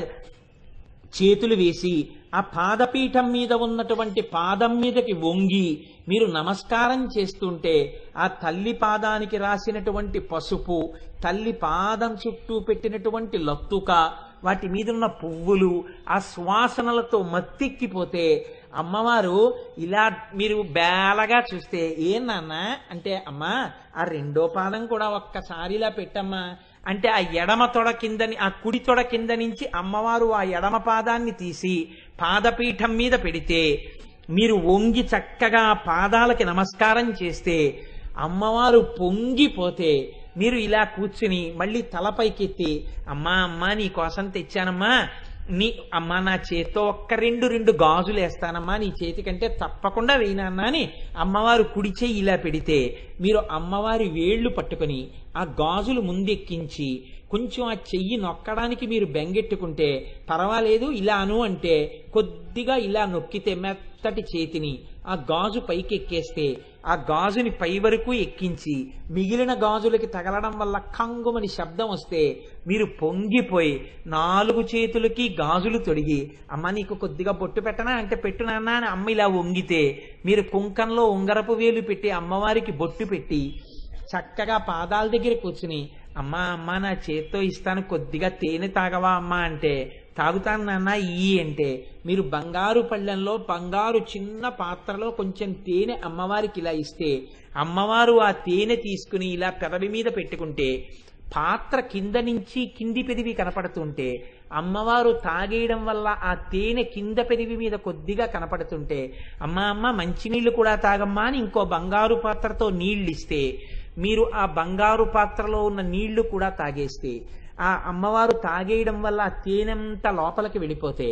చేతులు వేసి ఆ పాదపీఠం మీద ఉన్నటువంటి పాదం మీదకి వంగి మీరు నమస్కారం చేస్తుంటే ఆ తల్లి పాదానికి రాసినటువంటి పసుపు తల్లి పాదం చుట్టూ పెట్టినటువంటి లత్తుక వాటి మీద ఉన్న పువ్వులు ఆ సువాసనలతో మత్తెక్కిపోతే అమ్మవారు ఇలా మీరు బేలగా చూస్తే ఏం నాన్న అంటే అమ్మా ఆ రెండో పాదం కూడా ఒక్కసారి ఇలా పెట్టమ్మా అంటే ఆ ఎడమ తొడ కిందని ఆ కుడి తొడ కింద నుంచి అమ్మవారు ఆ ఎడమ పాదాన్ని తీసి పాదపీఠం మీద పెడితే మీరు వంగి చక్కగా ఆ పాదాలకి నమస్కారం చేస్తే అమ్మవారు పొంగిపోతే మీరు ఇలా కూర్చుని మళ్ళీ తలపైకెత్తి అమ్మా అమ్మా నీ కోసం తెచ్చానమ్మా నీ అమ్మా నా చేత్తో ఒక్క రెండు రెండు గాజులు వేస్తానమ్మా నీ చేతి కంటే తప్పకుండా వేయినన్నా అని అమ్మవారు కుడి చెయ్యి ఇలా పెడితే మీరు అమ్మవారి వేళ్లు పట్టుకొని ఆ గాజులు ముందెక్కించి కొంచెం ఆ చెయ్యి నొక్కడానికి మీరు బెంగెట్టుకుంటే పర్వాలేదు ఇలా అను అంటే కొద్దిగా ఇలా నొక్కితే మెత్తటి చేతిని ఆ గాజు పైకి ఎక్కేస్తే ఆ గాజుని పై వరకు ఎక్కించి మిగిలిన గాజులకి తగలడం వల్ల కంగుమని శబ్దం వస్తే మీరు పొంగిపోయి నాలుగు చేతులకి గాజులు తొడిగి అమ్మ నీకు కొద్దిగా బొట్టు పెట్టనా అంటే పెట్టు నాన్న అని అమ్మ ఇలా వంగితే మీరు కుంకంలో ఉంగరపు వేలు పెట్టి అమ్మవారికి బొట్టు పెట్టి చక్కగా పాదాల దగ్గర కూర్చుని అమ్మా అమ్మా నా చేత్తో ఇస్తాను కొద్దిగా తేనె తాగవా అమ్మా అంటే తాగుతాను నాన్న ఈ అంటే మీరు బంగారు పళ్ళెంలో బంగారు చిన్న పాత్రలో కొంచెం తేనె అమ్మవారికి ఇలా ఇస్తే అమ్మవారు ఆ తేనె తీసుకుని ఇలా పెదవి మీద పెట్టుకుంటే పాత్ర కింద నుంచి కింది పెదివి కనపడుతుంటే అమ్మవారు తాగేయడం వల్ల ఆ తేనె కింద పెదివి మీద కొద్దిగా కనపడుతుంటే అమ్మ అమ్మ మంచినీళ్లు కూడా తాగమ్మా అని ఇంకో బంగారు పాత్రతో నీళ్లు ఇస్తే మీరు ఆ బంగారు పాత్రలో ఉన్న నీళ్లు కూడా తాగేస్తే ఆ అమ్మవారు తాగేయడం వల్ల ఆ తేనెంతా లోపలికి వెళ్ళిపోతే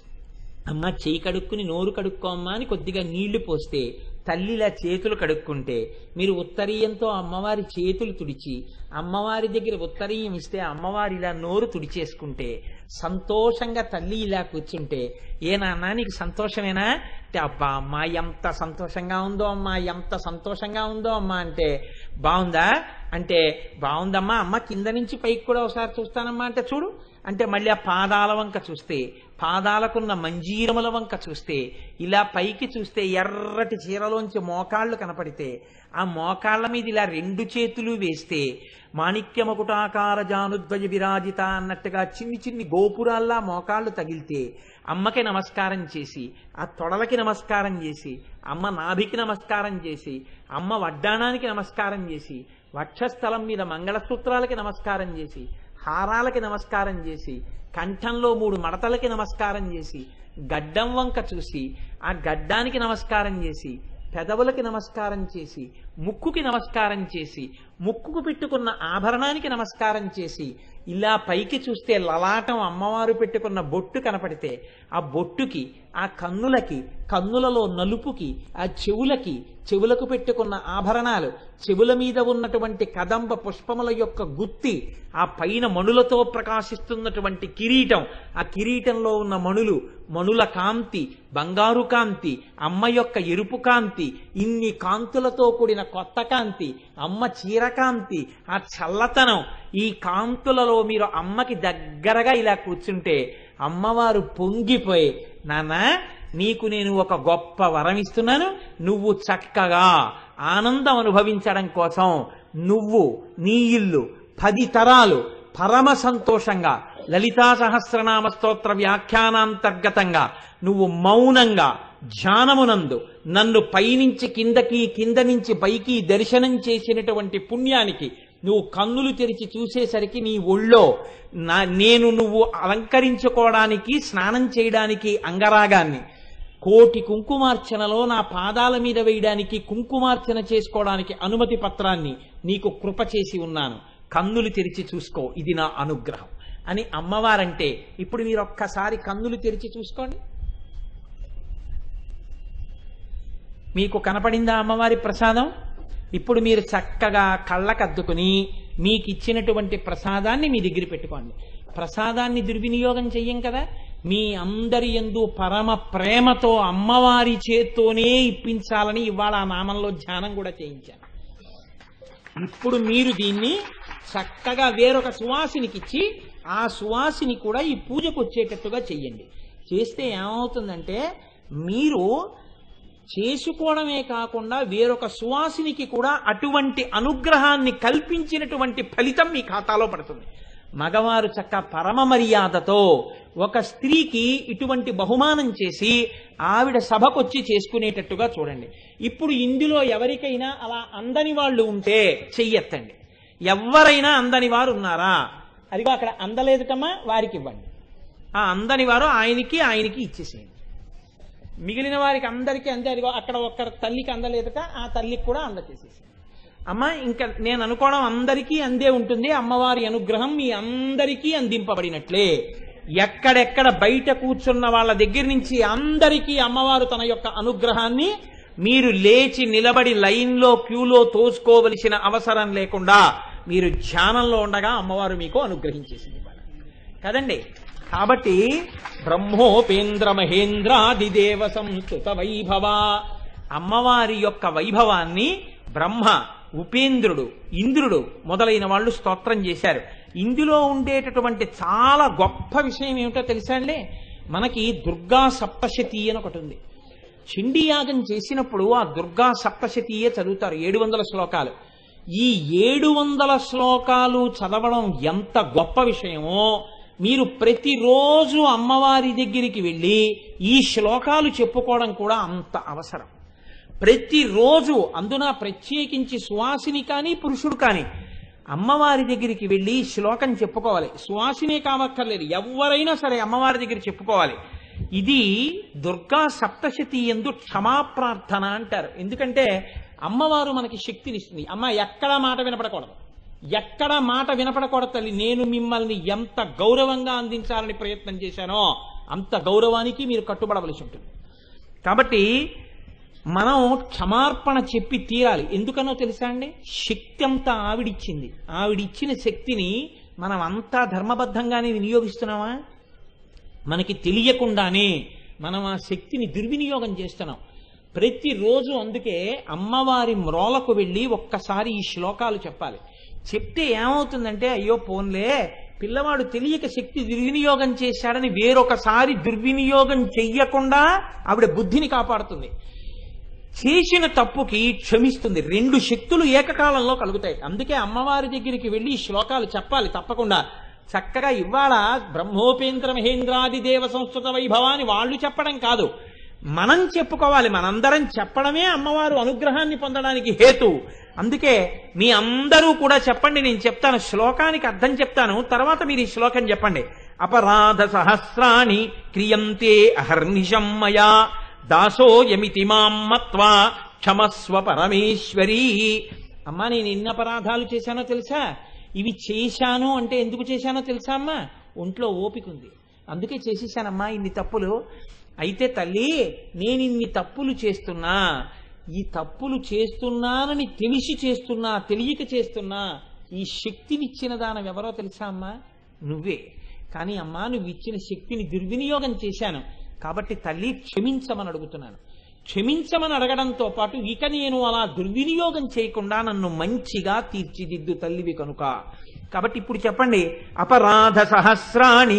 అమ్మ చేయి కడుక్కుని నోరు కడుక్కోమ్మా అని కొద్దిగా నీళ్లు పోస్తే తల్లిలా చేతులు కడుక్కుంటే మీరు ఉత్తరీయంతో అమ్మవారి చేతులు తుడిచి అమ్మవారి దగ్గర ఉత్తరీయం ఇస్తే అమ్మవారి ఇలా నోరు తుడిచేసుకుంటే సంతోషంగా తల్లి ఇలా కూర్చుంటే ఏ నాన్న నీకు సంతోషమేనా అంటే అబ్బా అమ్మా ఎంత సంతోషంగా ఉందో అమ్మా ఎంత సంతోషంగా ఉందో అమ్మా అంటే బాగుందా అంటే బాగుందమ్మా అమ్మ కింద నుంచి పైకి కూడా ఒకసారి చూస్తానమ్మా అంటే చూడు అంటే మళ్ళీ ఆ పాదాల వంక చూస్తే పాదాలకున్న మంజీరముల వంక చూస్తే ఇలా పైకి చూస్తే ఎర్రటి చీరలోంచి మోకాళ్ళు కనపడితే ఆ మోకాళ్ళ మీద ఇలా రెండు చేతులు వేస్తే మాణిక్యమకుటాకార జానుద్వయ విరాజిత అన్నట్టుగా చిన్ని చిన్ని గోపురాల్లా మోకాళ్ళు తగిలితే అమ్మకి నమస్కారం చేసి ఆ తొడలకి నమస్కారం చేసి అమ్మ నాభికి నమస్కారం చేసి అమ్మ వడ్డాణానికి నమస్కారం చేసి వక్షస్థలం మీద మంగళసూత్రాలకి నమస్కారం చేసి హారాలకి నమస్కారం చేసి కంఠంలో మూడు మడతలకి నమస్కారం చేసి గడ్డం వంక చూసి ఆ గడ్డానికి నమస్కారం చేసి పెదవులకి నమస్కారం చేసి ముక్కుకి నమస్కారం చేసి ముక్కుకు పెట్టుకున్న ఆభరణానికి నమస్కారం చేసి ఇలా పైకి చూస్తే లలాటం అమ్మవారు పెట్టుకున్న బొట్టు కనపడితే ఆ బొట్టుకి ఆ కన్నులకి కన్నులలో నలుపుకి ఆ చెవులకి చెవులకు పెట్టుకున్న ఆభరణాలు చెవుల మీద ఉన్నటువంటి కదంబ పుష్పముల యొక్క గుత్తి ఆ పైన మణులతో ప్రకాశిస్తున్నటువంటి కిరీటం ఆ కిరీటంలో ఉన్న మణులు మణుల కాంతి బంగారు కాంతి అమ్మ యొక్క ఎరుపు కాంతి ఇన్ని కాంతులతో కూడిన కొత్త కాంతి అమ్మ చీరకాంతి ఆ చల్లతనం ఈ కాంతులలో మీరు అమ్మకి దగ్గరగా ఇలా కూర్చుంటే అమ్మవారు పొంగిపోయి నాన్న నీకు నేను ఒక గొప్ప వరం ఇస్తున్నాను నువ్వు చక్కగా ఆనందం అనుభవించడం కోసం నువ్వు నీ ఇల్లు పది తరాలు పరమ సంతోషంగా లలితా సహస్రనామ స్తోత్ర వ్యాఖ్యానాంతర్గతంగా నువ్వు మౌనంగా ధ్యానమునందు నన్ను పైనుంచి కిందకి కింద నుంచి పైకి దర్శనం చేసినటువంటి పుణ్యానికి నువ్వు కన్నులు తెరిచి చూసేసరికి నీ ఒళ్ళో నా నేను నువ్వు అలంకరించుకోవడానికి స్నానం చేయడానికి అంగరాగాన్ని కోటి కుంకుమార్చనలో నా పాదాల మీద వేయడానికి కుంకుమార్చన చేసుకోవడానికి అనుమతి పత్రాన్ని నీకు కృప చేసి ఉన్నాను కన్నులు తెరిచి చూసుకో ఇది నా అనుగ్రహం అని అమ్మవారంటే ఇప్పుడు మీరు ఒక్కసారి కన్నులు తెరిచి చూసుకోండి మీకు కనపడిందా అమ్మవారి ప్రసాదం ఇప్పుడు మీరు చక్కగా కళ్ళకద్దుకుని మీకు ఇచ్చినటువంటి ప్రసాదాన్ని మీ దగ్గర పెట్టుకోండి ప్రసాదాన్ని దుర్వినియోగం చెయ్యం కదా మీ అందరి ఎందు పరమ ప్రేమతో అమ్మవారి చేత్తోనే ఇప్పించాలని ఇవాళ ఆ నామంలో ధ్యానం కూడా చేయించాను ఇప్పుడు మీరు దీన్ని చక్కగా వేరొక సువాసినికి ఇచ్చి ఆ సువాసిని కూడా ఈ పూజకు వచ్చేటట్టుగా చెయ్యండి చేస్తే ఏమవుతుందంటే మీరు చేసుకోవడమే కాకుండా వేరొక సువాసినికి కూడా అటువంటి అనుగ్రహాన్ని కల్పించినటువంటి ఫలితం మీ ఖాతాలో పడుతుంది మగవారు చక్క పరమ మర్యాదతో ఒక స్త్రీకి ఇటువంటి బహుమానం చేసి ఆవిడ సభకొచ్చి చేసుకునేటట్టుగా చూడండి ఇప్పుడు ఇందులో ఎవరికైనా అలా అందని వాళ్ళు ఉంటే చెయ్యెత్తండి ఎవరైనా అందని వారు ఉన్నారా అదిగో అక్కడ అందలేదు కమ్మా వారికి ఇవ్వండి ఆ అందని వారు ఆయనకి ఆయనకి ఇచ్చేసేయండి మిగిలిన వారికి అందరికీ అందే అదిగో అక్కడ ఒక్క తల్లికి అందలేదుట ఆ తల్లికి కూడా అందచేసేసి అమ్మ ఇంకా నేను అనుకోవడం అందరికీ అందే ఉంటుంది అమ్మవారి అనుగ్రహం మీ అందరికీ అందింపబడినట్లే ఎక్కడెక్కడ బయట కూర్చున్న వాళ్ళ దగ్గర నుంచి అందరికీ అమ్మవారు తన యొక్క అనుగ్రహాన్ని మీరు లేచి నిలబడి లైన్లో క్యూలో తోసుకోవలసిన అవసరం లేకుండా మీరు ధ్యానంలో ఉండగా అమ్మవారు మీకు అనుగ్రహించేసింది ఇవాళ. కదండి కాబట్టి బ్రహ్మోపేంద్ర మహేంద్రాదిదేవ సంస్కృత వైభవ అమ్మవారి యొక్క వైభవాన్ని బ్రహ్మ ఉపేంద్రుడు ఇంద్రుడు మొదలైన వాళ్ళు స్తోత్రం చేశారు ఇందులో ఉండేటటువంటి చాలా గొప్ప విషయం ఏమిటో తెలుసా అండి మనకి దుర్గా సప్తశతి అని ఒకటి ఉంది చండీ యాగం చేసినప్పుడు ఆ దుర్గా సప్తశతీయే చదువుతారు ఏడు వందల శ్లోకాలు ఈ ఏడు వందల శ్లోకాలు చదవడం ఎంత గొప్ప విషయమో మీరు ప్రతిరోజు అమ్మవారి దగ్గరికి వెళ్ళి ఈ శ్లోకాలు చెప్పుకోవడం కూడా అంత అవసరం ప్రతిరోజు అందున ప్రత్యేకించి సువాసిని కానీ పురుషుడు కానీ అమ్మవారి దగ్గరికి వెళ్ళి ఈ శ్లోకం చెప్పుకోవాలి సువాసినే కావక్కర్లేదు ఎవరైనా సరే అమ్మవారి దగ్గర చెప్పుకోవాలి ఇది దుర్గా సప్తశతి ఎందు క్షమాప్రార్థన అంటారు ఎందుకంటే అమ్మవారు మనకి శక్తినిస్తుంది అమ్మ ఎక్కడ మాట వినపడకూడదు ఎక్కడ మాట వినపడకూడదు తల్లి నేను మిమ్మల్ని ఎంత గౌరవంగా అందించాలని ప్రయత్నం చేశానో అంత గౌరవానికి మీరు కట్టుబడవలసి ఉంటుంది కాబట్టి మనం క్షమార్పణ చెప్పి తీరాలి ఎందుకనో తెలుసా అండి శక్తి అంతా ఆవిడిచ్చింది ఆవిడిచ్చిన శక్తిని మనం అంతా ధర్మబద్ధంగానే వినియోగిస్తున్నామా మనకి తెలియకుండానే మనం ఆ శక్తిని దుర్వినియోగం చేస్తున్నాం ప్రతిరోజు అందుకే అమ్మవారి మ్రోలకు వెళ్ళి ఒక్కసారి ఈ శ్లోకాలు చెప్పాలి చెప్తే ఏమవుతుందంటే అయ్యో పోన్లే పిల్లవాడు తెలియక శక్తి దుర్వినియోగం చేశాడని వేరొకసారి దుర్వినియోగం చెయ్యకుండా ఆవిడ బుద్ధిని కాపాడుతుంది చేసిన తప్పుకి క్షమిస్తుంది రెండు శక్తులు ఏకకాలంలో కలుగుతాయి అందుకే అమ్మవారి దగ్గరికి వెళ్ళి ఈ శ్లోకాలు చెప్పాలి తప్పకుండా చక్కగా ఇవాళ బ్రహ్మోపేంద్ర మహేంద్రాది దేవ సంస్కృత వైభవాన్ని వాళ్ళు చెప్పడం కాదు మనం చెప్పుకోవాలి మనందరం చెప్పడమే అమ్మవారు అనుగ్రహాన్ని పొందడానికి హేతు అందుకే మీ అందరూ కూడా చెప్పండి నేను చెప్తాను శ్లోకానికి అర్థం చెప్తాను తర్వాత మీరు ఈ శ్లోకం చెప్పండి అపరాధ సహస్రాణి క్రియంతే అహర్నిశం మయా దాసోయమితి మాం మత్వా క్షమస్వ పరమేశ్వరీ అమ్మా నేను ఎన్ని అపరాధాలు చేశానో తెలుసా ఇవి చేశాను అంటే ఎందుకు చేశానో తెలుసా అమ్మా ఒంట్లో ఓపిక ఉంది అందుకే చేసేసానమ్మా ఇన్ని తప్పులు అయితే తల్లి నేను ఇన్ని తప్పులు చేస్తున్నా ఈ తప్పులు చేస్తున్నానని తెలిసి చేస్తున్నా తెలియక చేస్తున్నా ఈ శక్తినిచ్చిన దానం ఎవరో తెలుసా అమ్మా నువ్వే కానీ అమ్మా నువ్వు ఇచ్చిన శక్తిని దుర్వినియోగం చేశాను కాబట్టి తల్లి క్షమించమని అడుగుతున్నాను క్షమించమని అడగడంతో పాటు ఇక నేను అలా దుర్వినియోగం చేయకుండా నన్ను మంచిగా తీర్చిదిద్దు తల్లివి కనుక కాబట్టి ఇప్పుడు చెప్పండి అపరాధ సహస్రాణి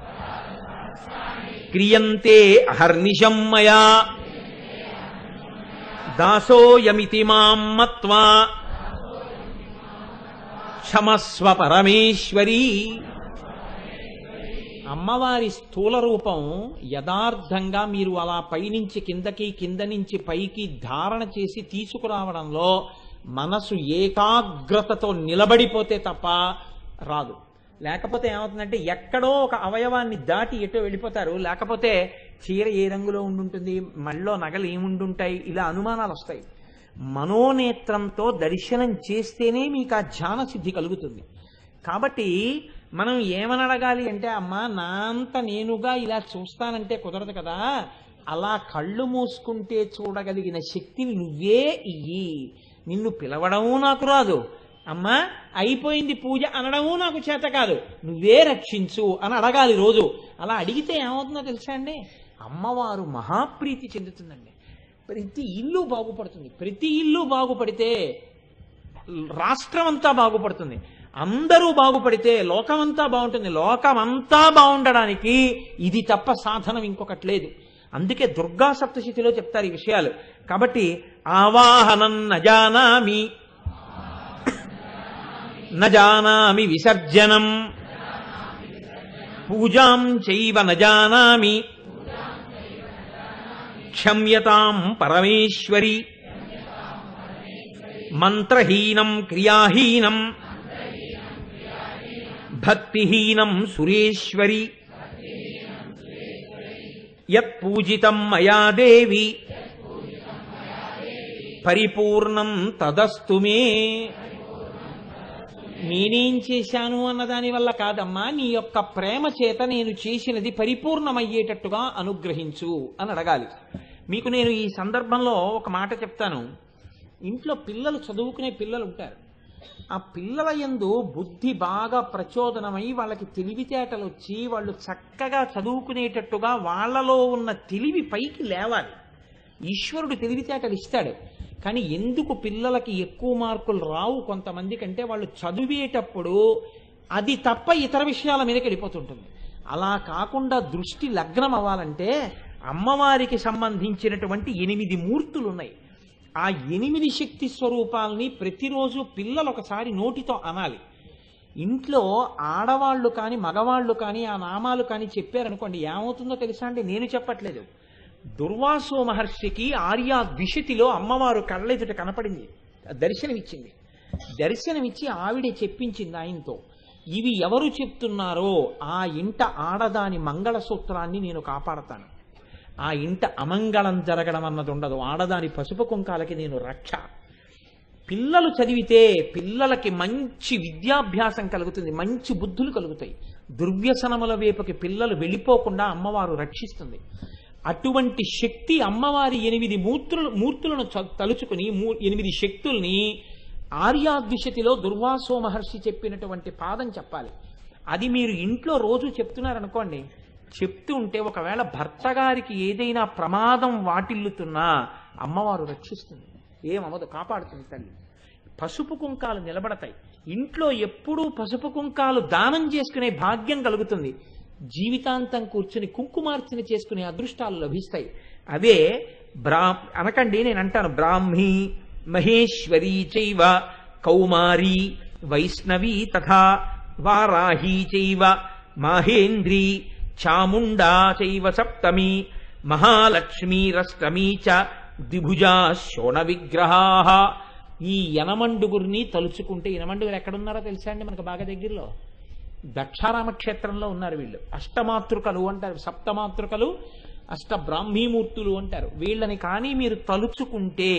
క్రియంతే అహర్నిశం మయా దాసోయమితి మాం మత్వా క్షమస్వ పరమేశ్వరీ అమ్మవారి స్థూల రూపం యథార్థంగా మీరు అలా పైనుంచి కిందకి కింద నుంచి పైకి ధారణ చేసి తీసుకురావడంలో మనసు ఏకాగ్రతతో నిలబడిపోతే తప్ప రాదు లేకపోతే ఏమవుతుందంటే ఎక్కడో ఒక అవయవాన్ని దాటి ఎటో వెళ్ళిపోతారు లేకపోతే చీర ఏ రంగులో ఉండుంటుంది మళ్ళీ నగలు ఏముండుంటాయి ఇలా అనుమానాలు వస్తాయి మనోనేత్రంతో దర్శనం చేస్తేనే మీకు ఆ ధ్యాన సిద్ధి కలుగుతుంది కాబట్టి మనం ఏమని అడగాలి అంటే అమ్మా నా అంత నేనుగా ఇలా చూస్తానంటే కుదరదు కదా అలా కళ్ళు మూసుకుంటే చూడగలిగిన శక్తిని నువ్వే ఇయ్యి నిన్ను పిలవడము నాకు రాదు అమ్మా అయిపోయింది పూజ అనడము నాకు చేత కాదు నువ్వే రక్షించు అని అడగాలి రోజు అలా అడిగితే ఏమవుతుందో తెలుసా అండి అమ్మవారు మహాప్రీతి చెందుతుందండి ప్రతి ఇల్లు బాగుపడుతుంది ప్రతి ఇల్లు బాగుపడితే రాష్ట్రం అంతా బాగుపడుతుంది అందరూ బాగుపడితే లోకమంతా బాగుంటుంది లోకమంతా బాగుండడానికి ఇది తప్ప సాధనం ఇంకొకటి లేదు అందుకే దుర్గా సప్తశతిలో చెప్తారు ఈ విషయాలు కాబట్టి ఆవాహనం నజానామి నజానామి విసర్జనం పూజాం చైవ నజానామి క్షమ్యతాం పరమేశ్వరి మంత్రహీనం క్రియాహీనం భక్తిహీనం సురేశ్వరి యత్పూజితం మయా దేవి పరిపూర్ణం తదస్తు మే నేనేం చేశాను అన్న దాని వల్ల కాదమ్మా నీ యొక్క ప్రేమ చేత నేను చేసినది పరిపూర్ణమయ్యేటట్టుగా అనుగ్రహించు అని అడగాలి మీకు నేను ఈ సందర్భంలో ఒక మాట చెప్తాను ఇంట్లో పిల్లలు చదువుకునే పిల్లలు ఉంటారు ఆ పిల్లల యందు బుద్ధి బాగా ప్రచోదనమై వాళ్ళకి తెలివితేటలు వచ్చి వాళ్ళు చక్కగా చదువుకునేటట్టుగా వాళ్ళలో ఉన్న తెలివి పైకి లేవాలి ఈశ్వరుడు తెలివితేటలు ఇస్తాడు కానీ ఎందుకు పిల్లలకి ఎక్కువ మార్కులు రావు కొంతమంది కంటే వాళ్ళు చదివేటప్పుడు అది తప్ప ఇతర విషయాల మీదకి వెళ్ళిపోతుంటుంది అలా కాకుండా దృష్టి లగ్నం అవ్వాలంటే అమ్మవారికి సంబంధించినటువంటి ఎనిమిది మూర్తులు ఉన్నాయి ఆ ఎనిమిది శక్తి స్వరూపాలని ప్రతిరోజు పిల్లలు ఒకసారి నోటితో అనాలి ఇంట్లో ఆడవాళ్ళు కానీ మగవాళ్ళు కానీ ఆ నామాలు కానీ చెప్పారనుకోండి ఏమవుతుందో తెలుసా అండి నేను చెప్పట్లేదు దుర్వాసో మహర్షికి ఆర్యా ద్విషతిలో అమ్మవారు కళ్ళెదుట కనపడింది దర్శనమిచ్చింది దర్శనమిచ్చి ఆవిడే చెప్పించింది ఆయనతో ఇవి ఎవరు చెప్తున్నారో ఆ ఇంట ఆడదాని మంగళసూత్రాన్ని నేను కాపాడతాను ఆ ఇంట అమంగళం జరగడం అన్నది ఉండదు ఆడదాని పసుపు కుంకాలకి నేను రక్ష పిల్లలు చదివితే పిల్లలకి మంచి విద్యాభ్యాసం కలుగుతుంది మంచి బుద్ధులు కలుగుతాయి దుర్వ్యసనముల వైపుకి పిల్లలు వెళ్ళిపోకుండా అమ్మవారు రక్షిస్తుంది అటువంటి శక్తి అమ్మవారి ఎనిమిది మూర్తులు మూర్తులను చ- తలుచుకుని మూ- ఎనిమిది శక్తుల్ని ఆర్యాద్విషతిలో దుర్వాసో మహర్షి చెప్పినటువంటి పాదం చెప్పాలి అది మీరు ఇంట్లో రోజు చెప్తున్నారనుకోండి చెప్తూ ఉంటే ఒకవేళ భర్త గారికి ఏదైనా ప్రమాదం వాటిల్లుతున్నా అమ్మవారు రక్షిస్తుంది ఏమవదు కాపాడుతుంది తల్లి పసుపు కుంకాలు నిలబడతాయి ఇంట్లో ఎప్పుడూ పసుపు కుంకాలు దానం చేసుకునే భాగ్యం కలుగుతుంది జీవితాంతం కూర్చుని కుంకుమార్చన చేసుకునే అదృష్టాలు లభిస్తాయి అవే బ్రా అనకండి నేను అంటాను బ్రాహ్మీ మహేశ్వరీ చైవ కౌమారి వైష్ణవీ తథా వారాహీ చైవ మాహేంద్రీ చాముండా చైవ సప్తమి మహాలక్ష్మీరష్టమీ చ ద్విభుజా శోణ విగ్రహా ఈ యనమండుగురిని తలుచుకుంటే యనమండుగురు ఎక్కడున్నారో తెలుసా అండి మనకు బాగా దగ్గరలో దక్షారామ క్షేత్రంలో ఉన్నారు వీళ్ళు అష్టమాతృకలు అంటారు సప్తమాతృకలు అష్ట బ్రాహ్మీమూర్తులు అంటారు వీళ్ళని కానీ మీరు తలుచుకుంటే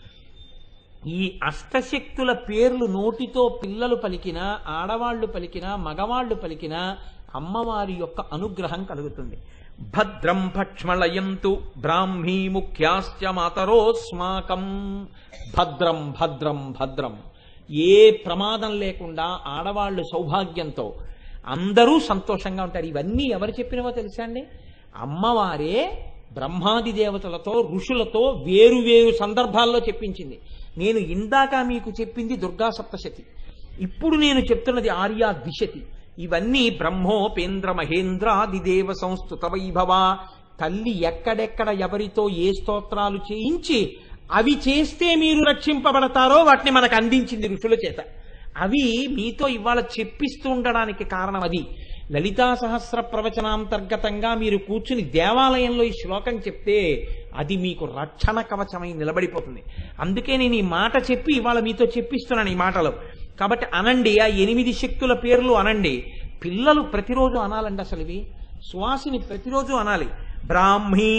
ఈ అష్టశక్తుల పేర్లు నోటితో పిల్లలు పలికినా ఆడవాళ్లు పలికినా మగవాళ్లు పలికినా అమ్మవారి యొక్క అనుగ్రహం కలుగుతుంది భద్రం భక్ష్మళయంతు బ్రాహ్మీ ముఖ్యాశ్చ మాతరోస్మాకం భద్రం భద్రం భద్రం ఏ ప్రమాదం లేకుండా ఆడవాళ్ళు సౌభాగ్యంతో అందరూ సంతోషంగా ఉంటారు ఇవన్నీ ఎవరు చెప్పినవో తెలుసా అండి అమ్మవారే బ్రహ్మాది దేవతలతో ఋషులతో వేరు వేరు సందర్భాల్లో చెప్పించింది నేను ఇందాక మీకు చెప్పింది దుర్గా సప్తశతి ఇప్పుడు నేను చెప్తున్నది ఆర్యా ద్విషతి ఇవన్నీ బ్రహ్మోపేంద్ర మహేంద్రాదిదేవ సంస్థుత వైభవ తల్లి ఎక్కడెక్కడ ఎవరితో ఏ స్తోత్రాలు చేయించి అవి చేస్తే మీరు రక్షింపబడతారో వాటిని మనకు అందించింది ఋషుల చేత అవి మీతో ఇవాళ చెప్పిస్తూ ఉండడానికి కారణం అది లలితా సహస్ర ప్రవచనాంతర్గతంగా మీరు కూర్చుని దేవాలయంలో ఈ శ్లోకం చెప్తే అది మీకు రక్షణ కవచమై నిలబడిపోతుంది అందుకే నేను ఈ మాట చెప్పి ఇవాళ మీతో చెప్పిస్తున్నాను ఈ మాటలు కాబట్టి అనండి ఆ ఎనిమిది శక్తుల పేర్లు అనండి పిల్లలు ప్రతిరోజు అనాలండి అసలు ఇవి సువాసిని ప్రతిరోజు అనాలి బ్రాహ్మీ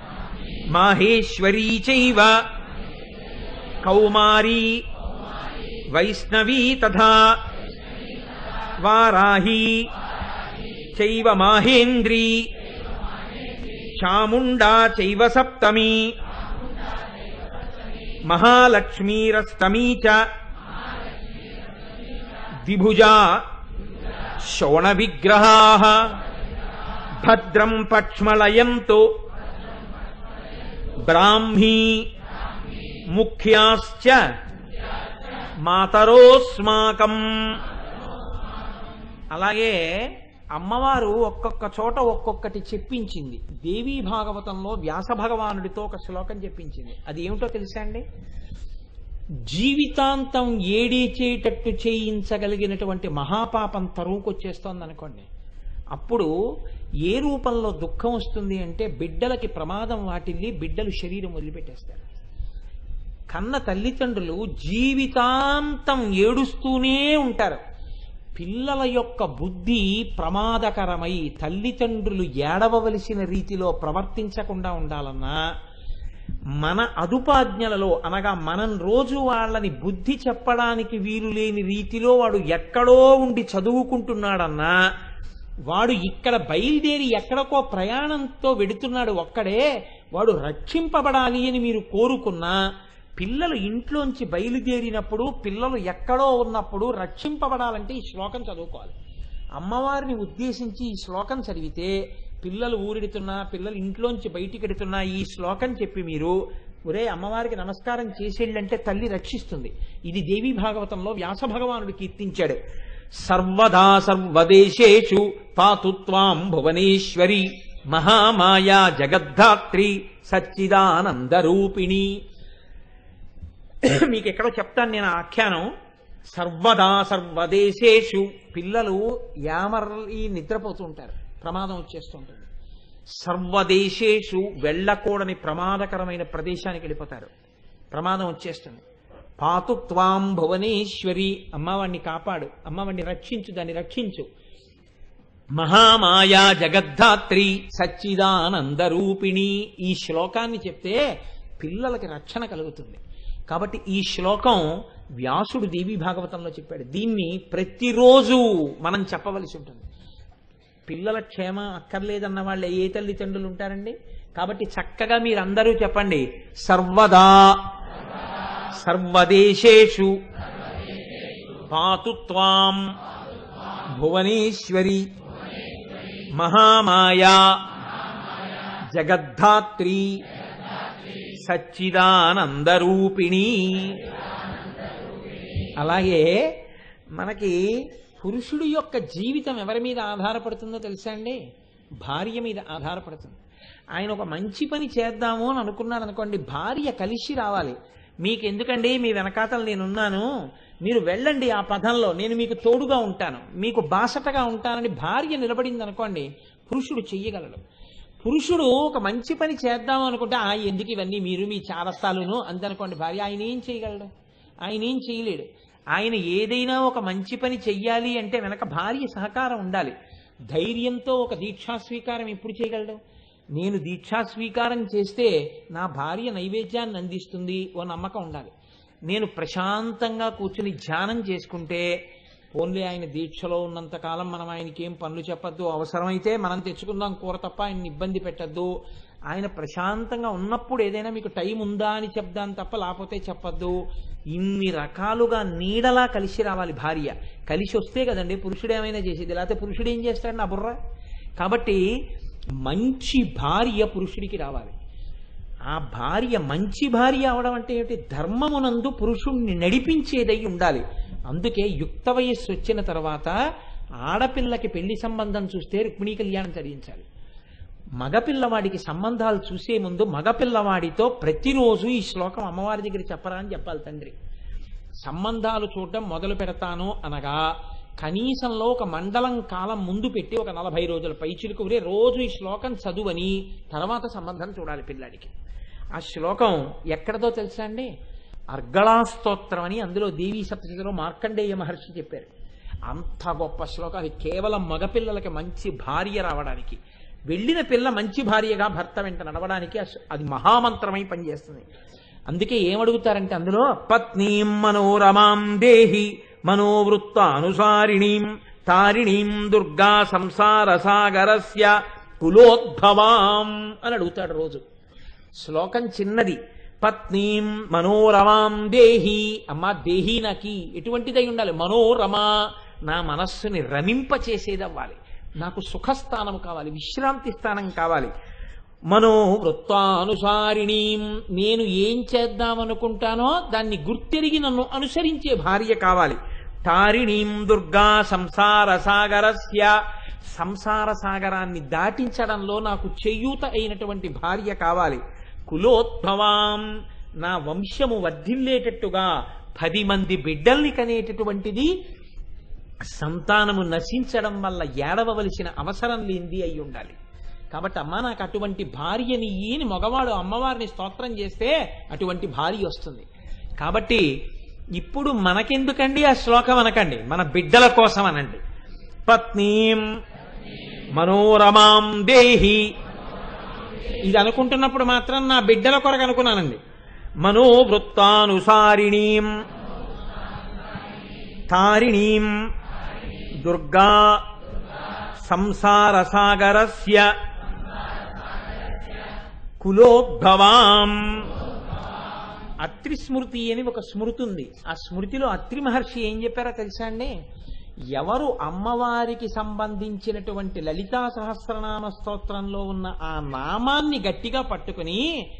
మాహేశ్వరీ చైవ కౌమారీ వైష్ణవీ తథా వారాహి చైవ మాహేంద్రీ చాముండా చైవ సప్తమి మహాలక్ష్మీరస్తమీ చ ద్విభుజా శోణ విగ్రహా భద్రం పక్ష్మళయంతో బ్రాహ్మీ ముఖ్యాశ్చ మాతరోస్మాకం అలాగే అమ్మవారు ఒక్కొక్క చోట ఒక్కొక్కటి చెప్పించింది దేవీ భాగవతంలో వ్యాస భగవానుడితో ఒక శ్లోకం చెప్పించింది అది ఏమిటో తెలుసా అండి జీవితాంతం ఏడీచేటట్టు చేయించగలిగినటువంటి మహాపాపం తరువుకొచ్చేస్తోంది అనుకోండి అప్పుడు ఏ రూపంలో దుఃఖం వస్తుంది అంటే బిడ్డలకి ప్రమాదం వాటిల్లి బిడ్డలు శరీరం వదిలిపెట్టేస్తారు కన్న తల్లిదండ్రులు జీవితాంతం ఏడుస్తూనే ఉంటారు పిల్లల యొక్క బుద్ధి ప్రమాదకరమై తల్లిదండ్రులు ఏడవవలసిన రీతిలో ప్రవర్తించకుండా ఉండాలన్నా మన అదుపాజ్ఞలలో అనగా మనం రోజు వాళ్ళని బుద్ధి చెప్పడానికి వీలు లేని రీతిలో వాడు ఎక్కడో ఉండి చదువుకుంటున్నాడన్నా వాడు ఇక్కడ బయలుదేరి ఎక్కడికో ప్రయాణంతో వెడుతున్నాడు ఒక్కడే వాడు రక్షింపబడాలి అని మీరు కోరుకున్నా పిల్లలు ఇంట్లోంచి బయలుదేరినప్పుడు పిల్లలు ఎక్కడో ఉన్నప్పుడు రక్షింపబడాలంటే ఈ శ్లోకం చదువుకోవాలి అమ్మవారిని ఉద్దేశించి ఈ శ్లోకం చదివితే పిల్లలు ఊరిడుతున్నా పిల్లలు ఇంట్లోంచి బయటికి ఎడుతున్నా ఈ శ్లోకం చెప్పి మీరు ఒరే అమ్మవారికి నమస్కారం చేసేళ్ళంటే తల్లి రక్షిస్తుంది ఇది దేవీ భాగవతంలో వ్యాస భగవానుడు కీర్తించాడు సర్వదా సర్వదేశేషు పాతు త్వాం భువనేశ్వరి మహామాయా జగద్ధాత్రి సచ్చిదానందరూపిణి మీకు ఎక్కడో చెప్తాను నేను ఆ ఆఖ్యానం సర్వదా సర్వదేశేషు పిల్లలు యామర్లి నిద్రపోతూ ఉంటారు ప్రమాదం వచ్చేస్తుంటుంది సర్వదేశేషు వెళ్ళకూడని ప్రమాదకరమైన ప్రదేశానికి వెళ్ళిపోతారు ప్రమాదం వచ్చేస్తుంది పాతు త్వాం భువనేశ్వరి అమ్మవాణ్ణి కాపాడు అమ్మవాణ్ణి రక్షించు దాన్ని రక్షించు మహామాయా జగద్ధాత్రి సచ్చిదానందరూపిణి ఈ శ్లోకాన్ని చెప్తే పిల్లలకి రక్షణ కలుగుతుంది కాబట్టి ఈ శ్లోకం వ్యాసుడు దేవి భాగవతంలో చెప్పాడు దీన్ని ప్రతిరోజు మనం చెప్పవలసి ఉంటుంది పిల్లల క్షేమం అక్కర్లేదన్న వాళ్ళు ఏ తల్లిదండ్రులు ఉంటారండి కాబట్టి చక్కగా మీరందరూ చెప్పండి సర్వదా సర్వదేశేషు పాతు త్వాం భువనేశ్వరి మహామాయా జగద్ధాత్రి సచ్చిదానందరూపిణి అలాగే మనకి పురుషుడి యొక్క జీవితం ఎవరి మీద ఆధారపడుతుందో తెలుసా అండి భార్య మీద ఆధారపడుతుంది ఆయన ఒక మంచి పని చేద్దాము అని అనుకున్నాను అనుకోండి భార్య కలిసి రావాలి మీకు ఎందుకండి మీ వెనకాతలు నేనున్నాను మీరు వెళ్ళండి ఆ పదంలో నేను మీకు తోడుగా ఉంటాను మీకు బాసటగా ఉంటానని భార్య నిలబడింది అనుకోండి పురుషుడు చెయ్యగలడు పురుషుడు ఒక మంచి పని చేద్దాం అనుకుంటే ఆ ఎందుకు ఇవన్నీ మీరు మీ చారస్తాలును అందనుకోండి భార్య ఆయన ఏం చేయగలడు ఆయన ఏం చేయలేడు ఆయన ఏదైనా ఒక మంచి పని చెయ్యాలి అంటే వెనక భార్య సహకారం ఉండాలి ధైర్యంతో ఒక దీక్షా స్వీకారం ఎప్పుడు చేయగలడు నేను దీక్షా స్వీకారం చేస్తే నా భార్య నైవేద్యాన్ని అందిస్తుంది ఓ నమ్మకం ఉండాలి నేను ప్రశాంతంగా కూర్చుని ధ్యానం చేసుకుంటే ఓన్లీ ఆయన దీక్షలో ఉన్నంత కాలం మనం ఆయనకి ఏం పనులు చెప్పొద్దు అవసరమైతే మనం తెచ్చుకుందాం కూర తప్ప ఆయన్ని ఇబ్బంది పెట్టద్దు ఆయన ప్రశాంతంగా ఉన్నప్పుడు ఏదైనా మీకు టైం ఉందా అని చెప్దాం తప్ప లేకపోతే చెప్పొద్దు ఇన్ని రకాలుగా నీడలా కలిసి రావాలి భార్య కలిసి వస్తే కదండి పురుషుడు ఏమైనా చేసేది లేకపోతే పురుషుడు ఏం చేస్తాడు నా బుర్ర కాబట్టి మంచి భార్య పురుషుడికి రావాలి ఆ భార్య మంచి భార్య అవడం అంటే ఏమిటి ధర్మమునందు పురుషుణ్ణి నడిపించేదై ఉండాలి అందుకే యుక్త వయస్సు వచ్చిన తర్వాత ఆడపిల్లకి పెళ్లి సంబంధం చూస్తే రుక్మిణీ కళ్యాణం చదివించాలి మగపిల్లవాడికి సంబంధాలు చూసే ముందు మగపిల్లవాడితో ప్రతిరోజు ఈ శ్లోకం అమ్మవారి దగ్గర చెప్పరా అని చెప్పాలి తండ్రి సంబంధాలు చూడడం మొదలు పెడతాను అనగా కనీసంలో ఒక మండలం కాలం ముందు పెట్టి ఒక నలభై రోజుల పైచిలుకు రే రోజు ఈ శ్లోకం చదువని తర్వాత సంబంధం చూడాలి పిల్లాడికి ఆ శ్లోకం ఎక్కడదో తెలుసా అండి అర్గళాస్తోత్రం అని అందులో దేవీ సప్తశతిలో మార్కండేయ మహర్షి చెప్పారు అంత గొప్ప శ్లోకం అది కేవలం మగపిల్లలకి మంచి భార్య రావడానికి వెళ్ళిన పిల్ల మంచి భార్యగా భర్త వెంట నడవడానికి అస్- అది మహామంత్రమై పనిచేస్తుంది అందుకే ఏమడుగుతారంటే అందులో పత్నీం మనోరమాం దేహి మనోవృత్త అనుసారిణీం తారిణీం దుర్గా సంసార సాగరస్య కులోద్భవాం అని అడుగుతాడు రోజు శ్లోకం చిన్నది పత్నీం మనోరమాం దేహి అమ్మా దేహి నాకి ఎటువంటిదై ఉండాలి మనోరమా నా మనస్సుని రమింపచేసేది అవ్వాలి నాకు సుఖస్థానం కావాలి విశ్రాంతి స్థానం కావాలి మనోవృత్తానుసారిణీం నేను ఏం చేద్దామనుకుంటానో దాన్ని గుర్తెరిగి నన్ను అనుసరించే భార్య కావాలి తారిణీం దుర్గా సంసార సాగరస్య సంసార సాగరాన్ని దాటించడంలో నాకు చేయూత అయినటువంటి భార్య కావాలి కులోద్భవాం నా వంశము వర్ధిల్లేటట్టుగా పది మంది బిడ్డల్ని కనేటటువంటిది సంతానము నశించడం వల్ల ఏడవవలసిన అవసరం లేనిది అయి ఉండాలి కాబట్టి అమ్మ నాకు అటువంటి భార్యని ఈని మగవాడు అమ్మవారిని స్తోత్రం చేస్తే అటువంటి భార్య వస్తుంది కాబట్టి ఇప్పుడు మనకెందుకండి ఆ శ్లోకం అనకండి మన బిడ్డల కోసం అనండి పత్నీం మనోరమాం దేహి ఇది అనుకుంటున్నప్పుడు మాత్రం నా బిడ్డల కొరకు అనుకున్నానండి మనోవృత్తానుసారిణీం తారిణీం దుర్గా సంసార సాగరస్య కులోద్భవాం అత్రి స్మృతి అని ఒక స్మృతి ఉంది ఆ స్మృతిలో అత్రి మహర్షి ఏం చెప్పారో తెలుసా అండి ఎవరు అమ్మవారికి సంబంధించినటువంటి లలితా సహస్రనామ స్తోత్రంలో ఉన్న ఆ నామాన్ని గట్టిగా పట్టుకుని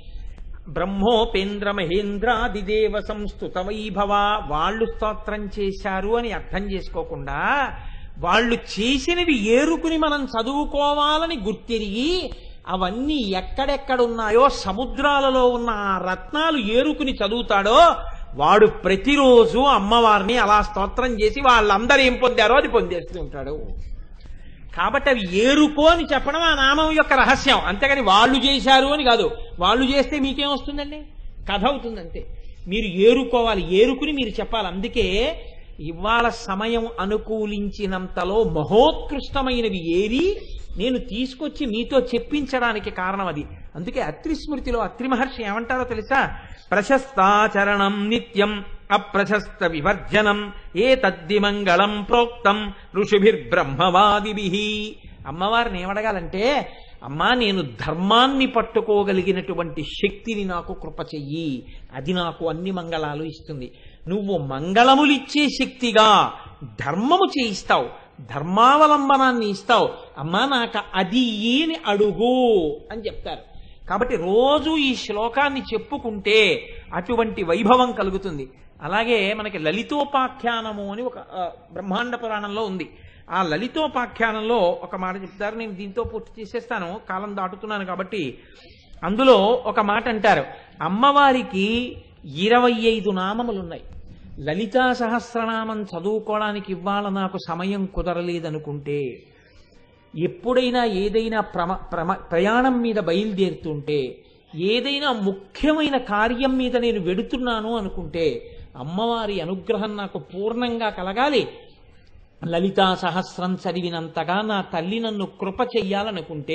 బ్రహ్మోపేంద్ర మహేంద్రాదిదేవ సంస్థుత వైభవ వాళ్ళు స్తోత్రం చేశారు అని అర్థం చేసుకోకుండా వాళ్ళు చేసినవి ఏరుకుని మనం చదువుకోవాలని గుర్తిరిగి అవన్నీ ఎక్కడెక్కడున్నాయో సముద్రాలలో ఉన్న ఆ రత్నాలు ఏరుకుని చదువుతాడో వాడు ప్రతిరోజు అమ్మవారిని అలా స్తోత్రం చేసి వాళ్ళందరూ ఏం పొందారో అది పొందేస్తూ ఉంటాడు కాబట్టి అవి ఏరుకో అని చెప్పడం ఆ నామం యొక్క రహస్యం అంతేగాని వాళ్ళు చేశారు అని కాదు వాళ్ళు చేస్తే మీకేం వస్తుందండి కథ అవుతుంది అంతే మీరు ఏరుకోవాలి ఏరుకుని మీరు చెప్పాలి అందుకే ఇవాళ సమయం అనుకూలించినంతలో మహోత్కృష్టమైనవి ఏరి నేను తీసుకొచ్చి మీతో చెప్పించడానికి కారణం అది అందుకే అత్రి స్మృతిలో అత్రి మహర్షి ఏమంటారో తెలుసా ప్రశస్తాచరణం నిత్యం అప్రశస్త వివర్జనం ఏ తద్దిమంగళం ప్రోక్తం ఋషిభిర్బ్రహ్మవాదిభి అమ్మవారిని ఏమడగాలంటే అమ్మా నేను ధర్మాన్ని పట్టుకోగలిగినటువంటి శక్తిని నాకు కృప చెయ్యి అది నాకు అన్ని మంగళాలు ఇస్తుంది నువ్వు మంగళములిచ్చే శక్తిగా ధర్మము చేయిస్తావు ధర్మావలంబనాన్ని ఇస్తావు అమ్మా నాకు అది ఈని అడుగు అని చెప్తారు కాబట్టి రోజు ఈ శ్లోకాన్ని చెప్పుకుంటే అటువంటి వైభవం కలుగుతుంది అలాగే మనకి లలితోపాఖ్యానము అని ఒక ఆ, బ్రహ్మాండ పురాణంలో ఉంది ఆ లలితోపాఖ్యానంలో ఒక మాట చెప్తారు నేను దీంతో పూర్తి చేసేస్తాను కాలం దాటుతున్నాను కాబట్టి అందులో ఒక మాట అంటారు అమ్మవారికి ఇరవై ఐదు నామములున్నాయి లలితా సహస్రనామం చదువుకోవడానికి ఇవాళ నాకు సమయం కుదరలేదనుకుంటే ఎప్పుడైనా ఏదైనా ప్రమ ప్రమ ప్రయాణం మీద బయలుదేరుతుంటే ఏదైనా ముఖ్యమైన కార్యం మీద నేను వెడుతున్నాను అనుకుంటే అమ్మవారి అనుగ్రహం నాకు పూర్ణంగా కలగాలి లలితా సహస్రం చదివినంతగా నా తల్లి నన్ను కృప చెయ్యాలనుకుంటే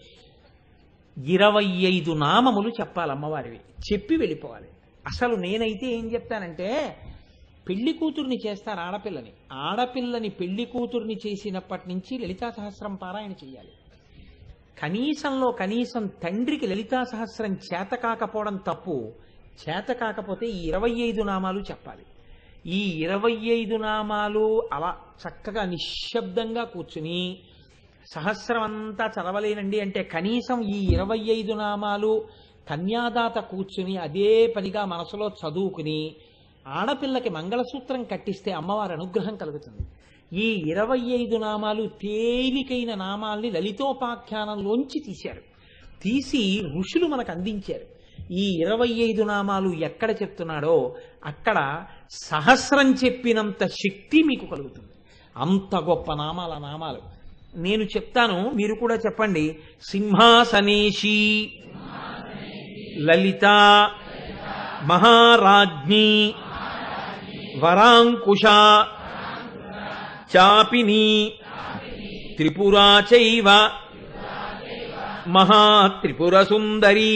ఇరవై ఐదు నామములు చెప్పాలి అమ్మవారివి చెప్పి వెళ్ళిపోవాలి అసలు నేనైతే ఏం చెప్తానంటే పెళ్లి కూతుర్ని చేస్తారు ఆడపిల్లని ఆడపిల్లని పెళ్లి కూతుర్ని చేసినప్పటి నుంచి లలితా సహస్రం పారాయణ చేయాలి కనీసంలో కనీసం తండ్రికి లలితా సహస్రం చేత కాకపోవడం తప్పు చేత కాకపోతే ఈ ఇరవై ఐదు నామాలు చెప్పాలి ఈ ఇరవై ఐదు నామాలు అలా చక్కగా నిశ్శబ్దంగా కూర్చుని సహస్రం అంతా చదవలేనండి అంటే కనీసం ఈ ఇరవై ఐదు నామాలు కన్యాదాత కూర్చుని అదే పనిగా మనసులో చదువుకుని ఆడపిల్లకి మంగళసూత్రం కట్టిస్తే అమ్మవారి అనుగ్రహం కలుగుతుంది ఈ ఇరవై ఐదు నామాలు తేలికైన నామాల్ని లలితోపాఖ్యానంలోంచి తీశారు తీసి ఋషులు మనకు అందించారు ఈ ఇరవై ఐదు నామాలు ఎక్కడ చెప్తున్నాడో అక్కడ సహస్రం చెప్పినంత శక్తి మీకు కలుగుతుంది అంత గొప్ప నామాల నామాలు నేను చెప్తాను మీరు కూడా చెప్పండి సింహాసనేషి లలిత మహారాజ్ఞి వరాంకుశ చాపిని త్రిపురా చైవ మహాత్రిపుర సుందరీ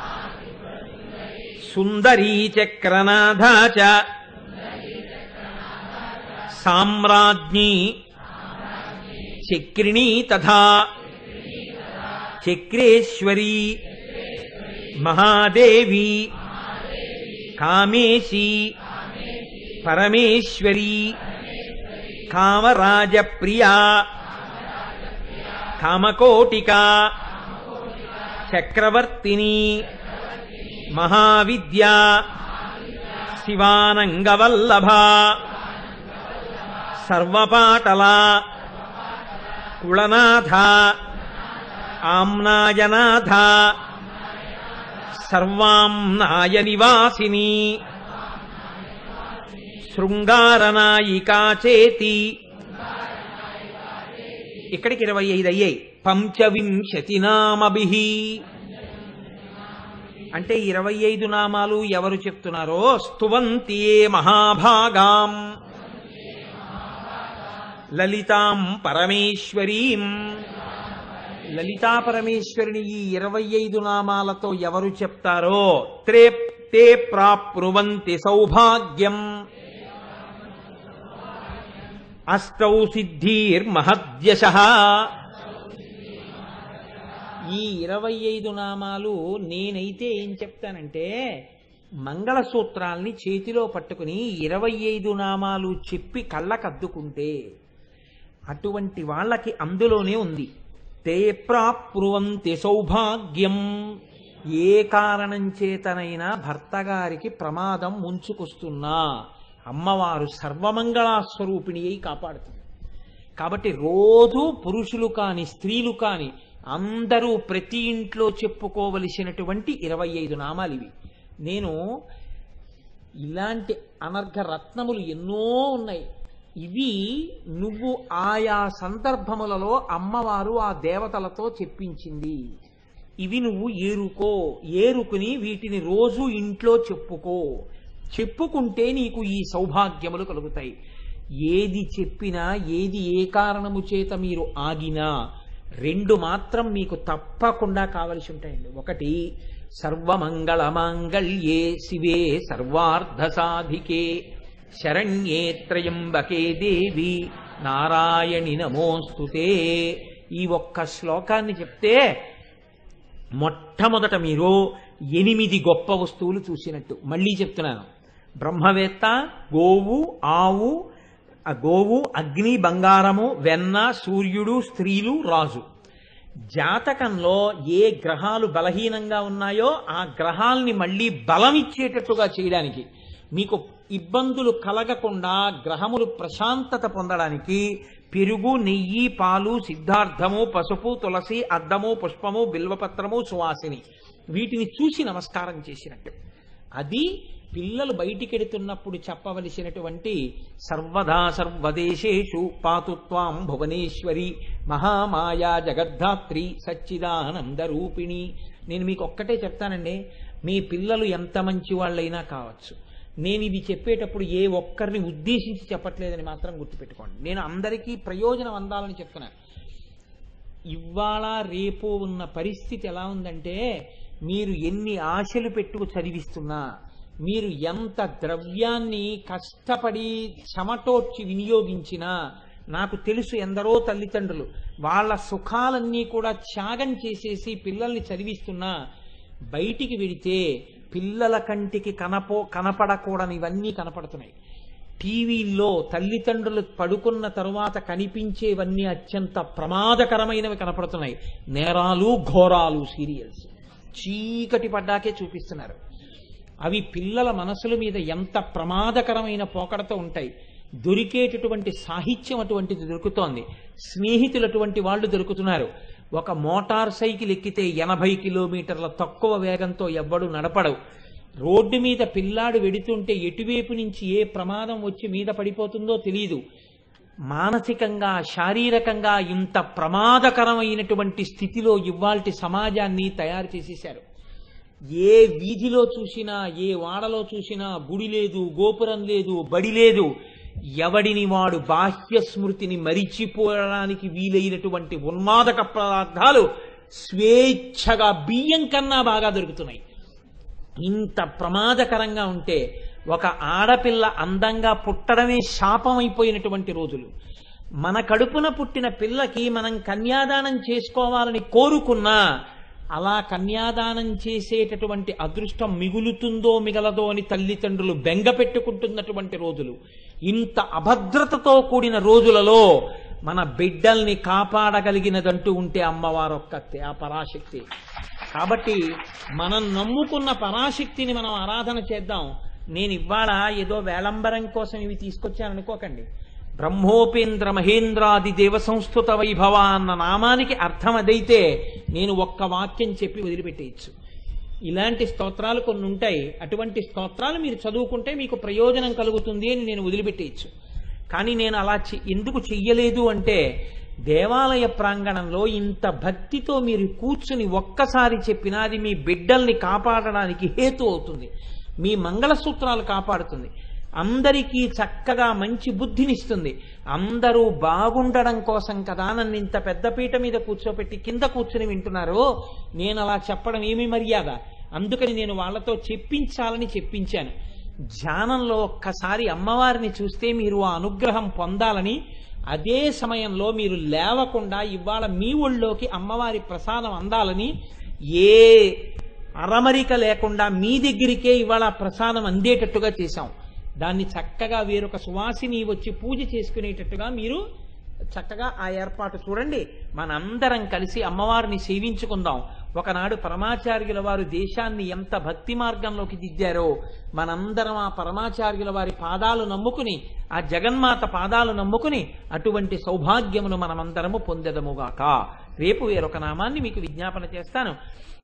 సుందరీ చక్రనాథ చ సామ్రాజ్ఞి చక్రిణీ తథా చక్రేశ్వరీ మహాదేవి కామేశి పరమేశ్వరి కామరాజ ప్రియా కామకోటిక చక్రవర్తిని మహావిద్య శివానంగవల్లభ సర్వపాటల కుళనాథ ఆమ్నాయనాథ సర్వాంనాయ నివాసిని శృంగారనాయికా చేతి ఇక్కడికి ఇరవై ఐదు అయ్యాయి పంచవింశతి నామభి అంటే ఇరవై ఐదు నామాలు ఎవరు చెప్తున్నారో స్తువంతియే మహాభాగాం లలితాం పరమేశ్వరీం లలితా పరమేశ్వరిని ఈ ఇరవై ఐదు నామాలతో ఎవరు చెప్తారో త్రే తే ప్రాప్నువంతి సౌభాగ్యం అష్టౌ సిద్ధిర్మహద్యశ ఈ ఇరవై ఐదు నామాలు నేనైతే ఏం చెప్తానంటే మంగళసూత్రాల్ని చేతిలో పట్టుకుని ఇరవై ఐదు నామాలు చెప్పి కళ్ళకద్దుకుంటే అటువంటి వాళ్ళకి అందులోనే ఉంది తే ప్రాప్నువంతి సౌభాగ్యం ఏ కారణం చేతనైనా భర్త గారికి ప్రమాదం ముంచుకొస్తున్నా అమ్మవారు సర్వమంగళాస్వరూపిణి అయి కాపాడుతుంది కాబట్టి రోజు పురుషులు కాని స్త్రీలు కాని అందరూ ప్రతి ఇంట్లో చెప్పుకోవలసినటువంటి ఇరవై ఐదు నామాలు ఇవి నేను ఇలాంటి అనర్ఘ రత్నములు ఎన్నో ఉన్నాయి ఇవి నువ్వు ఆయా సందర్భములలో అమ్మవారు ఆ దేవతలతో చెప్పించింది ఇవి నువ్వు ఏరుకో ఏరుకుని వీటిని రోజు ఇంట్లో చెప్పుకో చెప్పుకుంటే నీకు ఈ సౌభాగ్యములు కలుగుతాయి ఏది చెప్పినా ఏది ఏ కారణము చేత మీరు ఆగినా రెండు మాత్రం మీకు తప్పకుండా కావలసి ఉంటాయండి ఒకటి సర్వమంగళ మాంగళ్యే శివే సర్వార్థ సాధికే శరణ్యే త్రయంబకే దేవి నారాయణి నమోస్తుతే ఈ ఒక్క శ్లోకాన్ని చెప్తే మొట్టమొదట మీరు ఎనిమిది గొప్ప వస్తువులు చూసినట్టు మళ్ళీ చెప్తున్నాను బ్రహ్మవేత్త గోవు ఆవు ఆ గోవు అగ్ని బంగారము వెన్న సూర్యుడు స్త్రీలు రాజు జాతకంలో ఏ గ్రహాలు బలహీనంగా ఉన్నాయో ఆ గ్రహాల్ని మళ్ళీ బలం ఇచ్చేటట్టుగా చేయడానికి మీకు ఇబ్బందులు కలగకుండా గ్రహములు ప్రశాంతత పొందడానికి పెరుగు నెయ్యి పాలు సిద్ధార్థము పసుపు తులసి అద్దము పుష్పము బిల్వపత్రము సువాసిని వీటిని చూసి నమస్కారం చేసినట్టు అది పిల్లలు బయటికెడుతున్నప్పుడు చెప్పవలసినటువంటి సర్వదా సర్వదేశేషు పాతుత్వాం భువనేశ్వరి మహామాయా జగద్ధాత్రి సచ్చిదానంద రూపిణి నేను మీకు ఒక్కటే చెప్తానండి మీ పిల్లలు ఎంత మంచి వాళ్ళైనా కావచ్చు నేను ఇది చెప్పేటప్పుడు ఏ ఒక్కరిని ఉద్దేశించి చెప్పట్లేదని మాత్రం గుర్తుపెట్టుకోండి నేను అందరికీ ప్రయోజనం అందాలని చెప్తున్నాను ఇవాళ రేపు ఉన్న పరిస్థితి ఎలా ఉందంటే మీరు ఎన్ని ఆశలు పెట్టుకు చదివిస్తున్నా మీరు ఎంత ద్రవ్యాన్ని కష్టపడి చెమటోడ్చి వినియోగించినా నాకు తెలుసు ఎందరో తల్లిదండ్రులు వాళ్ళ సుఖాలన్నీ కూడా త్యాగం చేసేసి పిల్లల్ని చదివిస్తున్నా బయటికి వెడితే పిల్లల కంటికి కనపో కనపడకూడనివన్నీ కనపడుతున్నాయి టీవీల్లో తల్లిదండ్రులు పడుకున్న తరువాత కనిపించేవన్నీ అత్యంత ప్రమాదకరమైనవి కనపడుతున్నాయి నేరాలు ఘోరాలు సీరియల్స్ చీకటి పడ్డాకే చూపిస్తున్నారు అవి పిల్లల మనసుల మీద ఎంత ప్రమాదకరమైన పోకడతో ఉంటాయి దొరికేటటువంటి సాహిత్యం అటువంటిది దొరుకుతోంది స్నేహితులు అటువంటి వాళ్ళు దొరుకుతున్నారు ఒక మోటార్ సైకిల్ ఎక్కితే ఎనభై కిలోమీటర్ల తక్కువ వేగంతో ఎవ్వడు నడపడు రోడ్డు మీద పిల్లాడు వెడుతుంటే ఎటువైపు నుంచి ఏ ప్రమాదం వచ్చి మీద పడిపోతుందో తెలియదు మానసికంగా శారీరకంగా ఇంత ప్రమాదకరమైనటువంటి స్థితిలో ఇవాల్టి సమాజాన్ని తయారు చేసేశారు ఏ వీధిలో చూసినా ఏ వాడలో చూసినా గుడి లేదు గోపురం లేదు బడి లేదు ఎవడిని వాడు బాహ్య స్మృతిని మరిచిపోవడానికి వీలైనటువంటి ఉన్మాదక పదార్థాలు స్వేచ్ఛగా బియ్యం కన్నా బాగా దొరుకుతున్నాయి ఇంత ప్రమాదకరంగా ఉంటే ఒక ఆడపిల్ల అందంగా పుట్టడమే శాపమైపోయినటువంటి రోజులు మన కడుపున పుట్టిన పిల్లకి మనం కన్యాదానం చేసుకోవాలని కోరుకున్నా అలా కన్యాదానం చేసేటటువంటి అదృష్టం మిగులుతుందో మిగలదో అని తల్లిదండ్రులు బెంగ పెట్టుకుంటున్నటువంటి రోజులు ఇంత అభద్రతతో కూడిన రోజులలో మన బిడ్డల్ని కాపాడగలిగినదంటూ ఉంటే అమ్మవారు ఒక్కతే ఆ పరాశక్తి కాబట్టి మనం నమ్ముకున్న పరాశక్తిని మనం ఆరాధన చేద్దాం నేను ఇవాళ ఏదో వేళంబరం కోసం ఇవి తీసుకొచ్చాను అనుకోకండి బ్రహ్మోపేంద్ర మహేంద్రాది దేవ సంస్థుత వైభవ అన్న నామానికి అర్థం అదైతే నేను ఒక్క వాక్యం చెప్పి వదిలిపెట్టేయచ్చు ఇలాంటి స్తోత్రాలు కొన్ని ఉంటాయి అటువంటి స్తోత్రాలు మీరు చదువుకుంటే మీకు ప్రయోజనం కలుగుతుంది అని నేను వదిలిపెట్టేయచ్చు కానీ నేను అలా చె- ఎందుకు చెయ్యలేదు అంటే దేవాలయ ప్రాంగణంలో ఇంత భక్తితో మీరు కూర్చుని ఒక్కసారి చెప్పినా అది మీ బిడ్డల్ని కాపాడడానికి హేతు అవుతుంది మీ మంగళసూత్రాలు కాపాడుతుంది అందరికీ చక్కగా మంచి బుద్ధినిస్తుంది అందరూ బాగుండడం కోసం కదా నన్ను ఇంత పెద్ద పీట మీద కూర్చోపెట్టి కింద కూర్చుని వింటున్నారు నేను అలా చెప్పడం ఏమి మర్యాద అందుకని నేను వాళ్ళతో చెప్పించాలని చెప్పించాను ధ్యానంలో ఒక్కసారి అమ్మవారిని చూస్తే మీరు ఆ అనుగ్రహం పొందాలని అదే సమయంలో మీరు లేవకుండా ఇవాళ మీ ఒళ్ళోకి అమ్మవారి ప్రసాదం అందాలని ఏ అరమరిక లేకుండా మీ దగ్గరికే ఇవాళ ఆ ప్రసాదం అందేటట్టుగా చేశాం దాన్ని చక్కగా వేరొక సువాసిని వచ్చి పూజ చేసుకునేటట్టుగా మీరు చక్కగా ఆ ఏర్పాటు చూడండి మనందరం కలిసి అమ్మవారిని సేవించుకుందాం ఒకనాడు పరమాచార్యుల వారు దేశాన్ని ఎంత భక్తి మార్గంలోకి దిద్దారో మనందరం ఆ పరమాచార్యుల వారి పాదాలు నమ్ముకుని ఆ జగన్మాత పాదాలు నమ్ముకుని అటువంటి సౌభాగ్యమును మనమందరము పొందెదముగాక రేపు వేరొక నామాన్ని మీకు విజ్ఞాపన చేస్తాను